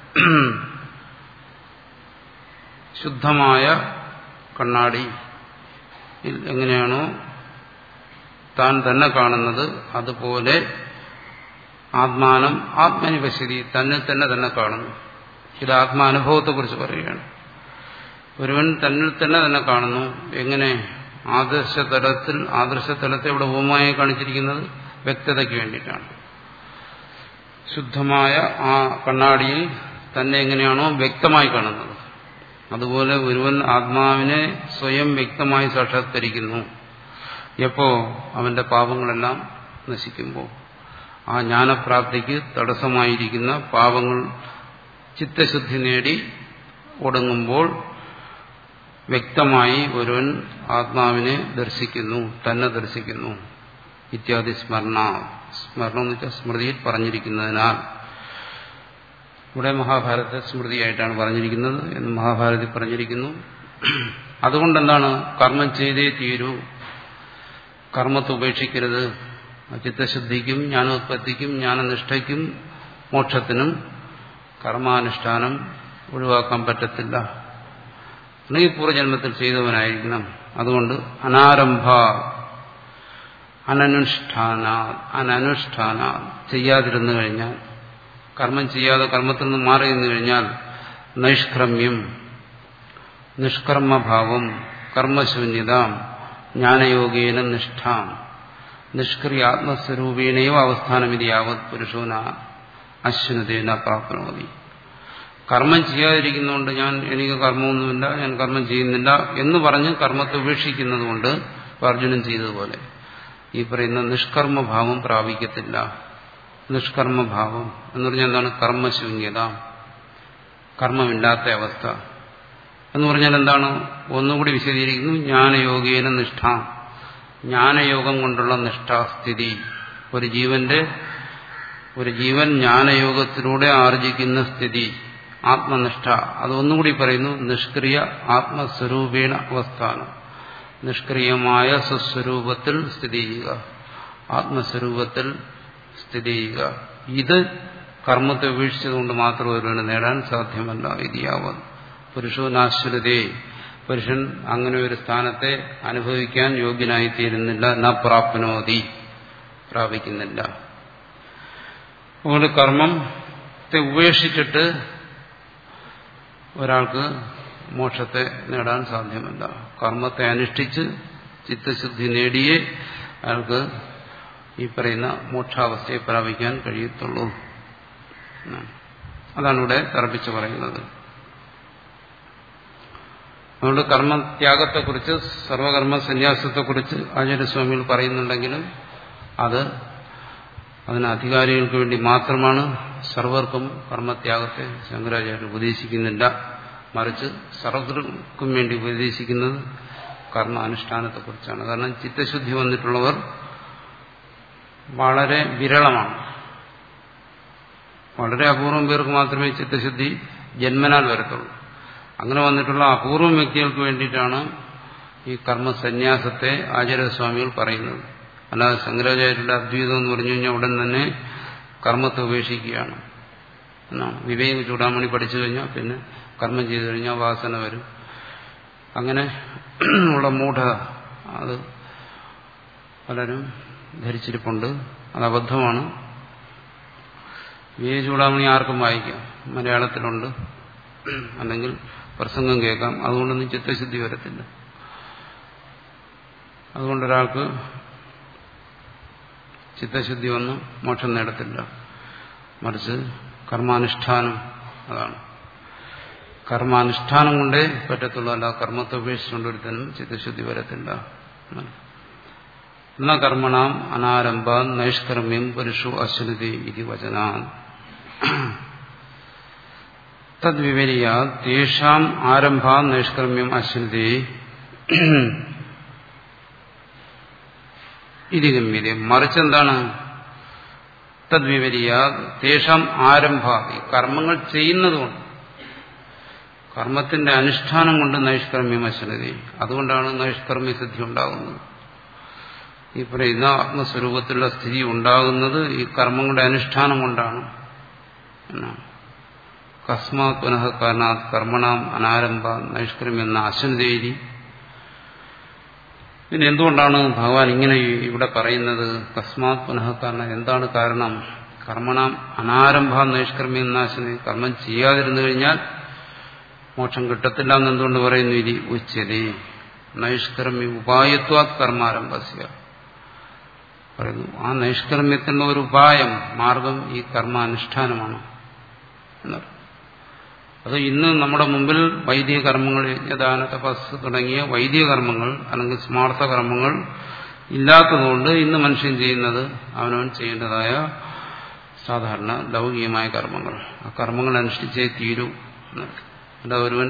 ശുദ്ധമായ കണ്ണാടി എങ്ങനെയാണോ താൻ തന്നെ കാണുന്നത് അതുപോലെ ആത്മാനം ആത്മനി പശ്യതി തന്നെ തന്നെ തന്നെ കാണുന്നു ഇത് ആത്മാനുഭവത്തെക്കുറിച്ച് പറയുകയാണ് ഒരുവൻ തന്നിൽ തന്നെ തന്നെ കാണുന്നു എങ്ങനെ ആദർശതലത്തിൽ ആദർശതലത്തെ ഇവിടെ ഉപമായി കാണിച്ചിരിക്കുന്നത് വ്യക്തതയ്ക്ക് വേണ്ടിയിട്ടാണ് ശുദ്ധമായ ആ കണ്ണാടിയിൽ തന്നെ എങ്ങനെയാണോ വ്യക്തമായി കാണുന്നത് അതുപോലെ ഒരുവൻ ആത്മാവിനെ സ്വയം വ്യക്തമായി സാക്ഷാത്കരിക്കുന്നു എപ്പോ അവന്റെ പാപങ്ങളെല്ലാം നശിക്കുമ്പോൾ ആ ജ്ഞാനപ്രാപ്തിക്ക് തടസ്സമായിരിക്കുന്ന പാപങ്ങൾ ചിത്തശുദ്ധി നേടി ഒടുങ്ങുമ്പോൾ വ്യക്തമായി ഒരുവൻ ആത്മാവിനെ ദർശിക്കുന്നു തന്നെ ദർശിക്കുന്നു ഇത്യാദി സ്മരണ സ്മരണം എന്ന് വെച്ചാൽ സ്മൃതിയിൽ പറഞ്ഞിരിക്കുന്നതിനാൽ ഇവിടെ മഹാഭാരത സ്മൃതിയായിട്ടാണ് പറഞ്ഞിരിക്കുന്നത് എന്ന് മഹാഭാരതത്തിൽ പറഞ്ഞിരിക്കുന്നു അതുകൊണ്ടെന്താണ് കർമ്മം ചെയ്തേ തീരൂ കർമ്മത്തെ ഉപേക്ഷിക്കരുത് ചിത്തശുദ്ധിക്കും ജ്ഞാനോത്പത്തിക്കും ജ്ഞാനനിഷ്ഠയ്ക്കും മോക്ഷത്തിനും കർമാനുഷ്ഠാനം ഒഴിവാക്കാൻ പറ്റത്തില്ല അല്ലെങ്കിൽ പൂർവ്വജന്മത്തിൽ ചെയ്തവനായിരിക്കണം അതുകൊണ്ട് അനാരംഭ അനനുഷ്ഠാന അനനുഷ്ഠാന ചെയ്യാതിരുന്നു കഴിഞ്ഞാൽ കർമ്മം ചെയ്യാതെ കർമ്മത്തിൽ നിന്ന് മാറി നിന്നു കഴിഞ്ഞാൽ നൈഷ്ക്രമ്യം നിഷ്കർമ്മഭാവം കർമ്മശൂന്യത ജ്ഞാനയോഗേന നിഷ്ഠാം നിഷ്ക്രിയ ആത്മസ്വരൂപേണയോ അവസ്ഥാനമിതി യാവത് പുരുഷോന അശ്വനതേന പ്രാപ്നോതി കർമ്മം ചെയ്യാതിരിക്കുന്നതുകൊണ്ട് ഞാൻ എനിക്ക് കർമ്മമൊന്നുമില്ല ഞാൻ കർമ്മം ചെയ്യുന്നില്ല എന്ന് പറഞ്ഞ് കർമ്മത്തെ ഉപേക്ഷിക്കുന്നത് കൊണ്ട് അർജുനൻ ചെയ്തതുപോലെ ഈ പറയുന്ന നിഷ്കർമ്മഭാവം പ്രാപിക്കത്തില്ല നിഷ്കർമ്മഭാവം എന്ന് പറഞ്ഞാൽ എന്താണ് കർമ്മശൂന്യത കർമ്മമില്ലാത്ത അവസ്ഥ എന്ന് പറഞ്ഞാൽ എന്താണ് ഒന്നുകൂടി വിശദീകരിക്കുന്നു ജ്ഞാനയോഗേന നിഷ്ഠ ജ്ഞാനയോഗം കൊണ്ടുള്ള നിഷ്ഠാസ്ഥിതി ഒരു ജീവന്റെ ഒരു ജീവൻ ജ്ഞാനയോഗത്തിലൂടെ ആർജിക്കുന്ന സ്ഥിതി ആത്മനിഷ്ഠ അതൊന്നുകൂടി പറയുന്നു നിഷ്ക്രിയ ആത്മസ്വരൂപേണ അവസ്ഥാനം നിഷ്ക്രിയമായ സ്വസ്വരൂപത്തിൽ സ്ഥിതി ചെയ്യുക ആത്മസ്വരൂപത്തിൽ സ്ഥിതി ചെയ്യുക ഇത് കർമ്മത്തെ ഉപേക്ഷിച്ചതുകൊണ്ട് മാത്രം ഒരുവന് നേടാൻ സാധ്യമല്ല ഇതിയാവത് പുരുഷോനാശ്വരതേ പുരുഷൻ അങ്ങനെ ഒരു സ്ഥാനത്തെ അനുഭവിക്കാൻ യോഗ്യനായിത്തീരുന്നില്ല ന പ്രാപ്നോതി പ്രാപിക്കുന്നില്ല അതുകൊണ്ട് കർമ്മത്തെ ഉപേക്ഷിച്ചിട്ട് ഒരാൾക്ക് മോക്ഷത്തെ നേടാൻ സാധ്യമല്ല കർമ്മത്തെ അനുഷ്ഠിച്ച് ചിത്തശുദ്ധി നേടിയേ അയാൾക്ക് ഈ പറയുന്ന മോക്ഷാവസ്ഥയെ പ്രാപിക്കാൻ കഴിയത്തുള്ളൂ അതാണ് ഇവിടെ തറപ്പിച്ച് പറയുന്നത് അതുകൊണ്ട് കർമ്മത്യാഗത്തെക്കുറിച്ച് സർവകർമ്മ സന്യാസത്തെക്കുറിച്ച് ആചാര്യസ്വാമികൾ പറയുന്നുണ്ടെങ്കിലും അത് അതിന് അധികാരികൾക്ക് വേണ്ടി മാത്രമാണ് സർവർക്കും കർമ്മത്യാഗത്തെ ശങ്കരാചാര്യർ ഉപദേശിക്കുന്നില്ല മറിച്ച് സർവർക്കും വേണ്ടി ഉപദേശിക്കുന്നത് കർമ്മ അനുഷ്ഠാനത്തെക്കുറിച്ചാണ് കാരണം ചിത്തശുദ്ധി വന്നിട്ടുള്ളവർ വളരെ വിരളമാണ് വളരെ അപൂർവം പേർക്ക് മാത്രമേ ചിത്തശുദ്ധി ജന്മനാൽ വരത്തുള്ളൂ അങ്ങനെ വന്നിട്ടുള്ള അപൂർവം വ്യക്തികൾക്ക് വേണ്ടിയിട്ടാണ് ഈ കർമ്മസന്യാസത്തെ ആചാര്യസ്വാമികൾ പറയുന്നത് അല്ലാതെ ശങ്കരാചാര്യരുടെ അദ്വൈതം എന്ന് പറഞ്ഞു കഴിഞ്ഞാൽ ഉടൻ തന്നെ കർമ്മത്തെ ഉപേക്ഷിക്കുകയാണ് എന്നാണ് വിവേക ചൂടാമണി പഠിച്ചു കഴിഞ്ഞാൽ പിന്നെ കർമ്മം ചെയ്തു കഴിഞ്ഞാൽ വാസന വരും അങ്ങനെ ഉള്ള മൂഢത അത് പലരും ധരിച്ചിരിപ്പുണ്ട് അത് അബദ്ധമാണ് വിവേക ചൂടാമണി ആർക്കും വായിക്കാം മലയാളത്തിലുണ്ട് അല്ലെങ്കിൽ പ്രസംഗം കേൾക്കാം അതുകൊണ്ടൊന്നും ചിത്തശുദ്ധി വരത്തില്ല അതുകൊണ്ടൊരാൾക്ക് ചിത്തശുദ്ധി വന്ന് മോക്ഷം നേടത്തില്ല മറിച്ച് കർമാനുഷ്ഠാനം അതാണ് കർമാനുഷ്ഠാനം കൊണ്ടേ പറ്റത്തുള്ളൂ അല്ല കർമ്മത്തെ ഉപേക്ഷിച്ചുകൊണ്ടൊരുത്തനും ചിത്തശുദ്ധി വരത്തില്ല എന്ന കർമ്മണാം അനാരംഭ നൈഷ്കർമ്മ്യം പുരുഷു അശ്വതി ഇതി വചനാൻ തദ്വിപരീയ തേഷാം ആരംഭ നൈഷ്കർമ്മ്യം അശ്വതി ഇത് ഗമ്യത മറിച്ച് എന്താണ് തദ്വിപരീയ തേഷാം ആരംഭ ഈ കർമ്മങ്ങൾ ചെയ്യുന്നതുകൊണ്ട് കർമ്മത്തിന്റെ അനുഷ്ഠാനം കൊണ്ട് നൈഷ്കർമ്മ്യം അശ്വതി അതുകൊണ്ടാണ് നൈഷ്കർമ്മ്യ സിദ്ധി ഉണ്ടാകുന്നത് ഈ പറയുന്ന ആത്മസ്വരൂപത്തിലുള്ള സ്ഥിതി ഉണ്ടാകുന്നത് ഈ കർമ്മങ്ങളുടെ അനുഷ്ഠാനം കൊണ്ടാണ് എന്നാണ് കസ്മാത് പുനഃ കാരണാത് കർമ്മണാം അനാരംഭ നൈഷ്കർമ്മ്യം എന്ന അശ്വന്തേരി പിന്നെ എന്തുകൊണ്ടാണ് ഭഗവാൻ ഇങ്ങനെ ഇവിടെ പറയുന്നത് കസ്മാത് പുനഃ കാരണം എന്താണ് കാരണം കർമ്മണാം അനാരംഭ നൈഷ്കർമ്മ്യം എന്ന അശ്വതി കർമ്മം ചെയ്യാതിരുന്നു കഴിഞ്ഞാൽ മോക്ഷം കിട്ടത്തില്ല എന്ന് എന്തുകൊണ്ട് പറയുന്നു ഇനി ഉച്ചതി നൈഷ്കർമ്മ്യ ഉപായത്വാത് കർമാരംഭസ്യ പറയുന്നു ആ നൈഷ്കർമ്മ്യത്തിനുള്ള ഒരു ഉപായം മാർഗം ഈ കർമാനുഷ്ഠാനമാണ് എന്നറിയും അത് ഇന്ന് നമ്മുടെ മുമ്പിൽ വൈദിക കർമ്മങ്ങൾ യജ്ഞദാന തപസ് തുടങ്ങിയ വൈദിക കർമ്മങ്ങൾ അല്ലെങ്കിൽ സ്മാർത്ഥ കർമ്മങ്ങൾ ഇല്ലാത്തതുകൊണ്ട് ഇന്ന് മനുഷ്യൻ ചെയ്യുന്നത് അവനവൻ ചെയ്യേണ്ടതായ സാധാരണ ലൗകികമായ കർമ്മങ്ങൾ ആ കർമ്മങ്ങൾ അനുഷ്ഠിച്ചേ തീരൂ അല്ല ഒരുവൻ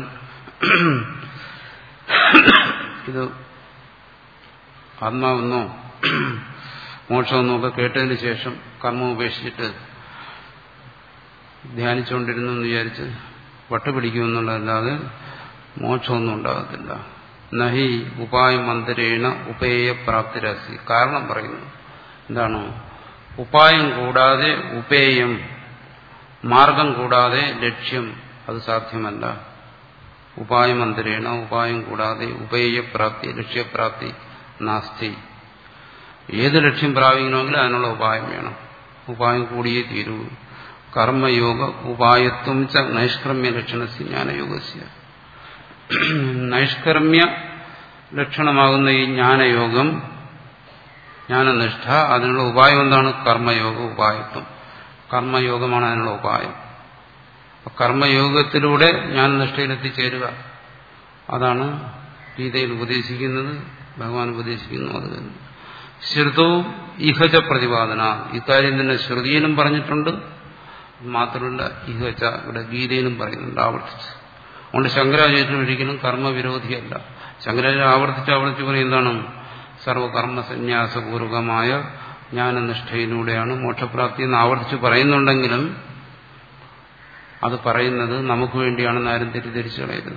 ഇത് ആത്മാവെന്നോ മോക്ഷമെന്നോ ഒക്കെ കേട്ടതിന് ശേഷം കർമ്മം ഉപേക്ഷിച്ചിട്ട് ധ്യാനിച്ചുകൊണ്ടിരുന്നു എന്ന് വിചാരിച്ച് വട്ടുപിടിക്കുമെന്നുള്ളതല്ലാതെ മോക്ഷമൊന്നും ഉണ്ടാകത്തില്ല നഹി ഉപായം അന്തരേണ ഉപേയ പ്രാപ്തിരസി കാരണം പറയുന്നു എന്താണ് ഉപായം കൂടാതെ ഉപേയം മാർഗം കൂടാതെ ലക്ഷ്യം അത് സാധ്യമല്ല ഉപായം അന്തരേണ ഉപായം കൂടാതെ ഉപേയപ്രാപ്തി ലക്ഷ്യപ്രാപ്തി നാസ്തി ഏത് ലക്ഷ്യം പ്രാപിക്കണമെങ്കിലും അതിനുള്ള ഉപായം വേണം ഉപായം കൂടിയേ തീരൂ കർമ്മയോഗ ഉപായത്വം ച നൈഷ്കർമ്മ്യ ലക്ഷണസ് ജ്ഞാനയോഗസ്യ നൈഷ്കർമ്മ്യ ലക്ഷണമാകുന്ന ഈ ജ്ഞാനയോഗം ജ്ഞാനനിഷ്ഠ അതിനുള്ള ഉപായം എന്താണ് കർമ്മയോഗ ഉപായത്വം കർമ്മയോഗമാണ് അതിനുള്ള ഉപായം കർമ്മയോഗത്തിലൂടെ ജ്ഞാനനിഷ്ഠയിലെത്തിച്ചേരുക അതാണ് ഗീതയിൽ ഉപദേശിക്കുന്നത് ഭഗവാൻ ഉപദേശിക്കുന്നു അത് തന്നെ ശ്രുതവും ഇഹജ പ്രതിപാദന ഇക്കാര്യം തന്നെ ശ്രുതിയിലും പറഞ്ഞിട്ടുണ്ട് മാത്രമല്ല ഇഹജ ഇവിടെ ഗീതയിലും പറയുന്നുണ്ട് ആവർത്തിച്ച് അതുകൊണ്ട് ശങ്കരാചാര്യൻ ഒരിക്കലും കർമ്മവിരോധിയല്ല ശങ്കരാചാര്യ ആവർത്തിച്ച് ആവർത്തിച്ച് പറയും എന്താണ് സർവകർമ്മ സന്യാസപൂർവകമായ ജ്ഞാനനിഷ്ഠയിലൂടെയാണ് മോക്ഷപ്രാപ്തി എന്ന് ആവർത്തിച്ച് പറയുന്നുണ്ടെങ്കിലും അത് പറയുന്നത് നമുക്ക് വേണ്ടിയാണെന്ന് ആരും തെറ്റിദ്ധരിച്ചു കളയരുത്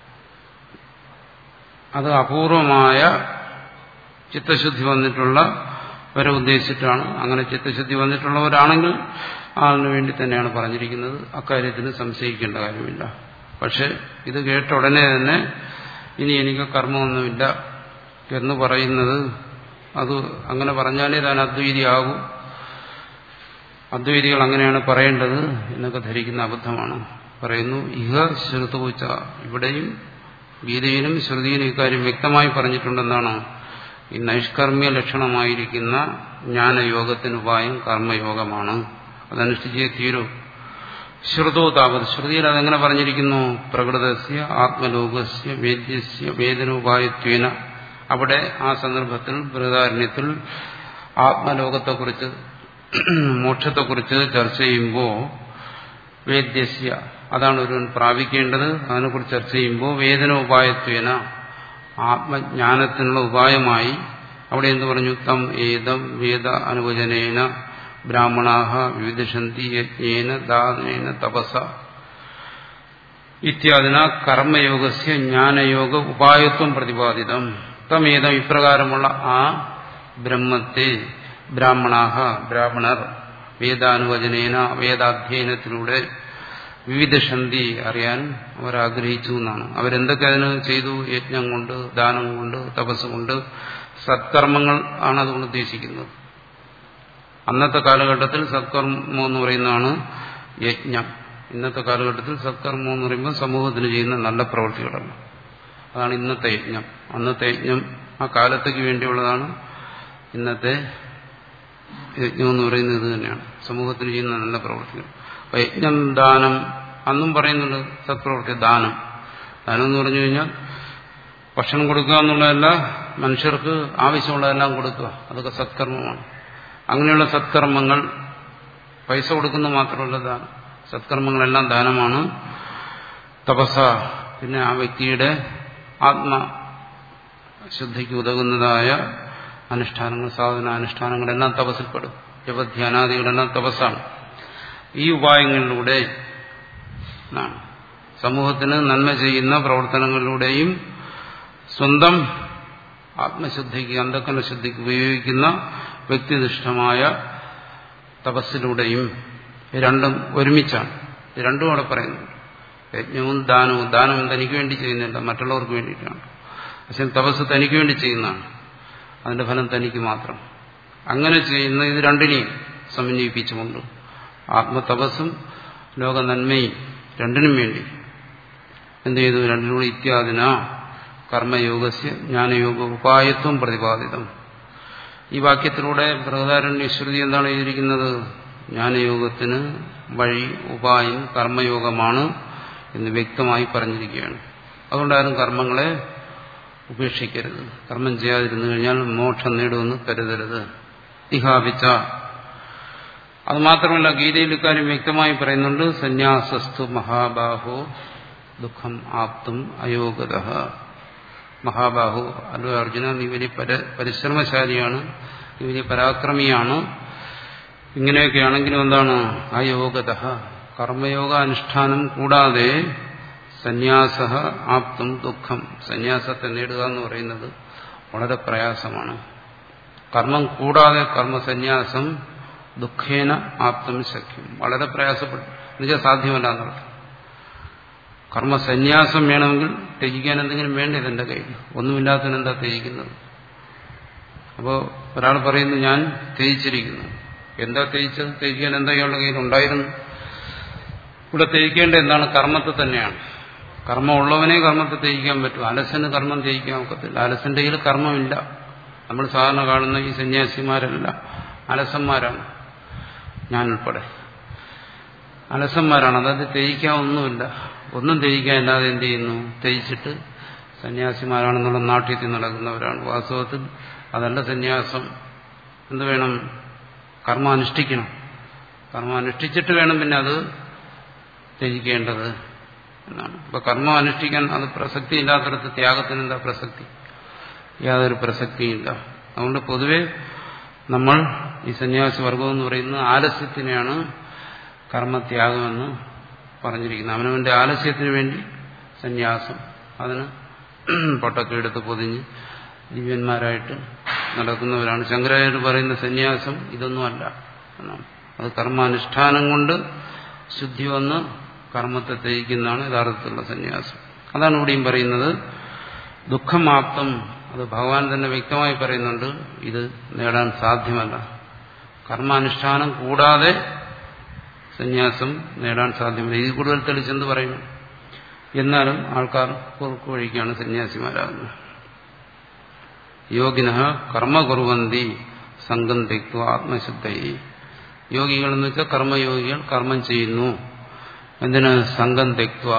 അത് അപൂർവമായ ചിത്തശുദ്ധി വന്നിട്ടുള്ള വരെ ഉദ്ദേശിച്ചിട്ടാണ് അങ്ങനെ ചിത്തശുദ്ധി വന്നിട്ടുള്ളവരാണെങ്കിൽ അതിനു വേണ്ടി തന്നെയാണ് പറഞ്ഞിരിക്കുന്നത് അക്കാര്യത്തിന് സംശയിക്കേണ്ട കാര്യമില്ല പക്ഷെ ഇത് കേട്ട ഉടനെ തന്നെ ഇനി എനിക്ക് കർമ്മമൊന്നുമില്ല എന്ന് പറയുന്നത് അത് അങ്ങനെ പറഞ്ഞാലേ താൻ അദ്വൈതിയാകും അദ്വൈതികൾ അങ്ങനെയാണ് പറയേണ്ടത് എന്നൊക്കെ ധരിക്കുന്ന അബദ്ധമാണ് പറയുന്നു ഇഹ ശ്രുതവുച്ച ഇവിടെയും ഗീതയിലും ശ്രുതിയിലും ഇക്കാര്യം വ്യക്തമായി പറഞ്ഞിട്ടുണ്ടെന്നാണ് ഈ നൈഷ്കർമ്മ്യ ലക്ഷണമായിരിക്കുന്ന ജ്ഞാനയോഗത്തിന് ഉപായം കർമ്മയോഗമാണ് അതനുഷ്ഠിച്ചേ തീരൂ ശ്രുതോ താപത് ശ്രുതിയിൽ അതെങ്ങനെ പറഞ്ഞിരിക്കുന്നു പ്രകൃതസ്യ ആത്മലോകസ്യ വേദ്യസ്യ വേദനോപായത്വേന അവിടെ ആ സന്ദർഭത്തിൽ ബൃഹദാരണ്യത്തിൽ ആത്മലോകത്തെക്കുറിച്ച് മോക്ഷത്തെക്കുറിച്ച് ചർച്ച ചെയ്യുമ്പോൾ വേദ്യസ്യ അതാണ് ഒരുവൻ പ്രാപിക്കേണ്ടത് അതിനെക്കുറിച്ച് ചർച്ച ചെയ്യുമ്പോൾ വേദനോപായത്വേന ആത്മജ്ഞാനത്തിനുള്ള ഉപായമായി അവിടെ എന്ത് പറഞ്ഞു തം ഏതം വേദ അനുവചനേന ബ്രാഹ്മണാഹ വിവിധന്തി യജ്ഞേന ദാനേന തപസ ഇത്യാദിന കർമ്മയോഗസ്യ ജ്ഞാനയോഗ ഉപായത്വം പ്രതിപാദിതം തമേതം ഇപ്രകാരമുള്ള ആ ബ്രഹ്മത്തെ ബ്രാഹ്മണാഹ ബ്രാഹ്മണർ വേദാനുവചനേന വേദാധ്യയനത്തിലൂടെ വിവിധ ശന്തി അറിയാൻ അവരാഗ്രഹിച്ചു എന്നാണ് അവരെന്തൊക്കെ അതിന് ചെയ്തു യജ്ഞം കൊണ്ട് ദാനം കൊണ്ട് തപസ് കൊണ്ട് സത്കർമ്മങ്ങൾ ആണ് അതുകൊണ്ട് ഉദ്ദേശിക്കുന്നത് അന്നത്തെ കാലഘട്ടത്തിൽ സത്കർമ്മം എന്ന് പറയുന്നതാണ് യജ്ഞം ഇന്നത്തെ കാലഘട്ടത്തിൽ സത്കർമ്മം എന്ന് പറയുമ്പോൾ സമൂഹത്തിന് ചെയ്യുന്ന നല്ല പ്രവൃത്തികളാണ് അതാണ് ഇന്നത്തെ യജ്ഞം അന്നത്തെ യജ്ഞം ആ കാലത്തേക്ക് വേണ്ടിയുള്ളതാണ് ഇന്നത്തെ യജ്ഞം എന്ന് പറയുന്നത് ഇത് തന്നെയാണ് സമൂഹത്തിന് ചെയ്യുന്ന നല്ല പ്രവൃത്തികൾ അപ്പൊ യജ്ഞം ദാനം അന്നും പറയുന്നുണ്ട് സത്പ്രവൃത്തി ദാനം ദാനം എന്ന് പറഞ്ഞു കഴിഞ്ഞാൽ ഭക്ഷണം കൊടുക്കുക എന്നുള്ളതല്ല മനുഷ്യർക്ക് ആവശ്യമുള്ളതെല്ലാം കൊടുക്കുക അതൊക്കെ സത്കർമ്മമാണ് അങ്ങനെയുള്ള സത്കർമ്മങ്ങൾ പൈസ കൊടുക്കുന്ന മാത്രമല്ല ദാനം സത്കർമ്മങ്ങളെല്ലാം ദാനമാണ് തപസ പിന്നെ ആ വ്യക്തിയുടെ ആത്മശുദ്ധിക്ക് ഉതകുന്നതായ അനുഷ്ഠാനങ്ങൾ സാധന അനുഷ്ഠാനങ്ങളെല്ലാം തപസ്സിൽപ്പെടും ജപധ്യാനാദികളെല്ലാം തപസ്സാണ് ഈ ഉപായങ്ങളിലൂടെ സമൂഹത്തിന് നന്മ ചെയ്യുന്ന പ്രവർത്തനങ്ങളിലൂടെയും സ്വന്തം ആത്മശുദ്ധിക്ക് അന്ധക്കരണ ശുദ്ധിക്ക് ഉപയോഗിക്കുന്ന വ്യക്തിനിഷ്ഠമായ തപസ്സിലൂടെയും രണ്ടും ഒരുമിച്ചാണ് രണ്ടും അവിടെ പറയുന്നു യജ്ഞവും ദാനവും ദാനം തനിക്ക് വേണ്ടി ചെയ്യുന്നില്ല മറ്റുള്ളവർക്ക് വേണ്ടിയിട്ടാണ് പക്ഷെ തപസ് തനിക്ക് വേണ്ടി ചെയ്യുന്നതാണ് അതിന്റെ ഫലം തനിക്ക് മാത്രം അങ്ങനെ ചെയ്യുന്ന ഇത് രണ്ടിനെയും സമന്വയിപ്പിച്ചുകൊണ്ട് ആത്മതപസ്സും ലോക നന്മയും രണ്ടിനും വേണ്ടി എന്ത് ചെയ്തു രണ്ടിനൂടെ ഇത്യാദിന കർമ്മയോഗസ്യ ജ്ഞാനയോഗ ഉപായത്വം പ്രതിപാദിതം ഈ വാക്യത്തിലൂടെ ബൃഹദാരണ്യ ശ്രുതി എന്താണ് എഴുതിയിരിക്കുന്നത് ജ്ഞാനയോഗത്തിന് വഴി ഉപായം കർമ്മയോഗമാണ് എന്ന് വ്യക്തമായി പറഞ്ഞിരിക്കുകയാണ് അതുകൊണ്ടാരും കർമ്മങ്ങളെ ഉപേക്ഷിക്കരുത് കർമ്മം ചെയ്യാതിരുന്നു കഴിഞ്ഞാൽ മോക്ഷം നേടുമെന്ന് കരുതരുത് ഇഹാപിച്ച അത് മാത്രമല്ല ഗീതയിൽ ഇക്കാര്യം വ്യക്തമായി പറയുന്നുണ്ട് സന്യാസസ്തു മഹാബാഹോ ദുഃഖം ആപ്തും അയോഗത മഹാബാഹു അല്ലോ അർജുന നീ വലിയ പരിശ്രമശാലിയാണ് നീ വലിയ പരാക്രമിയാണ് ഇങ്ങനെയൊക്കെയാണെങ്കിലും എന്താണ് അയോഗത കർമ്മയോഗ അനുഷ്ഠാനം കൂടാതെ സന്യാസ ആപ്തും ദുഃഖം സന്യാസത്തെ നേടുക എന്ന് പറയുന്നത് വളരെ പ്രയാസമാണ് കർമ്മം കൂടാതെ കർമ്മസന്യാസം ദുഃഖേന ആപ്തം ശക്യം വളരെ പ്രയാസപ്പെട്ടു എന്നുവെച്ചാൽ സാധ്യമല്ല എന്നർത്ഥം കർമ്മസന്യാസം വേണമെങ്കിൽ ത്യജിക്കാൻ എന്തെങ്കിലും വേണ്ടത് എന്റെ കയ്യിൽ ഒന്നുമില്ലാത്തതിനെന്താ ത്യജിക്കുന്നത് അപ്പോൾ ഒരാൾ പറയുന്നു ഞാൻ ത്യജിച്ചിരിക്കുന്നു എന്താ ത്യജിച്ചത് ത്യജിക്കാൻ എന്താ ഇയാളുടെ കയ്യിൽ ഉണ്ടായിരുന്നു ഇവിടെ ത്യജിക്കേണ്ട എന്താണ് കർമ്മത്തെ തന്നെയാണ് കർമ്മം ഉള്ളവനെ കർമ്മത്തെ ത്യജിക്കാൻ പറ്റും അലസന് കർമ്മം ത്യജിക്കാൻ ഒക്കത്തില്ല അലസന്റെ കയ്യിൽ കർമ്മമില്ല നമ്മൾ സാധാരണ കാണുന്ന ഈ സന്യാസിമാരല്ല അലസന്മാരാണ് ഞാനുൾപ്പെടെ അലസന്മാരാണ് അതായത് ത്യജിക്കാൻ ഒന്നുമില്ല ഒന്നും ത്യജിക്കാൻ ഇല്ലാതെ എന്ത് ചെയ്യുന്നു ത്യജിച്ചിട്ട് സന്യാസിമാരാണെന്നുള്ള നാട്യത്തിൽ നടക്കുന്നവരാണ് വാസ്തവത്തിൽ അതല്ല സന്യാസം എന്ത് വേണം കർമ്മ അനുഷ്ഠിക്കണം കർമ്മം അനുഷ്ഠിച്ചിട്ട് വേണം പിന്നെ അത് ത്യജിക്കേണ്ടത് എന്നാണ് അപ്പൊ കർമ്മം അനുഷ്ഠിക്കാൻ അത് പ്രസക്തി ഇല്ലാത്തടത്ത് ത്യാഗത്തിന് എന്താ പ്രസക്തി യാതൊരു പ്രസക്തിയില്ല അതുകൊണ്ട് പൊതുവെ നമ്മൾ ഈ സന്യാസി വർഗം എന്ന് പറയുന്നത് ആലസ്യത്തിനെയാണ് കർമ്മത്യാഗമെന്ന് പറഞ്ഞിരിക്കുന്നത് അവനവന്റെ ആലസ്യത്തിന് വേണ്ടി സന്യാസം അതിന് പൊട്ടൊക്കെ എടുത്ത് പൊതിഞ്ഞ് ദിവ്യന്മാരായിട്ട് നടക്കുന്നവരാണ് ശങ്കരാചാര്യ പറയുന്ന സന്യാസം ഇതൊന്നുമല്ല എന്നാണ് അത് കർമാനുഷ്ഠാനം കൊണ്ട് ശുദ്ധി വന്ന് കർമ്മത്തെ ത്യജിക്കുന്നതാണ് യഥാർത്ഥത്തിലുള്ള സന്യാസം അതാണ് ഇവിടെയും പറയുന്നത് ദുഃഖമാപ്തം അത് ഭഗവാൻ തന്നെ വ്യക്തമായി പറയുന്നുണ്ട് ഇത് നേടാൻ സാധ്യമല്ല കർമാനുഷ്ഠാനം കൂടാതെ സന്യാസം നേടാൻ സാധ്യമല്ല ഇത് കൂടുതൽ തെളിച്ചെന്ന് പറയുന്നു എന്നാലും ആൾക്കാർ കുറുക്കു വഴിക്കാണ് സന്യാസിമാരാകുന്നത് യോഗിന കർമ്മ കുറുവന്തി സംഘം തെക്വ ആത്മശുദ്ധയി യോഗികൾ എന്ന് വെച്ചാൽ കർമ്മയോഗികൾ കർമ്മം ചെയ്യുന്നു എന്തിന് സംഘം തെക്വ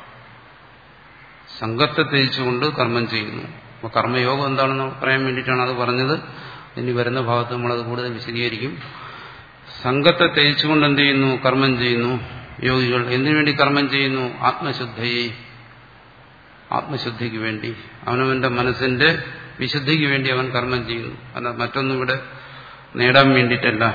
സംഘത്തെ ത്യജിച്ചുകൊണ്ട് കർമ്മം ചെയ്യുന്നു അപ്പോൾ കർമ്മയോഗം എന്താണെന്ന് പറയാൻ വേണ്ടിയിട്ടാണ് അത് പറഞ്ഞത് ഇനി വരുന്ന ഭാഗത്ത് നമ്മളത് കൂടുതൽ വിശദീകരിക്കും സംഘത്തെ ത്യജിച്ചുകൊണ്ട് എന്ത് ചെയ്യുന്നു കർമ്മം ചെയ്യുന്നു യോഗികൾ എന്തിനു വേണ്ടി കർമ്മം ചെയ്യുന്നു ആത്മശുദ്ധയെ ആത്മശുദ്ധിക്ക് വേണ്ടി അവനവന്റെ മനസ്സിന്റെ വിശുദ്ധിക്ക് വേണ്ടി അവൻ കർമ്മം ചെയ്യുന്നു അല്ല മറ്റൊന്നും ഇവിടെ നേടാൻ വേണ്ടിയിട്ടല്ല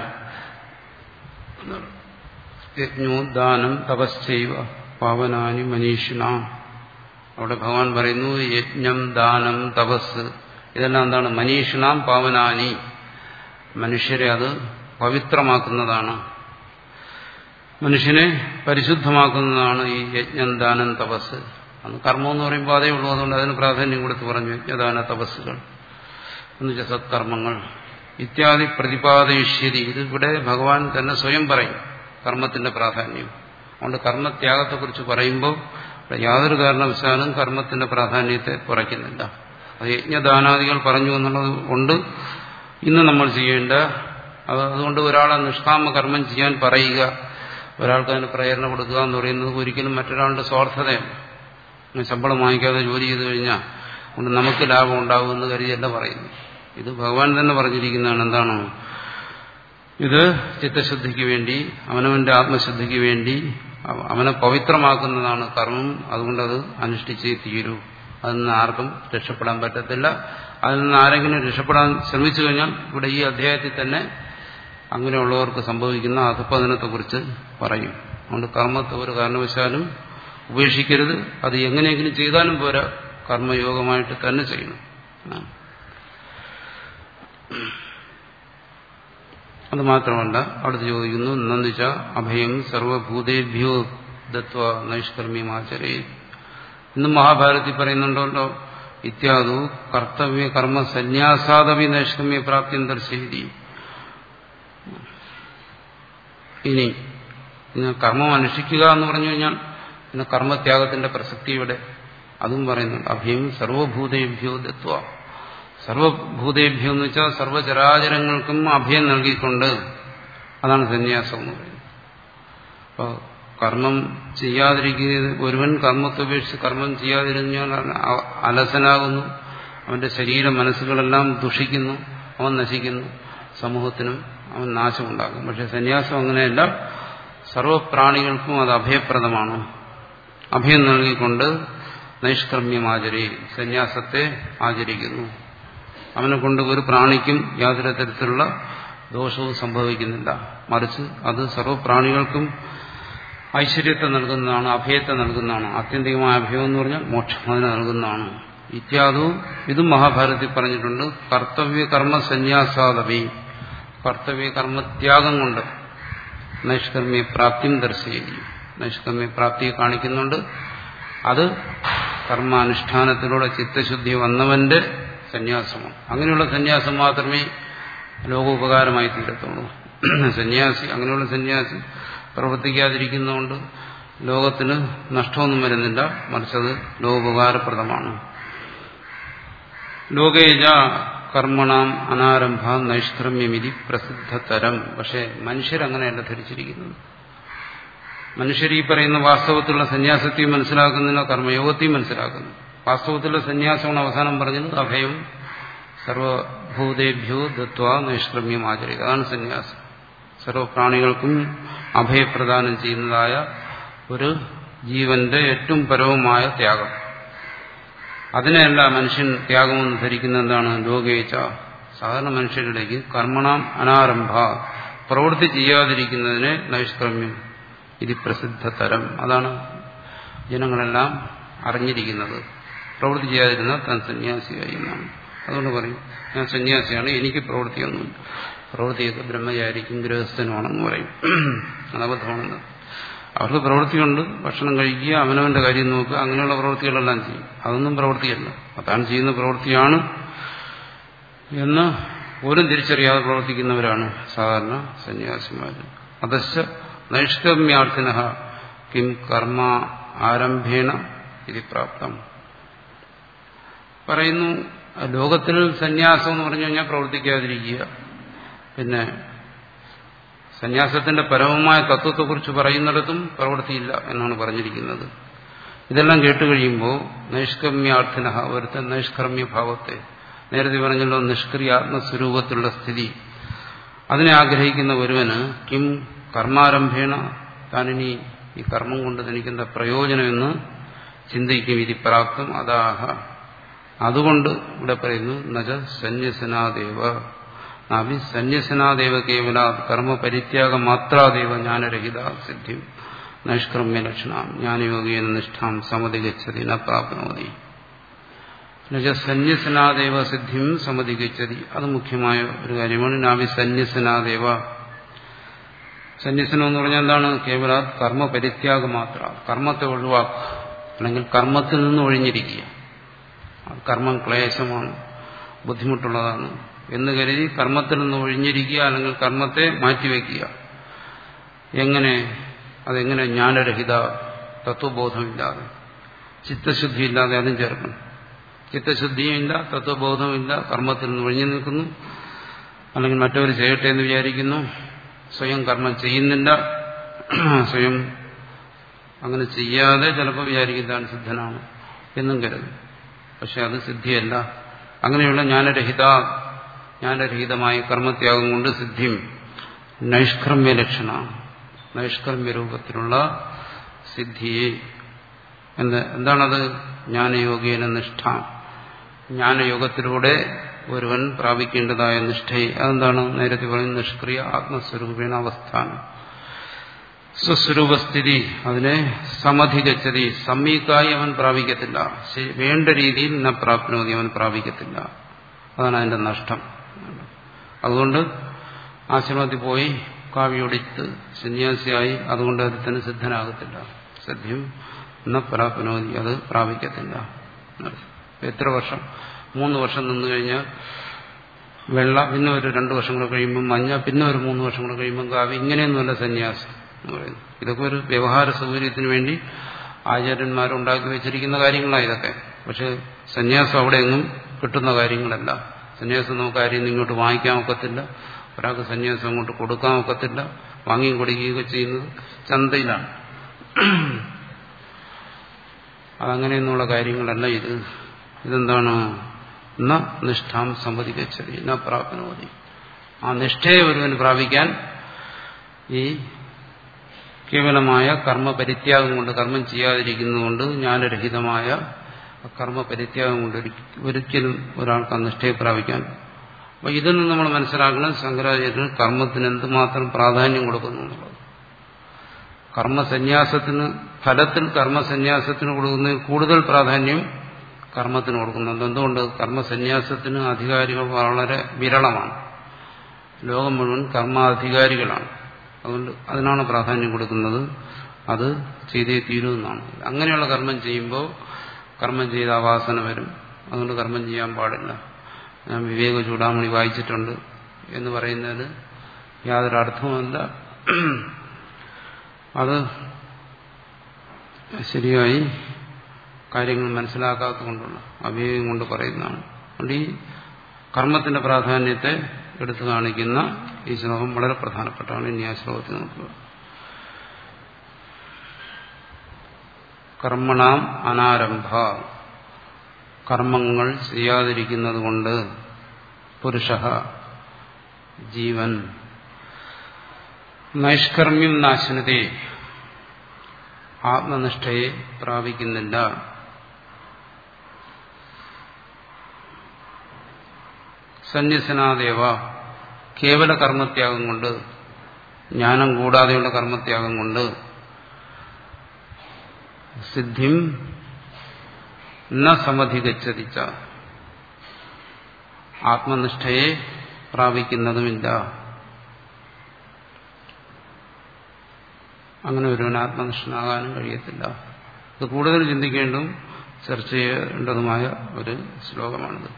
യജ്ഞോ ദാനം തപശ്ചൈവ പാവനാനി മനീഷിണ അവിടെ ഭഗവാൻ പറയുന്നു യജ്ഞം ദാനം തപസ് ഇതെല്ലാം എന്താണ് മനീഷിണാം പാവനാനി മനുഷ്യരെ അത് പവിത്രമാക്കുന്നതാണ് മനുഷ്യനെ പരിശുദ്ധമാക്കുന്നതാണ് ഈ യജ്ഞം ദാനം തപസ് അന്ന് കർമ്മം എന്ന് പറയുമ്പോൾ അതേ ഉള്ളൂ അതുകൊണ്ട് അതിന് പ്രാധാന്യം കൊടുത്ത് പറഞ്ഞു യജ്ഞദാന തപസ്സുകൾ എന്നുവെച്ചാൽ സത്കർമ്മങ്ങൾ ഇത്യാദി പ്രതിപാദയിഷ്യതി ഇതിവിടെ ഭഗവാൻ തന്നെ സ്വയം പറയും കർമ്മത്തിന്റെ പ്രാധാന്യം അതുകൊണ്ട് കർമ്മത്യാഗത്തെക്കുറിച്ച് പറയുമ്പോൾ യാതൊരു കാരണവശാലും കർമ്മത്തിന്റെ പ്രാധാന്യത്തെ കുറയ്ക്കുന്നില്ല അത് യജ്ഞദാനാദികൾ പറഞ്ഞു എന്നുള്ളത് കൊണ്ട് ഇന്ന് നമ്മൾ ചെയ്യേണ്ട അത് അതുകൊണ്ട് ഒരാളെ നിഷ്കാമ കർമ്മം ചെയ്യാൻ പറയുക ഒരാൾക്ക് അതിന് പ്രേരണ കൊടുക്കുക എന്ന് പറയുന്നത് ഒരിക്കലും മറ്റൊരാളുടെ സ്വാർത്ഥതയാണ് ശമ്പളം വാങ്ങിക്കാതെ ജോലി ചെയ്തു കഴിഞ്ഞാൽ കൊണ്ട് നമുക്ക് ലാഭം ഉണ്ടാകുമെന്ന് കരുതിയല്ല പറയുന്നു ഇത് ഭഗവാൻ തന്നെ പറഞ്ഞിരിക്കുന്നതാണ് എന്താണ് ഇത് ചിത്തശുദ്ധിക്ക് വേണ്ടി അവനവന്റെ ആത്മശുദ്ധിക്ക് വേണ്ടി അവനെ പവിത്രമാക്കുന്നതാണ് കർമ്മം അതുകൊണ്ട് അത് അനുഷ്ഠിച്ചേ തീരൂ അതിൽ നിന്ന് ആർക്കും രക്ഷപ്പെടാൻ പറ്റത്തില്ല അതിൽ നിന്ന് ആരെങ്കിലും രക്ഷപ്പെടാൻ ശ്രമിച്ചു കഴിഞ്ഞാൽ ഇവിടെ ഈ അധ്യായത്തിൽ തന്നെ അങ്ങനെയുള്ളവർക്ക് സംഭവിക്കുന്ന അധപ്പതനത്തെക്കുറിച്ച് പറയും അതുകൊണ്ട് കർമ്മത്തെ ഒരു കാരണവശാലും ഉപേക്ഷിക്കരുത് അത് എങ്ങനെയെങ്കിലും ചെയ്താലും പോരാ കർമ്മയോഗമായിട്ട് തന്നെ ചെയ്യണം അത് മാത്രമല്ല അടുത്ത് ചോദിക്കുന്നു നന്ദിച്ച അഭയം സർവഭൂതേഭ്യോ ദത്വ നൈഷ്കർമ്മ്യമാചരേ ഇന്നും മഹാഭാരതത്തിൽ പറയുന്നുണ്ടല്ലോ ഇത്യാദു കർത്തവ്യ കർമ്മ സന്യാസാദവി നൈഷ്കർമ്മ്യ പ്രാപ്തിയും ദർശയതി ഇനി കർമ്മം അനുഷ്ഠിക്കുക എന്ന് പറഞ്ഞു കഴിഞ്ഞാൽ പിന്നെ കർമ്മത്യാഗത്തിന്റെ പ്രസക്തി ഇവിടെ അതും പറയുന്നുണ്ട് അഭയം സർവഭൂതേഭ്യോ ദത്വ സർവഭൂതേഭ്യോ എന്ന് വെച്ചാൽ സർവചരാചരങ്ങൾക്കും അഭയം നൽകിക്കൊണ്ട് അതാണ് സന്യാസം എന്ന് പറയുന്നത് അപ്പോൾ കർമ്മം ചെയ്യാതിരിക്കുന്ന ഒരുവൻ കർമ്മത്തെ ഉപേക്ഷിച്ച് കർമ്മം ചെയ്യാതിരുന്നാൽ അലസനാകുന്നു അവന്റെ ശരീര മനസ്സുകളെല്ലാം ദുഷിക്കുന്നു അവൻ നശിക്കുന്നു സമൂഹത്തിനും അവൻ നാശമുണ്ടാക്കും പക്ഷെ സന്യാസം അങ്ങനെയല്ല സർവപ്രാണികൾക്കും അത് അഭയപ്രദമാണ് അഭയം നൽകിക്കൊണ്ട് നൈഷ്കർമ്മ്യം ആചരി സന്യാസത്തെ ആചരിക്കുന്നു അവനെ കൊണ്ട് ഒരു പ്രാണിക്കും യാതൊരു തരത്തിലുള്ള ദോഷവും സംഭവിക്കുന്നില്ല മറിച്ച് അത് സർവപ്രാണികൾക്കും ഐശ്വര്യത്തെ നൽകുന്നതാണ് അഭയത്തെ നൽകുന്നതാണ് ആത്യന്തികമായ അഭയം എന്ന് പറഞ്ഞാൽ മോക്ഷം അതിനെ നൽകുന്നതാണ് ഇത്യാദവും ഇതും മഹാഭാരതത്തിൽ പറഞ്ഞിട്ടുണ്ട് കർത്തവ്യ കർമ്മ സന്യാസാദവി കർത്തവ്യ കർമ്മത്യാഗം കൊണ്ട് നൈഷ്കർമ്മ്യ പ്രാപ്തിയും ദർശയിക്കും നൈഷ്കർമ്മ്യ പ്രാപ്തിയെ കാണിക്കുന്നുണ്ട് അത് കർമാനുഷ്ഠാനത്തിലൂടെ ചിത്തശുദ്ധി വന്നവന്റെ സന്യാസമാണ് അങ്ങനെയുള്ള സന്യാസം മാത്രമേ ലോകോപകാരമായി തീരത്തുള്ളൂ സന്യാസി അങ്ങനെയുള്ള സന്യാസി പ്രവർത്തിക്കാതിരിക്കുന്നതുകൊണ്ട് ലോകത്തിന് നഷ്ടമൊന്നും വരുന്നില്ല മറിച്ചത് ലോകോപകാരപ്രദമാണ് ലോകേജ കർമ്മണാം അനാരംഭ നൈഷ്കർമ്യമിതി പ്രസിദ്ധതരം പക്ഷെ മനുഷ്യരങ്ങനെയല്ല ധരിച്ചിരിക്കുന്നത് മനുഷ്യർ ഈ പറയുന്ന വാസ്തവത്തിലുള്ള സന്യാസത്തെയും മനസ്സിലാക്കുന്നില്ല കർമ്മയോഗത്തെയും മനസ്സിലാക്കുന്നു വാസ്തവത്തിലുള്ള സന്യാസമാണ് അവസാനം പറഞ്ഞത് അഭയം സർവഭൂതേഭ്യോ ദത്വ നൈഷ്കർമ്യം ആചരിക്കുക അതാണ് സന്യാസം സർവപ്രാണികൾക്കും അഭയപ്രദാനം ചെയ്യുന്നതായ ഒരു ജീവന്റെ ഏറ്റവും പരവുമായ ത്യാഗം അതിനെയല്ല മനുഷ്യൻ ത്യാഗമെന്ന് ധരിക്കുന്ന എന്താണ് ലോകേച്ച സാധാരണ മനുഷ്യരിലേക്ക് കർമ്മണാം അനാരംഭ പ്രവൃത്തി ചെയ്യാതിരിക്കുന്നതിനെ നൈഷ്കർമ്മ്യം ഇത് പ്രസിദ്ധ തരം അതാണ് ജനങ്ങളെല്ലാം അറിഞ്ഞിരിക്കുന്നത് പ്രവൃത്തി ചെയ്യാതിരുന്ന താൻ സന്യാസിയായി എന്നാണ് അതുകൊണ്ട് പറയും ഞാൻ സന്യാസിയാണ് എനിക്ക് പ്രവൃത്തിയൊന്നുമില്ല പ്രവൃത്തിയൊക്കെ ബ്രഹ്മചാരിക്കും ഗൃഹസ്ഥനുമാണെന്ന് പറയും അത് അബദ്ധമാണെന്ന് അവർക്ക് പ്രവൃത്തിയുണ്ട് ഭക്ഷണം കഴിക്കുക അവനവന്റെ കാര്യം നോക്കുക അങ്ങനെയുള്ള പ്രവൃത്തികളെല്ലാം ചെയ്യും അതൊന്നും പ്രവൃത്തിയല്ല അതാണ് ചെയ്യുന്ന പ്രവൃത്തിയാണ് എന്ന് പോലും തിരിച്ചറിയാതെ പ്രവർത്തിക്കുന്നവരാണ് സാധാരണ സന്യാസിമാർ അതശ്ച നൈഷ്കമ്യാർത്ഥിന കിം കർമ്മ ആരംഭേണ ഇത് പ്രാപ്തം പറയുന്നു ലോകത്തിൽ സന്യാസം എന്ന് പറഞ്ഞു കഴിഞ്ഞാൽ പ്രവർത്തിക്കാതിരിക്കുക പിന്നെ സന്യാസത്തിന്റെ പരമമായ തത്വത്തെക്കുറിച്ച് പറയുന്നിടത്തും പ്രവൃത്തിയില്ല എന്നാണ് പറഞ്ഞിരിക്കുന്നത് ഇതെല്ലാം കേട്ടുകഴിയുമ്പോൾ നൈഷ്കമ്യാർത്ഥിന ഒരുത്തൻ നൈഷ്കർമ്മ്യ ഭാവത്തെ നേരത്തെ പറഞ്ഞല്ലോ നിഷ്ക്രിയ ആത്മസ്വരൂപത്തിലുള്ള സ്ഥിതി അതിനെ ആഗ്രഹിക്കുന്ന ഒരുവന് കിം കർമാരംഭേണ താനിനി ഈ കർമ്മം കൊണ്ട് തനിക്കെന്താ പ്രയോജനമെന്ന് ചിന്തിക്കും ഇതി പ്രാപ്തം അതാഹ അതുകൊണ്ട് ഇവിടെ പറയുന്നു നജ സന്യസനാദേവ നാഭി സന്യസനാദേവ കേവല കർമ്മ പരിത്യാഗ മാത്രാദേവ ജ്ഞാനരഹിത സിദ്ധിം നൈഷ്കർമ്മ്യ ലക്ഷണ ജ്ഞാനയോഗീന നിഷ്ഠാം സമതി ഗച്ഛതി ന പ്രാപ്നോതി എന്നുവെച്ചാൽ സന്യസനാദേവ സിദ്ധിം സമതി ഗച്ഛതി അത് മുഖ്യമായ ഒരു കാര്യമാണ് നാഭി സന്യസനാദേവ സന്യസനം എന്ന് പറഞ്ഞാൽ എന്താണ് കേവല കർമ്മ പരിത്യാഗ മാത്ര കർമ്മത്തെ ഒഴിവാക്കുക അല്ലെങ്കിൽ കർമ്മത്തിൽ നിന്ന് ഒഴിഞ്ഞിരിക്കുക കർമ്മം ക്ലേശമാണ് ബുദ്ധിമുട്ടുള്ളതാണ് എന്ന് കരുതി കർമ്മത്തിൽ നിന്ന് ഒഴിഞ്ഞിരിക്കുക അല്ലെങ്കിൽ കർമ്മത്തെ മാറ്റിവെക്കുക എങ്ങനെ അതെങ്ങനെ ജ്ഞാനരഹിത തത്വബോധമില്ലാതെ ചിത്തശുദ്ധിയില്ലാതെ അതും ചേർക്കണം ചിത്തശുദ്ധിയുമില്ല തത്വബോധമില്ല കർമ്മത്തിൽ നിന്ന് ഒഴിഞ്ഞു നിൽക്കുന്നു അല്ലെങ്കിൽ മറ്റവർ ചെയ്യട്ടെ എന്ന് വിചാരിക്കുന്നു സ്വയം കർമ്മം ചെയ്യുന്നില്ല സ്വയം അങ്ങനെ ചെയ്യാതെ ചിലപ്പോൾ വിചാരിക്കുന്നതാണ് സിദ്ധനാണ് എന്നും കരുതും പക്ഷെ അത് സിദ്ധിയല്ല അങ്ങനെയുള്ള ജ്ഞാനരഹിത ജ്ഞാനരഹിതമായ കർമ്മത്യാഗം കൊണ്ട് സിദ്ധിയും നൈഷ്കർമ്മ്യ ലക്ഷണ നൈഷ്കർമ്മ്യ രൂപത്തിലുള്ള സിദ്ധിയെ എന്താണത് ജ്ഞാനയോഗേന നിഷ്ഠ ജ്ഞാനയോഗത്തിലൂടെ ഒരുവൻ പ്രാപിക്കേണ്ടതായ നിഷ്ഠയെ അതെന്താണ് നേരത്തെ പറയുന്നത് നിഷ്ക്രിയ ആത്മസ്വരൂപേണ അവസ്ഥാനം സ്വസ്വരൂപസ്ഥിതി അതിനെ സമധികച്ചതി സമ്മീക്കായി അവൻ പ്രാപിക്കത്തില്ല വേണ്ട രീതിയിൽ ന പ്രാപ്നോതി അവൻ പ്രാപിക്കത്തില്ല അതാണ് അതിന്റെ നഷ്ടം അതുകൊണ്ട് ആശ്രമത്തിൽ പോയി കാവ്യൊടിത്ത് സന്യാസിയായി അതുകൊണ്ട് അത് തന്നെ സിദ്ധനാകത്തില്ല സദ്യം ന പ്രാപ്നോതി അത് പ്രാപിക്കത്തില്ല എത്ര വർഷം മൂന്ന് വർഷം നിന്നു കഴിഞ്ഞാൽ വെള്ള പിന്നെ ഒരു രണ്ടു വർഷം കൂടെ കഴിയുമ്പോൾ മഞ്ഞ പിന്നെ ഒരു മൂന്ന് വർഷം കൂടെ കഴിയുമ്പോൾ കാവ്യ ഇങ്ങനെയൊന്നുമല്ല സന്യാസം എന്ന് പറയുന്നു ഇതൊക്കെ ഒരു വ്യവഹാര സൗകര്യത്തിന് വേണ്ടി ആചാര്യന്മാരുണ്ടാക്കി വെച്ചിരിക്കുന്ന കാര്യങ്ങളാണ് ഇതൊക്കെ പക്ഷെ സന്യാസം അവിടെ എങ്ങും കിട്ടുന്ന കാര്യങ്ങളല്ല സന്യാസം നമുക്ക് ആരെയും ഇങ്ങോട്ട് വാങ്ങിക്കാൻ ഒക്കത്തില്ല ഒരാൾക്ക് സന്യാസം അങ്ങോട്ട് കൊടുക്കാൻ ഒക്കത്തില്ല വാങ്ങിയും കൊടുക്കുകയൊക്കെ ചെയ്യുന്നത് ചന്തയിലാണ് അതങ്ങനെയൊന്നുള്ള കാര്യങ്ങളല്ല ഇത് ഇതെന്താണ് ന നിഷ്ഠാം സമ്മതിക്കച്ചതി ന പ്രാപ്നോതി ആ നിഷ്ഠയെ ഒരുവന് പ്രാപിക്കാൻ ഈ കേവലമായ കർമ്മപരിത്യാഗം കൊണ്ട് കർമ്മം ചെയ്യാതിരിക്കുന്നതുകൊണ്ട് ജ്ഞാനരഹിതമായ കർമ്മപരിത്യാഗം കൊണ്ട് ഒരിക്കലും ഒരാൾക്ക് ആ നിഷ്ഠയെ പ്രാപിക്കാൻ അപ്പൊ ഇതിൽ നിന്ന് നമ്മൾ മനസ്സിലാക്കണം ശങ്കരാചാര്യർ കർമ്മത്തിന് എന്തുമാത്രം പ്രാധാന്യം കൊടുക്കുന്നു എന്നുള്ളത് കർമ്മസന്യാസത്തിന് ഫലത്തിൽ കർമ്മസന്യാസത്തിന് കൊടുക്കുന്നതിൽ കൂടുതൽ പ്രാധാന്യം കർമ്മത്തിന് കൊടുക്കുന്നുണ്ട് എന്തുകൊണ്ട് കർമ്മസന്യാസത്തിന് അധികാരികൾ വളരെ വിരളമാണ് ലോകം മുഴുവൻ കർമാധികാരികളാണ് അതുകൊണ്ട് അതിനാണ് പ്രാധാന്യം കൊടുക്കുന്നത് അത് ചെയ്തേ തീരുമെന്നാണ് അങ്ങനെയുള്ള കർമ്മം ചെയ്യുമ്പോൾ കർമ്മം ചെയ്ത വാസന വരും അതുകൊണ്ട് കർമ്മം ചെയ്യാൻ പാടില്ല ഞാൻ വിവേക ചൂടാമണി വായിച്ചിട്ടുണ്ട് എന്ന് പറയുന്നതിന് യാതൊരു അർത്ഥവുമല്ല അത് ശരിയായി കാര്യങ്ങൾ മനസ്സിലാക്കാത്തതുകൊണ്ടുള്ള അവിവേകം കൊണ്ട് പറയുന്നതാണ് അതുകൊണ്ട് ഈ കർമ്മത്തിന്റെ പ്രാധാന്യത്തെ എടുത്തു കാണിക്കുന്ന ഈ ശ്ലോകം വളരെ പ്രധാനപ്പെട്ടാണ് ഇനി ആ ശ്ലോകത്തിൽ നോക്കുക കർമ്മണാം അനാരംഭ കർമ്മങ്ങൾ ചെയ്യാതിരിക്കുന്നത് കൊണ്ട് പുരുഷ ജീവൻ നൈഷ്കർമ്മ്യം നാശനത്തെ ആത്മനിഷ്ഠയെ പ്രാപിക്കുന്നില്ല സന്യസനാദേവ കേവല കർമ്മത്യാഗം കൊണ്ട് ജ്ഞാനം കൂടാതെയുള്ള കർമ്മത്യാഗം കൊണ്ട് സിദ്ധിം ന സമധികച്ചതിച്ച ആത്മനിഷ്ഠയെ പ്രാപിക്കുന്നതുമില്ല അങ്ങനെ ഒരുവൻ ആത്മനിഷ്ഠനാകാനും കഴിയത്തില്ല ഇത് കൂടുതൽ ചിന്തിക്കേണ്ടതും ചർച്ച ചെയ്യേണ്ടതുമായ ഒരു ശ്ലോകമാണിത്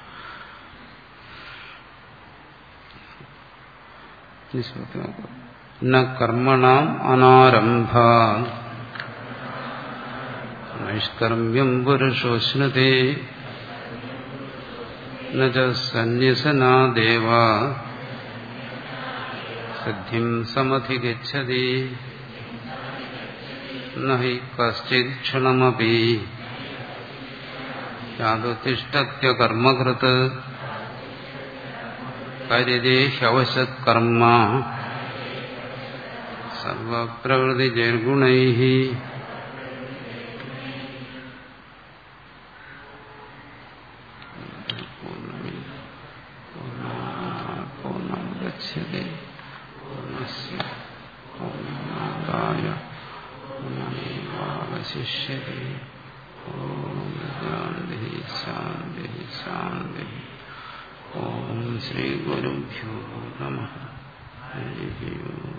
ന കർമ്മണാം അനാരംഭ നൈഷ്കർമ്മ്യം പുരുഷോശ്നത്തെ സന്യസനാദേവ സിദ്ധിം സമധിഗച്ഛതി നഹി കശ്ചിത് ക്ഷണമപി യാതൊത്തിഷ്ടത്യ കർമ്മകൃത് കാര്യതേ ഹ്യവശത്കർമ്മ സർവപ്രകൃതിജൈർഗുണൈ പൂർണ്ണം ഗച്ഛതി പൂർണ്ണസ്യ പൂർണ്ണമാദായ പൂർണ്ണമേവാവശിഷ്യത്തെ ഓം ശാന്തി ശാന്തി ശാന്തി ഓം ശ്രീ ഗുരുഭ്യോ നമ ഹരി ഓം